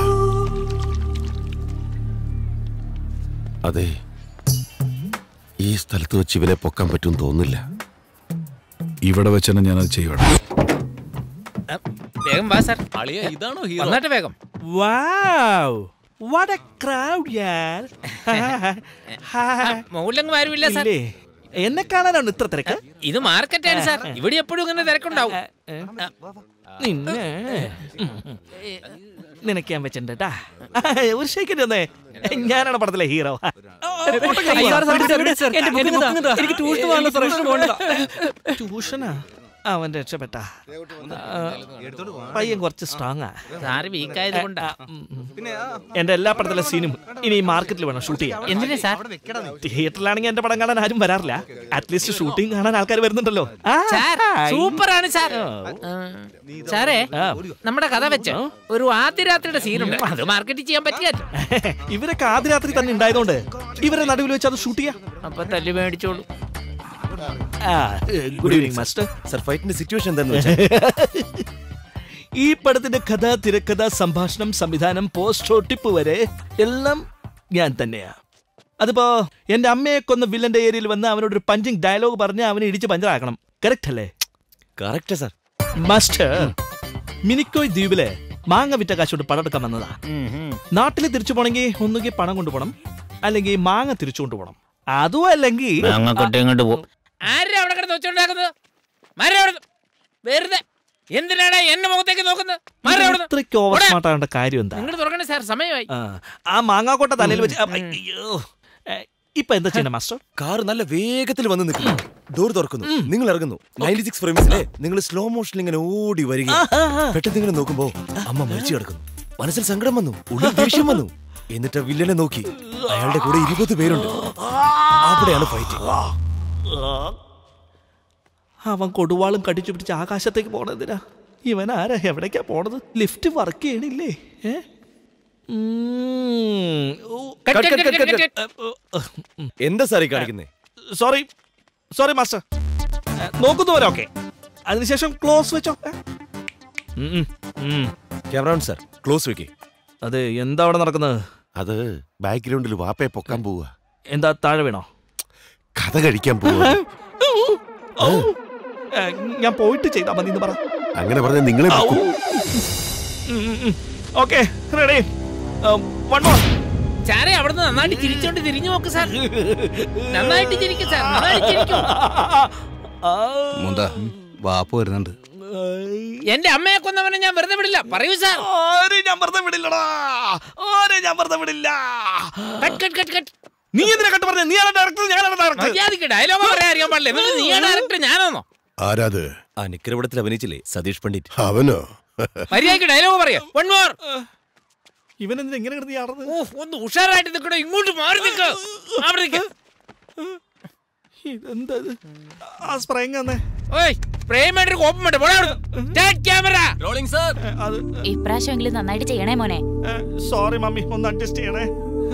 അതെ ഈ സ്ഥലത്ത് വെച്ച് ഇവനെ പൊക്കാൻ പറ്റും തോന്നില്ല ഇവിടെ വെച്ച് തന്നെ ഞാനത് ചെയ്യണം വേഗം വാ സാർ അളിയ ഇതാണോ വന്നാട്ടെ വേഗം വാവ് വാട്ട് എ ക്രൗഡ് യാർ മുകളിലങ്ങ് ആരുമില്ല സാർ ഇല്ലേ? എന്നെ കാണാനാണ് ഇത്ര തിരക്ക് ഇത് മാർക്കറ്റാണ് സാർ ഇവിടെ എപ്പോഴും ഇങ്ങനെ തിരക്കുണ്ടാവും നിന്നെ നിനക്ക് ഞാൻ വെച്ചിട്ടാ ഒരു ഷേക്കിന്റെ തന്നേ ഞാനാണ് പടത്തിലെ ഹീറോ ട്യൂഷനാ അവൻ രക്ഷപ്പെട്ട പയ്യൻ കുറച്ച് സ്ട്രോങ്ങാ സാറ് വീക്ക് ആയത് കൊണ്ടാ എന്റെ എല്ലാ പടത്തിലെ സീനും ഇനി മാർക്കറ്റിൽ വേണം ഷൂട്ട് ചെയ്യാൻ എന്തിനാ സാർ തിയേറ്ററിലാണെങ്കിൽ എന്റെ പടം കാണാൻ ആരും വരാറില്ല അറ്റ്ലീസ്റ്റ് ഷൂട്ടിംഗ് കാണാൻ ആൾക്കാർ വരുന്നുണ്ടല്ലോ ആ, സാർ ഹായ്. സൂപ്പറാണ് സാർ സാറേ നമ്മുടെ കഥ വെച്ച് ഒരു ആദ്യ രാത്രിയുടെ സീനുണ്ട് അത് മാർക്കറ്റ് ചെയ്യാൻ പറ്റിയല്ലോ ഇവരൊക്കെ ആദ്യ രാത്രി തന്നെ ഉണ്ടായതുകൊണ്ട് ഇവരെ നടുവിൽ വെച്ച് അത് ഷൂട്ട് ചെയ്യാം അപ്പൊ തല്ലി മേടിച്ചോളൂ ഗുഡ് ഈവനിങ് മാസ്റ്റർ സർ ഫൈറ്റിന്റെ സിറ്റുവേഷൻ എന്താന്ന് വെച്ചാൽ ഈ പടത്തിന്റെ കഥ തിരക്കഥ സംഭാഷണം സംവിധാനം പോസ്റ്റോട്ടിപ്പ് വരെ എല്ലാം ഞാൻ തന്നെയാ അതിപ്പോ എന്റെ അമ്മയെ കൊന്ന വില്ലന്റെ ഏരിയയിൽ വന്ന് അവനോട് ഒരു പഞ്ചിങ് ഡയലോഗ് പറഞ്ഞ് അവനെ ഇടിച്ച് പഞ്ചറാക്കണം കറക്റ്റ് അല്ലേ കറക്റ്റ് സർ മാസ്റ്റർ മിനിക്കോയ് ദ്വീപിലെ മാങ്ങ വിറ്റ കാശോട് പണം എടുക്കാൻ വന്നതാ നാട്ടിൽ തിരിച്ചു പോണെങ്കിൽ ഒന്നുകിൽ പണം കൊണ്ടുപോകണം അല്ലെങ്കിൽ മാങ്ങ തിരിച്ചു കൊണ്ടുപോകണം അതും അല്ലെങ്കിൽ അങ്ങോട്ട് ഇങ്ങോട്ട് പോകും ആരാ അവിടെ കിടന്ന് വെച്ചോണ്ടാക്കുന്നത് മാറി അവിടെ വെറുതെ എന്തിനാണ് എന്നെ മുഖത്തേക്ക് നോക്കുന്നത് മാറി അവിടെ ഇത്രയ്ക്ക് ഓവർ സ്മാർട്ട് ആവേണ്ട കാര്യം എന്താ നിങ്ങൾ തുറക്കണേ സാർ സമയമായി ആ, ആ മാങ്ങാക്കോട്ട തലയിൽ വെച്ച് അപ്പ, അയ്യോ ഏ, ഇപ്പൊ എന്താ ചെയ്യണേ മാസ്റ്റർ കാർ നല്ല വേഗത്തിൽ വന്ന് നിൽക്കുന്നു ഡോർ തുറക്കുന്നു നിങ്ങൾ ഇറങ്ങുന്നു നയൻറ്റി സിക്സ് ഫ്രെയിംസിലെ നിങ്ങൾ സ്ലോ മോഷനിൽ ഇങ്ങനെ ഓടി വരിക പെട്ടെന്ന് ഇങ്ങനെ നോക്കുമ്പോ അമ്മ മരിച്ചു കിടക്കുന്നു മനസ്സിൽ സങ്കടം വന്നു ഉള്ളിൽ ദേഷ്യം വന്നു എന്നിട്ട് ആ വില്ലനെ നോക്കി അയാളുടെ കൂടെ ഇരുപത് പേരുണ്ട് അവിടെയാണ് ഫൈറ്റ് അവൻ കൊടുവാളും കടിച്ചു പിടിച്ച് ആകാശത്തേക്ക് പോണതിനാ ഇവൻ ആരാ എവിടേക്കാ പോണത് ലിഫ്റ്റ് വർക്ക് ചെയ്യണില്ലേ ഏ? ഉം. ഓ, cut, cut, cut, cut, cut, cut, cut. Cut. എന്താ സാറേ കാണിക്കുന്നേ സോറി സോറി മാസ്റ്റർ ഏ, നോക്കുന്നവരെ ഓക്കെ അതിനുശേഷം ക്ലോസ് വെച്ചോ ഏ? ഉം, ഉം, ഉം. ക്യാമറ സാർ ക്ലോസ് വെക്കേ അത് എന്താ അവിടെ നടക്കുന്നത് അത് ബാക്ക്ഗ്രൗണ്ടിൽ വാപ്പയെ പൊക്കാൻ പോവുക എന്താ താഴെ വീണോ കഥ കഴിക്കാൻ പോവുക ഔ. ഏ, ഞാൻ പോയിട്ട് ചെയ്താ മതി എന്ന് പറ അങ്ങനെ പറഞ്ഞ നിങ്ങളെ പൊക്കും. ഓക്കെ റെഡി വൺ മോർ സാറേ അവിടുന്ന് നന്നായിട്ട് ചിരിച്ചോണ്ട് തിരിഞ്ഞു നോക്ക് സാർ നന്നായിട്ട് ചിരിക്കും സാർ നന്നായിട്ട് ചിരിക്കും മുന്ത വാപ്പ വരുന്നുണ്ട് എന്റെ അമ്മയെ കൊന്നവനെ ഞാൻ വെറുതെ വിടില്ല പറയൂ സാർ ഞാൻ വെറുതെ വിടില്ലടാ ആരെ ഞാൻ വെറുതെ വിടില്ല കട്ട് കട്ട് കട്ട് കട്ട് നീ എന്തിനാ കട്ട് പറഞ്ഞ നീയാണ് ഡയറക്ടർ ഞാനാണ് ഡയറക്ടർ മര്യാദക്ക് ഡയലോഗ് പറയാൻ അറിയാൻ പാടില്ല എന്നിട്ട് നീയാണ് ഡയറക്ടർ ഞാനാണോ ആരാത് ആ നിക്കരവിടത്തിൽ അഭിനയിച്ചില്ലേ സതീഷ് പണ്ഡിറ്റ് അവനോ മര്യാദക്ക് ഡയലോഗ് പറയാ വൺ മോർ ഇവൻ എന്തിനാ ഇങ്ങനെ കിടന്ന് ചാടുന്നത് ഓ ഒന്ന് ഉഷാറായിട്ട് നിൽക്കണോ ഇങ്ങോട്ട് മാറി നിൽക്ക് അവിടെ നിൽക്ക് ഇതെന്താ ഇത്? ആ സ്പ്രേങ് തന്നെ ഓയ് പ്രേമായിട്ട് കോപ്പം വേണ്ട പോടാ അവിടുന്ന് ക്യാമറ റോളിംഗ് സാർ അത് ഇപ്രാവശ്യമെങ്കിലും നന്നായിട്ട് ചെയ്യണേ മോനെ സോറി മമ്മി ഒന്ന് അഡ്ജസ്റ്റ് ചെയ്യണേ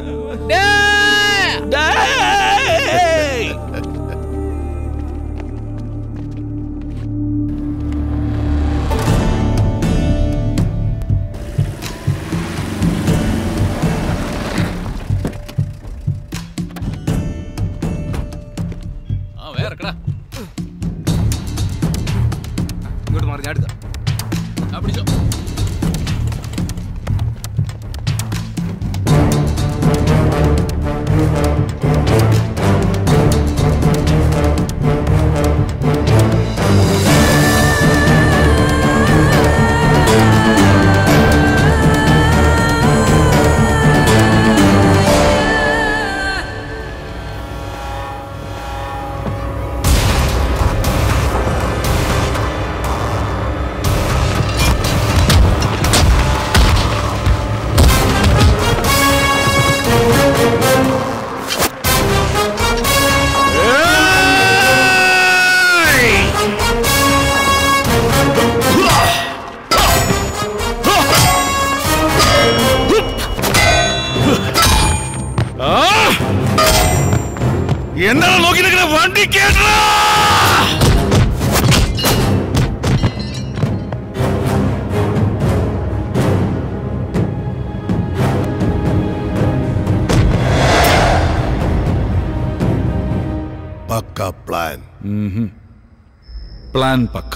ആ വേറെ ഇറക്കടാ. ഇങ്ങോട്ട് മാറി ഞാൻ എടുക്കാം ആ, പിടിച്ചോ എന്താണ് നോക്കി നിൽക്കണ വണ്ടി കേട്ടാ പക്ക പ്ലാൻ പ്ലാൻ പക്ക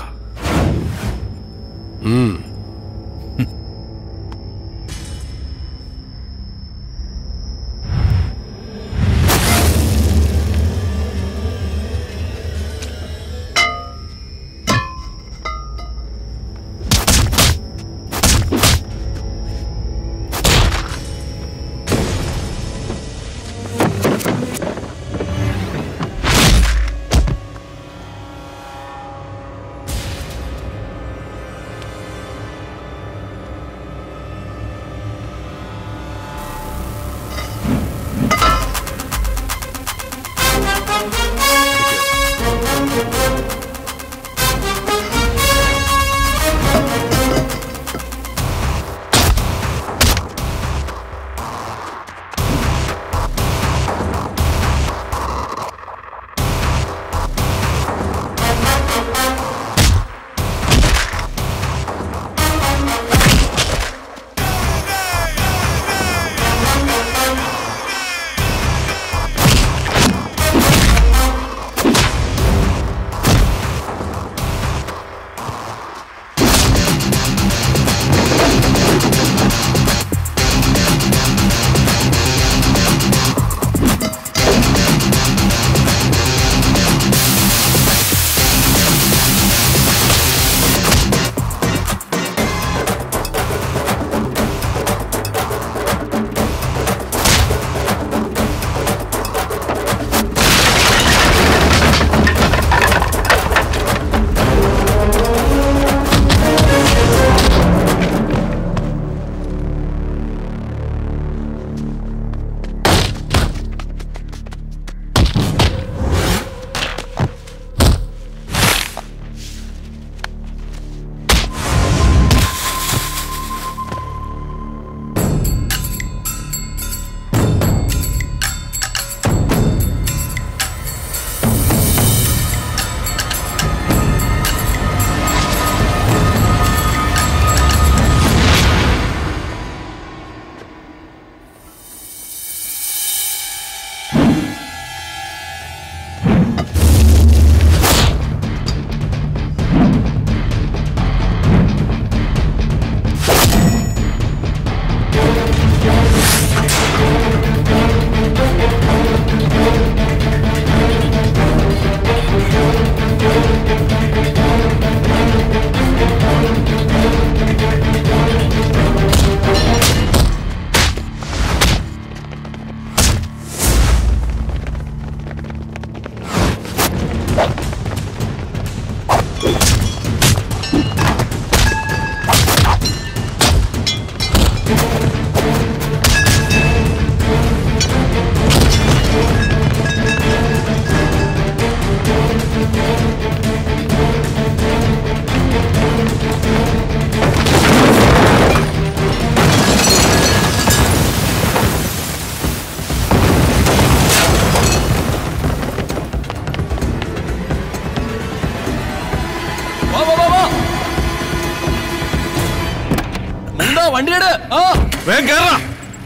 വേഗം കേറാ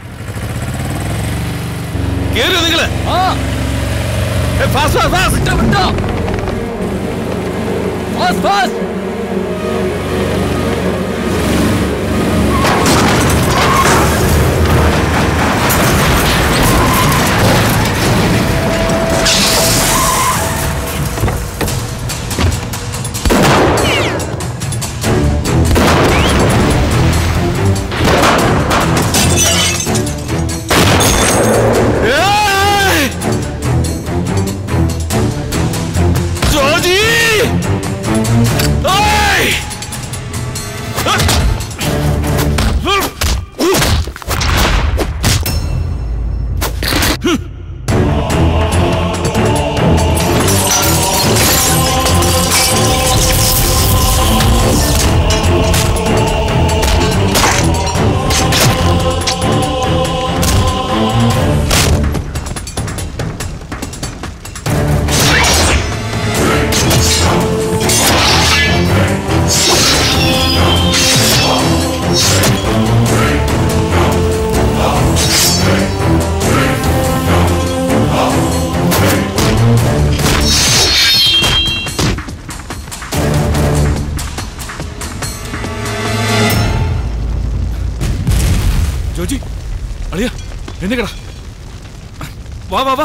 കേറിയോ നിങ്ങള് fast fast fast fast Joji ഏയ്! ജോജി അളിയ എഴുന്നേക്കടാ വാ വാ വാ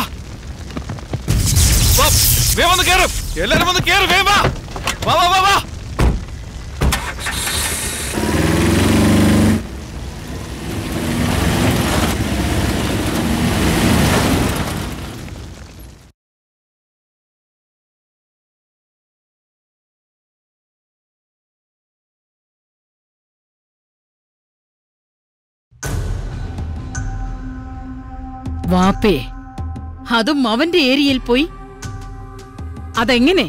വാ, വേഗം വന്ന് കേറും എല്ലാരും വന്ന് കേറും വേഗം വാ വാ വാ വാ വാ വാപ്പേ അതും അവന്റെ ഏരിയയിൽ പോയി അതെങ്ങനെ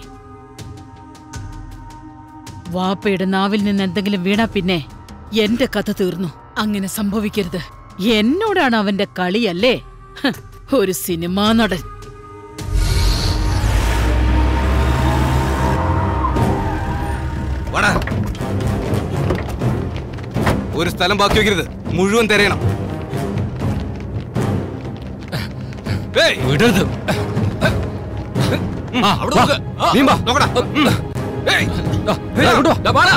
വാപ്പയുടെ നാവിൽ നിന്ന് എന്തെങ്കിലും വീണാ പിന്നെ എന്റെ കഥ തീർന്നു അങ്ങനെ സംഭവിക്കരുത് എന്നോടാണ് അവന്റെ കളിയല്ലേ ഹ്, ഒരു സിനിമാ നടൻ വാടാ ഒരു സ്ഥലം ബാക്കി വെക്കരുത് മുഴുവൻ തിരയണം വിടരുത് ആ, അവിടെ നോക്ക്. നീ വാ, നോക്കടാ. ഉം. ഏയ്. ദാ, ഇങ്ങോട്ട് വാ. ദാ, വാടാ.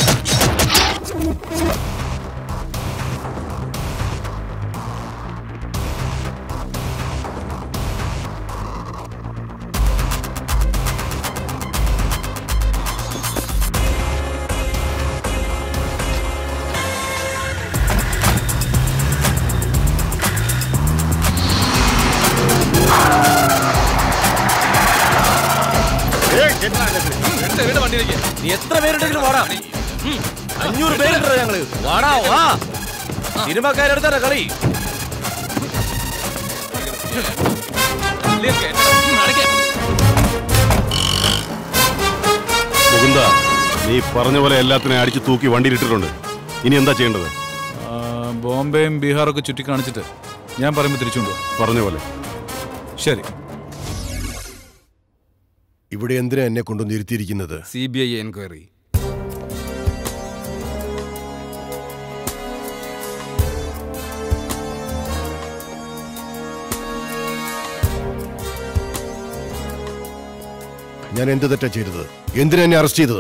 എടുത്ത് വീട് വണ്ടിയിലേക്ക് നീ എത്ര പേരുണ്ടെങ്കിലും വാടാ ഉം. അഞ്ഞൂറ് പേരുണ്ടോ ഞങ്ങള് വാടാ വാ സിനിമക്കാരെടുത്താ കളി മുകുന്ദ നീ പറഞ്ഞ പോലെ എല്ലാത്തിനെയും അടിച്ചു തൂക്കി വണ്ടിയിലിട്ടിട്ടുണ്ട് ഇനി എന്താ ചെയ്യേണ്ടത് ആ, ബോംബെയും ബീഹാറൊക്കെ ചുറ്റിക്കാണിച്ചിട്ട് ഞാൻ പറയുമ്പോൾ തിരിച്ചുകൊണ്ടു പറഞ്ഞ പോലെ ശരി ഇവിടെ എന്തിനാ എന്നെ കൊണ്ടുവന്ന് ഇരുത്തിയിരിക്കുന്നത് സി ബി ഐ എൻക്വയറി ഞാൻ എന്ത് തെറ്റാ ചെയ്തത് എന്തിനാ എന്നെ അറസ്റ്റ് ചെയ്തത്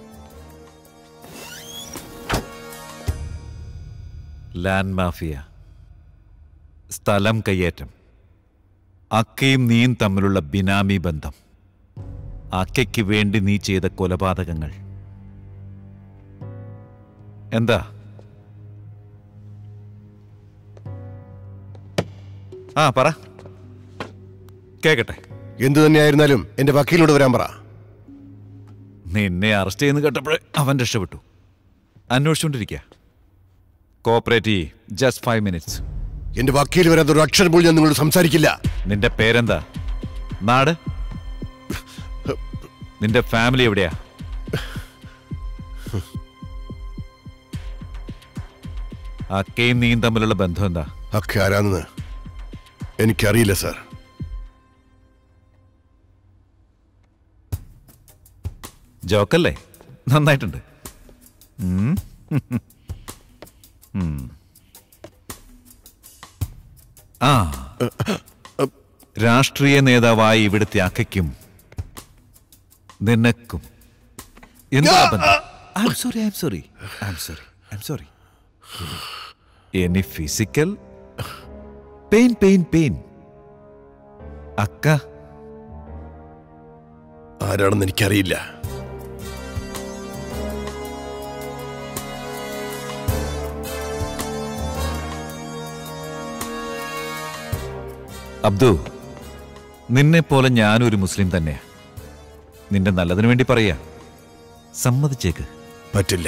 ലാൻഡ് മാഫിയ സ്ഥലം കയ്യേറ്റം അക്കയും നീയും തമ്മിലുള്ള ബിനാമി ബന്ധം അക്കയ്ക്ക് വേണ്ടി നീ ചെയ്ത കൊലപാതകങ്ങൾ എന്താ ആ പറ കേക്കട്ടെ എന്തു തന്നെയായിരുന്നാലും എന്റെ വക്കീലിനോട് വരാൻ പറ നിന്നെ അറസ്റ്റ് ചെയ്യുന്ന കേട്ടപ്പോഴേ അവൻ രക്ഷപ്പെട്ടു അന്വേഷിച്ചുകൊണ്ടിരിക്കുക കോപ്പറേറ്റ് ചെയ്യ് ജസ്റ്റ് ഫൈവ് മിനിറ്റ്സ് എന്റെ വക്കീൽ വരാത്ത ഒരു അക്ഷരം പോലും ഞാൻ നിങ്ങളോട് സംസാരിക്കില്ല നിന്റെ പേരെന്താ നാട് നിന്റെ ഫാമിലി എവിടെയാ അക്കയും നീയും തമ്മിലുള്ള ബന്ധം എന്താ ഒക്കെ ആരാന്ന് എനിക്കറിയില്ല സാർ ജോക്കല്ലേ നന്നായിട്ടുണ്ട് ഉം. ഉം. ആ രാഷ്ട്രീയ നേതാവായ ഇവിടുത്തെ അക്കയ്ക്കും നിനക്കും എന്താ sorry I am sorry I am sorry I am sorry any physical pain pain pain അക്ക ആരാണെന്ന് എനിക്കറിയില്ല അബ്ദു നിന്നെ പോലെ ഞാനൊരു മുസ്ലിം തന്നെയാ നിന്റെ നല്ലതിനു വേണ്ടി പറയാ സമ്മതിച്ചേക്ക് പറ്റില്ല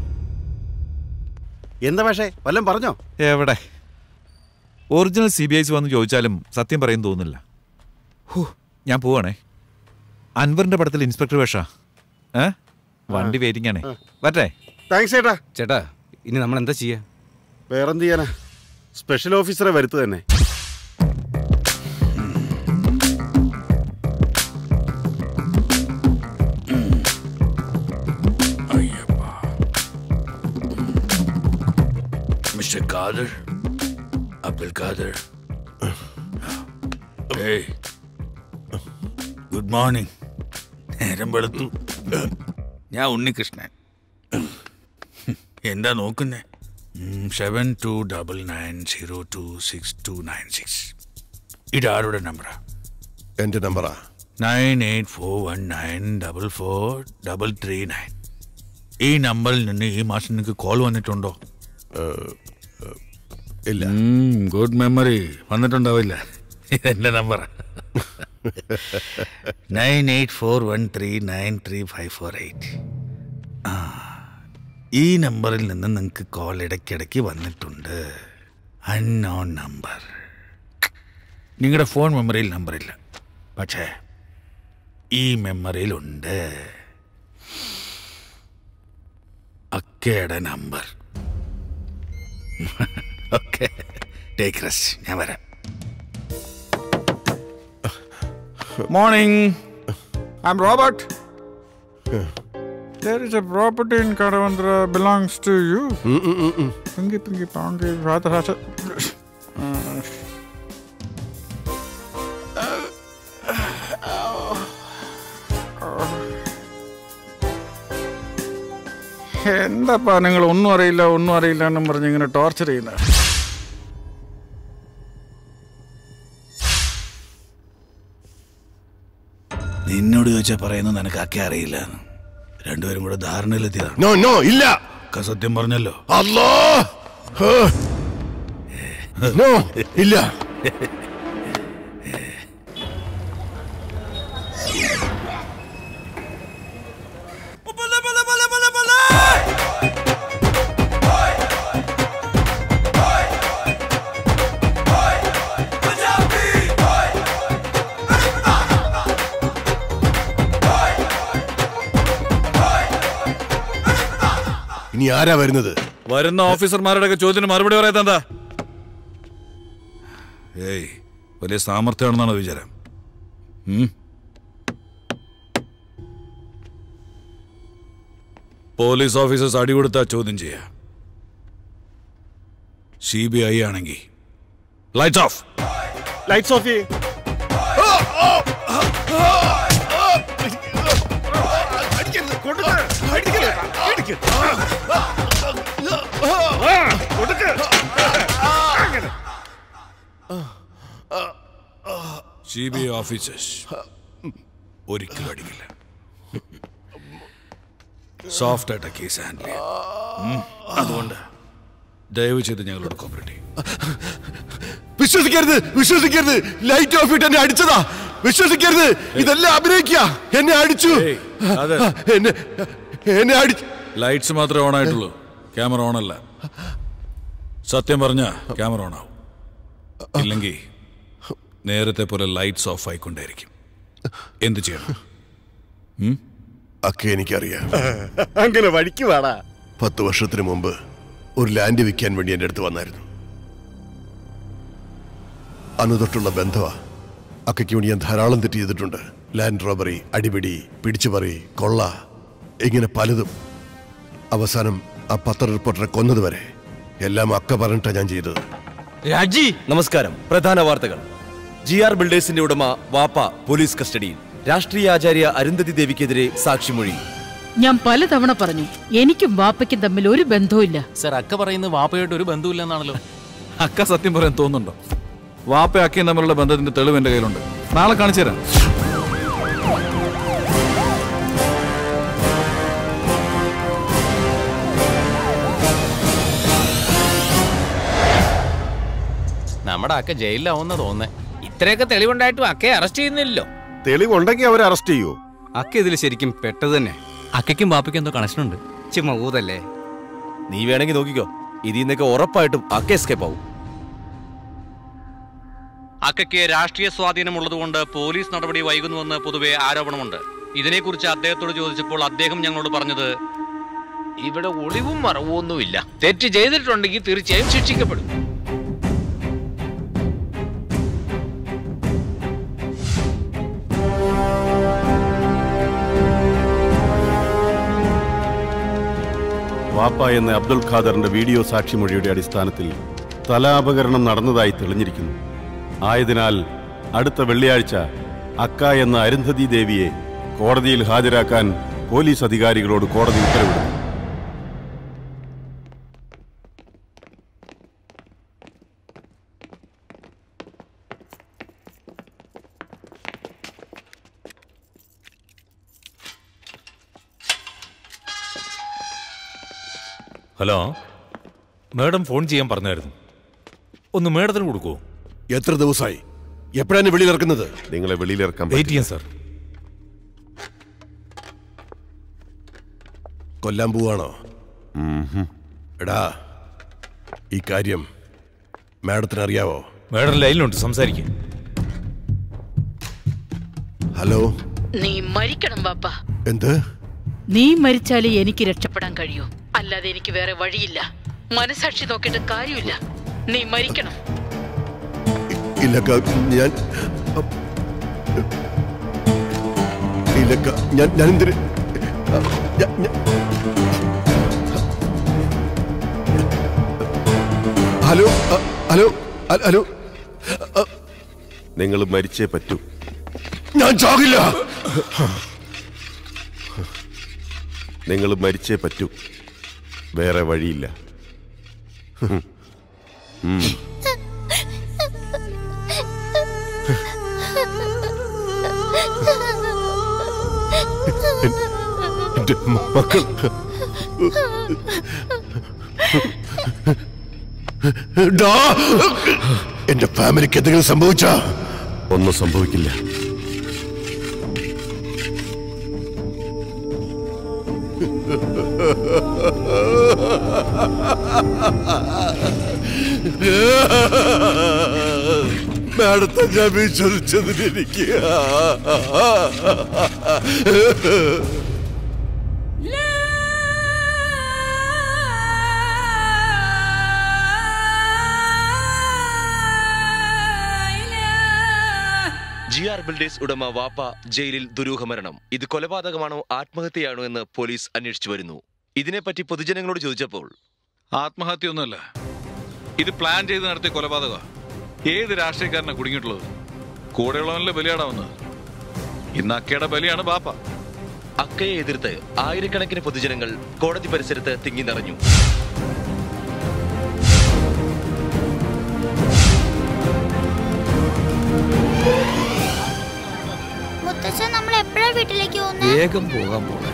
എന്താ പക്ഷേ വല്ലതും പറഞ്ഞോ എവിടെ ഒറിജിനൽ സി ബി ഐസ് വന്ന് ചോദിച്ചാലും സത്യം പറയും തോന്നുന്നില്ല ഹൂ ഞാൻ പോവാണേ അൻവറിന്റെ പടത്തിൽ ഇൻസ്പെക്ടർ വേഷ ഏ വണ്ടി വെയിറ്റിംഗ് ആണേ വരട്ടെ താങ്ക്സ് ചേട്ടാ ചേട്ടാ ഇനി നമ്മൾ എന്താ ചെയ്യാ വേറെന്ത് ചെയ്യാനാ സ്പെഷ്യൽ ഓഫീസറെ വരുത്തു തന്നെ മിസ്റ്റർ ഖാദർ അബ്ദുൽ ഖാദർ ഏയ് ഗുഡ് മോർണിംഗ് നേരം വെളുത്തു ഞാൻ ഉണ്ണികൃഷ്ണൻ എന്താ നോക്കുന്നേ seven two double nine zero two six two nine six ഇതാരുടെ നമ്പറാ എന്റെ നമ്പറാ nine eight four one nine double four double three nine ഈ നമ്പറിൽ നിന്ന് ഈ മാസം നിങ്ങൾക്ക് കോൾ വന്നിട്ടുണ്ടോ ഇല്ല ഗുഡ് മെമ്മറി വന്നിട്ടുണ്ടാവില്ല ഇതെന്റെ number nine eight four one three nine three five four eight ആ ഈ നമ്പറിൽ നിന്ന് നിങ്ങൾക്ക് കോൾ ഇടയ്ക്കിടയ്ക്ക് വന്നിട്ടുണ്ട് അൺനോൺ നമ്പർ നിങ്ങളുടെ ഫോൺ മെമ്മറിയിൽ നമ്പറില്ല പക്ഷേ ഈ മെമ്മറിയിലുണ്ട് അക്കയുടെ നമ്പർ ഓക്കെ ടേക്ക് റെസ്റ്റ് ഞാൻ വരാം Morning. I'm Robert. There is a property in Karavandra belongs to you. Pingy, pingy, pongy, rather, rather. Uh, എന്താപ്പാ നിങ്ങൾ ഒന്നും അറിയില്ല ഒന്നും അറിയില്ല എന്നും പറഞ്ഞ് ഇങ്ങനെ ടോർച്ചർ ചെയ്യുന്നത് നിന്നോട് ചോദിച്ചാൽ പറയുന്നത് നിനക്ക് അക്കെ അറിയില്ല രണ്ടുപേരും കൂടെ ധാരണയിലെത്തിയതാണ് നോ നോ ഇല്ല ഒക്കെ സത്യം പറഞ്ഞല്ലോ അല്ലോ നോ ഇല്ല ഇനി ആരാ വരുന്നത് വരുന്ന ഓഫീസർമാരുടെ ഒക്കെ ചോദ്യത്തിന് മറുപടി പറയാത്ത എന്താ ഏയ് വലിയ സാമർഥ്യമാണെന്നാണ് വിചാരം ഉം? പോലീസ് ഓഫീസേഴ്സ് അടികൊടുത്താ ചോദ്യം ചെയ്യാ സി ബി ഐ ആണെങ്കിൽ ലൈറ്റ്സ് ഓഫ് ലൈറ്റ്സ് ഓഫ് ചെയ്യ് സി ബി ഐ ഓഫീസേഴ്സ് ഒരിക്കലും അടിക്കില്ല സോഫ്റ്റ് ആയിട്ട് കേസ് ഹാൻഡിൽ ചെയ്യാം ഉം. അതുകൊണ്ട് ദയവ് ചെയ്ത് ഞങ്ങളോട് കോപ്പറേറ്റ് ചെയ്യും വിശ്വസിക്കരുത് വിശ്വസിക്കരുത് ലൈറ്റ് ഓഫ് ഇട്ട് എന്നെ അടിച്ചതാ വിശ്വസിക്കരുത് ഇതെല്ലാം അഭിനയിക്കുക എന്നെ അടിച്ചു അതെ. എന്നെ എന്നെ അടിച്ചു ലൈറ്റ്സ് മാത്രമേ ഓൺ ആയിട്ടുള്ളൂ ക്യാമറ ഓൺ അല്ല സത്യം പറഞ്ഞ ക്യാമറ ഓൺ ആവും ഇല്ലെങ്കിൽ നേരത്തെ പോലെ ലൈറ്റ്സ് ഓഫ് ആയിക്കൊണ്ടേയിരിക്കും എന്ത് ചെയ്യണം ഉം? ഒക്കെ എനിക്കറിയാം അങ്ങനെ വഴിക്ക് വേടാ പത്ത് വർഷത്തിന് മുമ്പ് ഒരു ലാൻഡ് വിൽക്കാൻ വേണ്ടി എൻ്റെ അടുത്ത് വന്നായിരുന്നു അന്ന് തൊട്ടുള്ള ബന്ധമാ അക്കയ്ക്ക് വേണ്ടി ഞാൻ ധാരാളം തെറ്റ് ചെയ്തിട്ടുണ്ട് ലാൻഡ് റോബറി അടിപിടി പിടിച്ചുപറി കൊള്ള ഇങ്ങനെ പലതും അവസാനം ആ പത്ര റിപ്പോർട്ടറെ കൊന്നത് വരെ എല്ലാം അക്ക പറഞ്ഞിട്ടാ ഞാൻ ചെയ്തത് രാജി നമസ്കാരം പ്രധാന വാർത്തകൾ ജി ആർ ബിൽഡേഴ്സിന്റെ ഉടമ വാപ്പ പോലീസ് കസ്റ്റഡിയിൽ രാഷ്ട്രീയാചാര്യ അരുന്ധതി ദേവിക്കെതിരെ സാക്ഷിമൊഴി ഞാൻ പലതവണ പറഞ്ഞു എനിക്കും വാപ്പയ്ക്കും തമ്മിൽ ഒരു ബന്ധവുമില്ല സർ അക്ക പറയുന്നത് വാപ്പയായിട്ട് ഒരു ബന്ധമില്ലെന്നാണല്ലോ അക്ക സത്യം പറയാൻ തോന്നുന്നുണ്ടോ വാപ്പ അക്കയും തമ്മിലുള്ള ബന്ധത്തിന്റെ തെളിവ് എന്റെ കയ്യിലുണ്ട് നാളെ കാണിച്ചു തരാം നമ്മുടെ അക്ക ജയിലിലാവുന്ന തോന്നേ ഇത്രയൊക്കെ തെളിവുണ്ടായിട്ടും അക്കയെ അറസ്റ്റ് ചെയ്യുന്നില്ലല്ലോ തെളിവുണ്ടെങ്കിൽ അവരെ അറസ്റ്റ് ചെയ്യൂ അക്ക ഇതിൽ ശരിക്കും പെട്ടത് തന്നെ അക്കയ്ക്കും ബാപ്പയ്ക്കും എന്തോ കണക്ഷൻ ഉണ്ട് ചുമ്മാ ഊതല്ലേ നീ വേണമെങ്കിൽ നോക്കിക്കോ ഇതിൽ നിന്നൊക്കെ ഉറപ്പായിട്ടും അക്ക എസ്കേപ്പ് ആവും അക്കയ്ക്ക് രാഷ്ട്രീയ സ്വാധീനമുള്ളതുകൊണ്ട് പോലീസ് നടപടി വൈകുന്നുവെന്ന് പൊതുവെ ആരോപണമുണ്ട് ഇതിനെക്കുറിച്ച് അദ്ദേഹത്തോട് ചോദിച്ചപ്പോൾ അദ്ദേഹം ഞങ്ങളോട് പറഞ്ഞത് ഇവിടെ ഒളിവും മറവും ഒന്നുമില്ല തെറ്റ് ചെയ്തിട്ടുണ്ടെങ്കിൽ തീർച്ചയായും ശിക്ഷിക്കപ്പെടും വാപ്പ എന്ന അബ്ദുൽ ഖാദറിന്റെ വീഡിയോ സാക്ഷിമൊഴിയുടെ അടിസ്ഥാനത്തിൽ തലാപകരണം നടന്നതായി തെളിഞ്ഞിരിക്കുന്നു ആയതിനാൽ അടുത്ത വെള്ളിയാഴ്ച അക്ക എന്ന അരുന്ധതി ദേവിയെ കോടതിയിൽ ഹാജരാക്കാൻ പോലീസ് അധികാരികളോട് കോടതി ഉത്തരവിടുന്നു ഹലോ മാഡം ഫോൺ ചെയ്യാൻ പറഞ്ഞായിരുന്നു ഒന്ന് മാഡത്തിന് കൊടുക്കുമോ എത്ര ദിവസമായി എപ്പോഴാണ് വെളിയിലിറക്കുന്നത് നിങ്ങളെ വെളിയിലിറക്കാൻ വെയിറ്റ് ചെയ്യാം സാർ കൊല്ലാൻ പോവാണോ എടാ ഈ കാര്യം മാഡത്തിന് അറിയാവോ മാഡം ലൈനിലുണ്ട് സംസാരിക്കും ഹലോ നീ മരിക്കണം വാപ്പ എന്ത് നീ മരിച്ചാലേ എനിക്ക് രക്ഷപ്പെടാൻ കഴിയൂ അല്ലാതെ എനിക്ക് വേറെ വഴിയില്ല മനസാക്ഷി നോക്കിയിട്ട് കാര്യമില്ല നീ മരിക്കണം ഇല്ലക്ക ഞാൻ ഇല്ലക്ക ഞാൻ ഞാൻ എന്തിന് ഞാൻ- ഞാൻ- ഹലോ അ, ഹലോ അ- ഹലോ നിങ്ങൾ മരിച്ചേ പറ്റൂ ഞാൻ ചാകില്ല നിങ്ങൾ മരിച്ചേ പറ്റൂ വേറെ വഴിയില്ല ഉം. എന്റെ മക്കൾ ഡാ! എന്റെ ഫാമിലിക്ക് എന്തെങ്കിലും സംഭവിച്ചാ ഒന്നും സംഭവിക്കില്ല മാഡത്തെ ഞാൻ വിശ്വസിച്ചതിന് എനിക്ക് ജി ആർ ബിൽഡേഴ്സ് ഉടമ വാപ്പ ജയിലിൽ ദുരൂഹമരണം ഇത് കൊലപാതകമാണോ ആത്മഹത്യയാണോ എന്ന് പോലീസ് അന്വേഷിച്ചു വരുന്നു ഇതിനെപ്പറ്റി പൊതുജനങ്ങളോട് ചോദിച്ചപ്പോൾ ആത്മഹത്യയൊന്നുമല്ല ഇത് പ്ലാൻ ചെയ്ത് നടത്തിയ കൊലപാതക ഏത് രാഷ്ട്രീയക്കാരനാ കുടുങ്ങിയിട്ടുള്ളത് കൂടെയുള്ളവനല്ലേ ബലിയാടാവുന്നത് ഇന്ന് അക്കയുടെ ബലിയാണ് ബാപ്പ അക്കയെ എതിർത്ത് ആയിരക്കണക്കിന് പൊതുജനങ്ങൾ കോടതി പരിസരത്ത് തിങ്ങി നിറഞ്ഞു മുത്തച്ഛൻ നമ്മൾ എപ്പോഴാ വീട്ടിലേക്ക് പോകുന്നത് വേഗം പോകാൻ പോണേ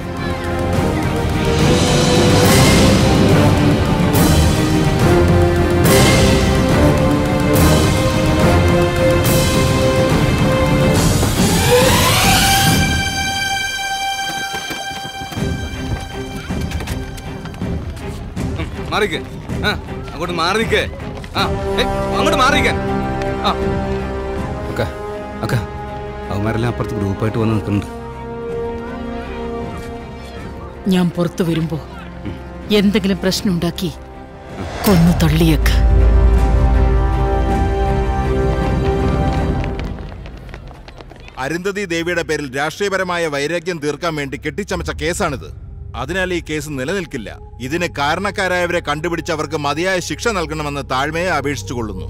മാറിക്ക് ആ അങ്ങോട്ട് മാറിക്ക് ആ ഏയ്, അങ്ങോട്ട് മാറിക്ക് ആ അക്ക അക്ക അവന്മാരെല്ലാം അപ്പുറത്ത് ഗ്രൂപ്പായിട്ട് വന്ന് നിൽക്കുന്നുണ്ട് ഞാൻ പുറത്തു വരുമ്പോ എന്തെങ്കിലും പ്രശ്നം ഉണ്ടാക്കി കൊന്നു തള്ളിയേക്ക് അരുന്ധതി ദേവിയുടെ പേരിൽ രാഷ്ട്രീയപരമായ വൈരാഗ്യം തീർക്കാൻ വേണ്ടി കെട്ടിച്ചമച്ച കേസാണിത് അതിനാൽ ഈ കേസ് നിലനിൽക്കില്ല ഇതിന് കാരണക്കാരായവരെ കണ്ടുപിടിച്ച് അവർക്ക് മതിയായ ശിക്ഷ നൽകണമെന്ന് താഴ്മയെ അപേക്ഷിച്ചുകൊള്ളുന്നു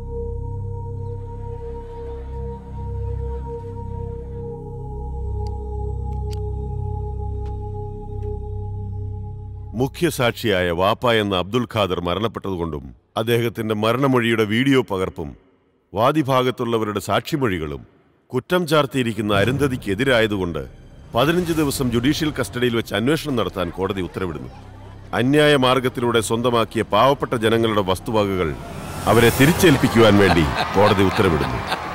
മുഖ്യസാക്ഷിയായ വാപ്പ എന്ന അബ്ദുൽ ഖാദർ മരണപ്പെട്ടതുകൊണ്ടും അദ്ദേഹത്തിന്റെ മരണമൊഴിയുടെ വീഡിയോ പകർപ്പും വാദിഭാഗത്തുള്ളവരുടെ സാക്ഷിമൊഴികളും കുറ്റം ചാർത്തിയിരിക്കുന്ന അരുന്ധതിക്കെതിരായതുകൊണ്ട് പതിനഞ്ച് ദിവസം ജുഡീഷ്യൽ കസ്റ്റഡിയിൽ വെച്ച് അന്വേഷണം നടത്താൻ കോടതി ഉത്തരവിടുന്നു അന്യായ മാർഗത്തിലൂടെ സ്വന്തമാക്കിയ പാവപ്പെട്ട ജനങ്ങളുടെ വസ്തുവകകൾ അവരെ തിരിച്ചേൽപ്പിക്കുവാൻ വേണ്ടി കോടതി ഉത്തരവിടുന്നു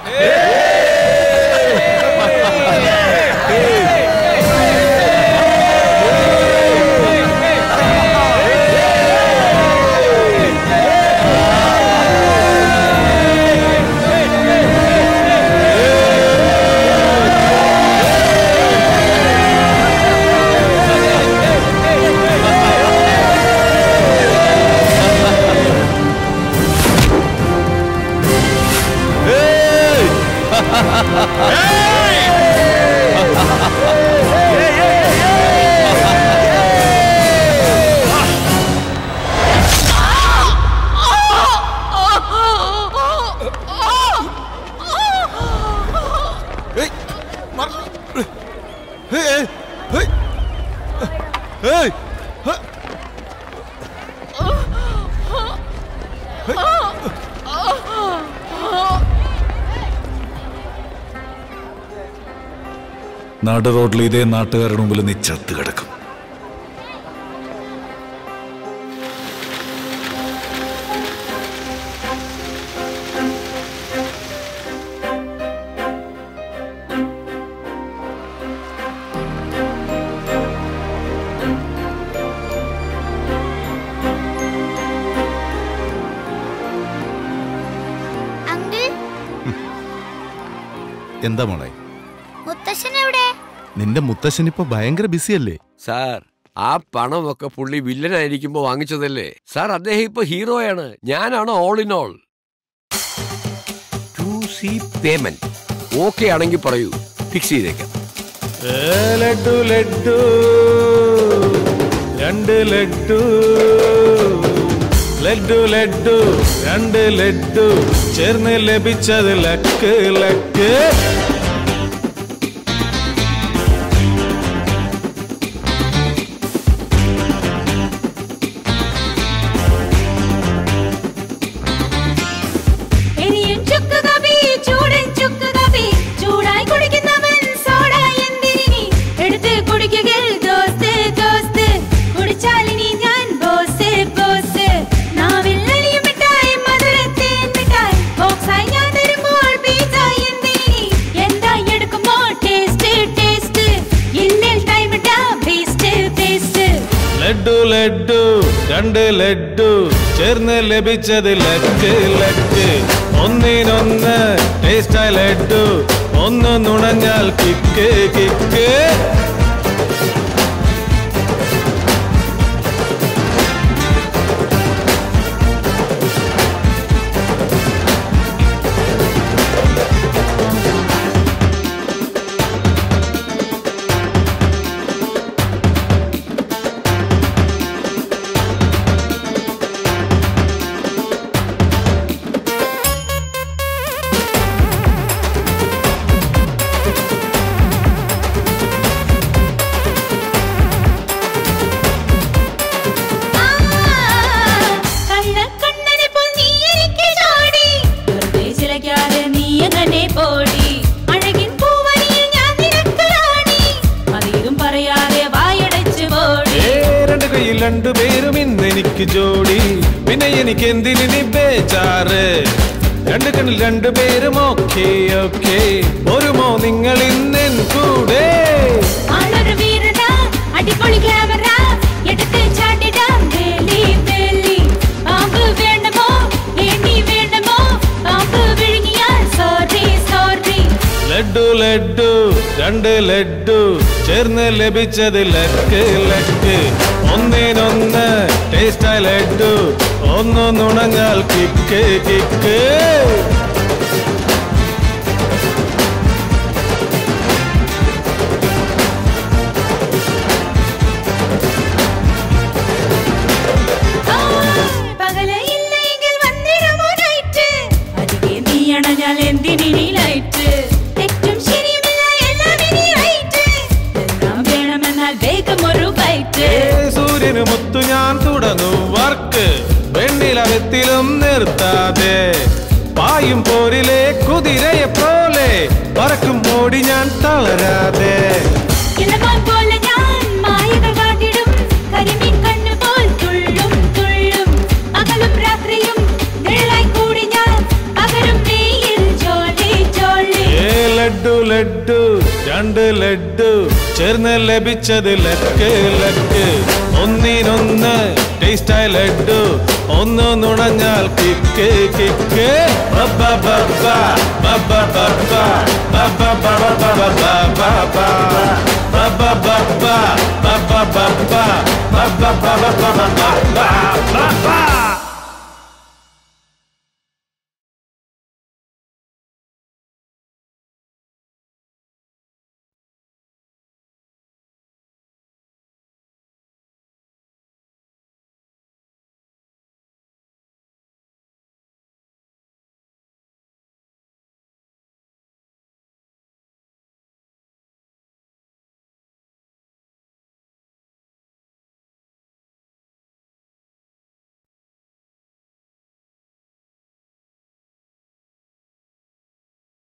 നാട് റോഡിൽ ഇതേ നാട്ടുകാരുടെ മുമ്പിൽ നീ ചത്ത് കിടക്കും അങ്കിൾ എന്താ മോളെ മുത്തശ്ശൻ എവിടെ നിന്റെ മുത്തശ്ശൻ ഇപ്പൊ ഭയങ്കര ബിസിയല്ലേ സാർ ആ പണമൊക്കെ പുള്ളി വില്ലനായിരിക്കുമ്പോ വാങ്ങിച്ചതല്ലേ സാർ അദ്ദേഹം ഇപ്പൊ ഹീറോയാണ് ഞാനാണ് all in all to see payment okay ആണെങ്കിൽ പറയൂ ഫിക്സ് ചെയ്തേക്കാം ലഡു ലഡു രണ്ട് ലഡു ലഡു ലഡു രണ്ട് ലഡു ചേർന്ന് ലഭിച്ചത് ലക്ക് ലക്ക് എരിയും ചുക്ക് കാപ്പി, ചൂടൻ ചുക്ക് കാപ്പി, ചൂടായി കുടിക്കുന്നവൻ സോഡ എന്തിനി? എടുത്ത് കുടിക്കുകൽ ദോസ്ത്, ദോസ്ത്. കുടിച്ചാലിനി ഞാൻ ബോസ്, ബോസ്. നാവിൽ അലിയും മിഠായി, മധുരത്തേൻ മിഠായി. ബോക്സായി ഞാൻ തരുമ്പോൾ പിസ്സ എന്തിനി? എന്തായി എടുക്കുമോ ടേസ്റ്റ്, ടേസ്റ്റ്. എന്നിൽ time ഇട്ടാ waste, waste. ലഡു ലഡു രണ്ട് ലഡു ചേർന്ന് ലഭിച്ചത് ലക്ക് ലക്ക് ഒന്നിനൊന്ന് ടേസ്റ്റായി ലഡു ഒന്ന് നുണഞ്ഞാൽ കിക്ക് കിക്ക് കള്ളക്കണ്ണനെ പോൽ നീ എനിക്ക് ചാടി. വെറുതെ ചിലക്കാതെ നീ അങ്ങനെ പോടി. അഴകിൻ പൂവനിയിൽ ഞാൻ നിനക്ക് റാണി. അതേതും പറയാതെ വായടച്ച് പോടി. ഏ, രണ്ട് കയ്യിൽ രണ്ടു പേരും ഇന്ന് എനിക്ക് ജോഡി പിന്നെ എനിക്ക് എന്തിനി ബേജാറ് രണ്ട് കണ്ണിൽ രണ്ടു പേരും ഓക്കെ ഓക്കെ ഒരുമോ നിങ്ങൾ ഇന്നെൻ കൂടെ ആളൊരു വീരനാ, അടിപൊളി ക്യാമറ എടുത്ത് ചാട്ടിടാം വേലി വേലി പാമ്പ് വേണ്ടമോ ഏണി വേണ്ടമോ പാമ്പ് വിഴുങ്ങിയാൽ സോറി സോറി ലഡു ലഡു രണ്ട് ലഡു ചേർന്ന് ലഭിച്ചത് ലക്ക് ലക്ക് ഒന്നിനൊന്ന് ടേസ്റ്റായി ലഡു ഒന്ന് നുണഞ്ഞാൽ കിക്ക് കിക്ക് കഴിഞ്ഞാൽ എന്തിനി ലൈറ്റ് തെറ്റും ശരിയുമില്ല എല്ലാം ഇനി റൈറ്റ് എല്ലാം വേണമെന്നാൽ വേഗം ഒരു ഫൈറ്റ് സൂര്യന് മുത്തു ഞാൻ തുടങ്ങൂ വർക്ക് വെണ്ണിലകത്തിലും നിർത്താതെ പായും പോരിലെ കുതിരയെ പോലെ പറക്കും ഓടി ഞാൻ തളരാതെ ഇളമാൻ പോലെ ഞാൻ മായകൾ കാട്ടിടും കരിമീൻ കണ്ണു പോൽ തുള്ളും തുള്ളും പകലും രാത്രിയും നിഴലായി കൂടി ഞാൻ പകരും നീയിൽ ജോലി ജോലി ഏ ലഡ്ഡു ലഡ്ഡു രണ്ട് ലഡ്ഡു ചേർന്ന് ലഭിച്ചത് ലക്ക് ലക്ക് ഒന്നിനൊന്ന് ടേസ്റ്റായ ലഡ്ഡു ഒന്ന് നുണഞ്ഞാൽ കിക്ക് കിക്ക് ബബ്ബ ബബ്ബ ബബ്ബ ബബ്ബ ബബ്ബ ബബ്ബ ബബ്ബ ബബ്ബ ബബ്ബ ബബ്ബ ബബ്ബ ബബ്ബ ബബ്ബ ബബ്ബ ബബ്ബ ബബ്ബ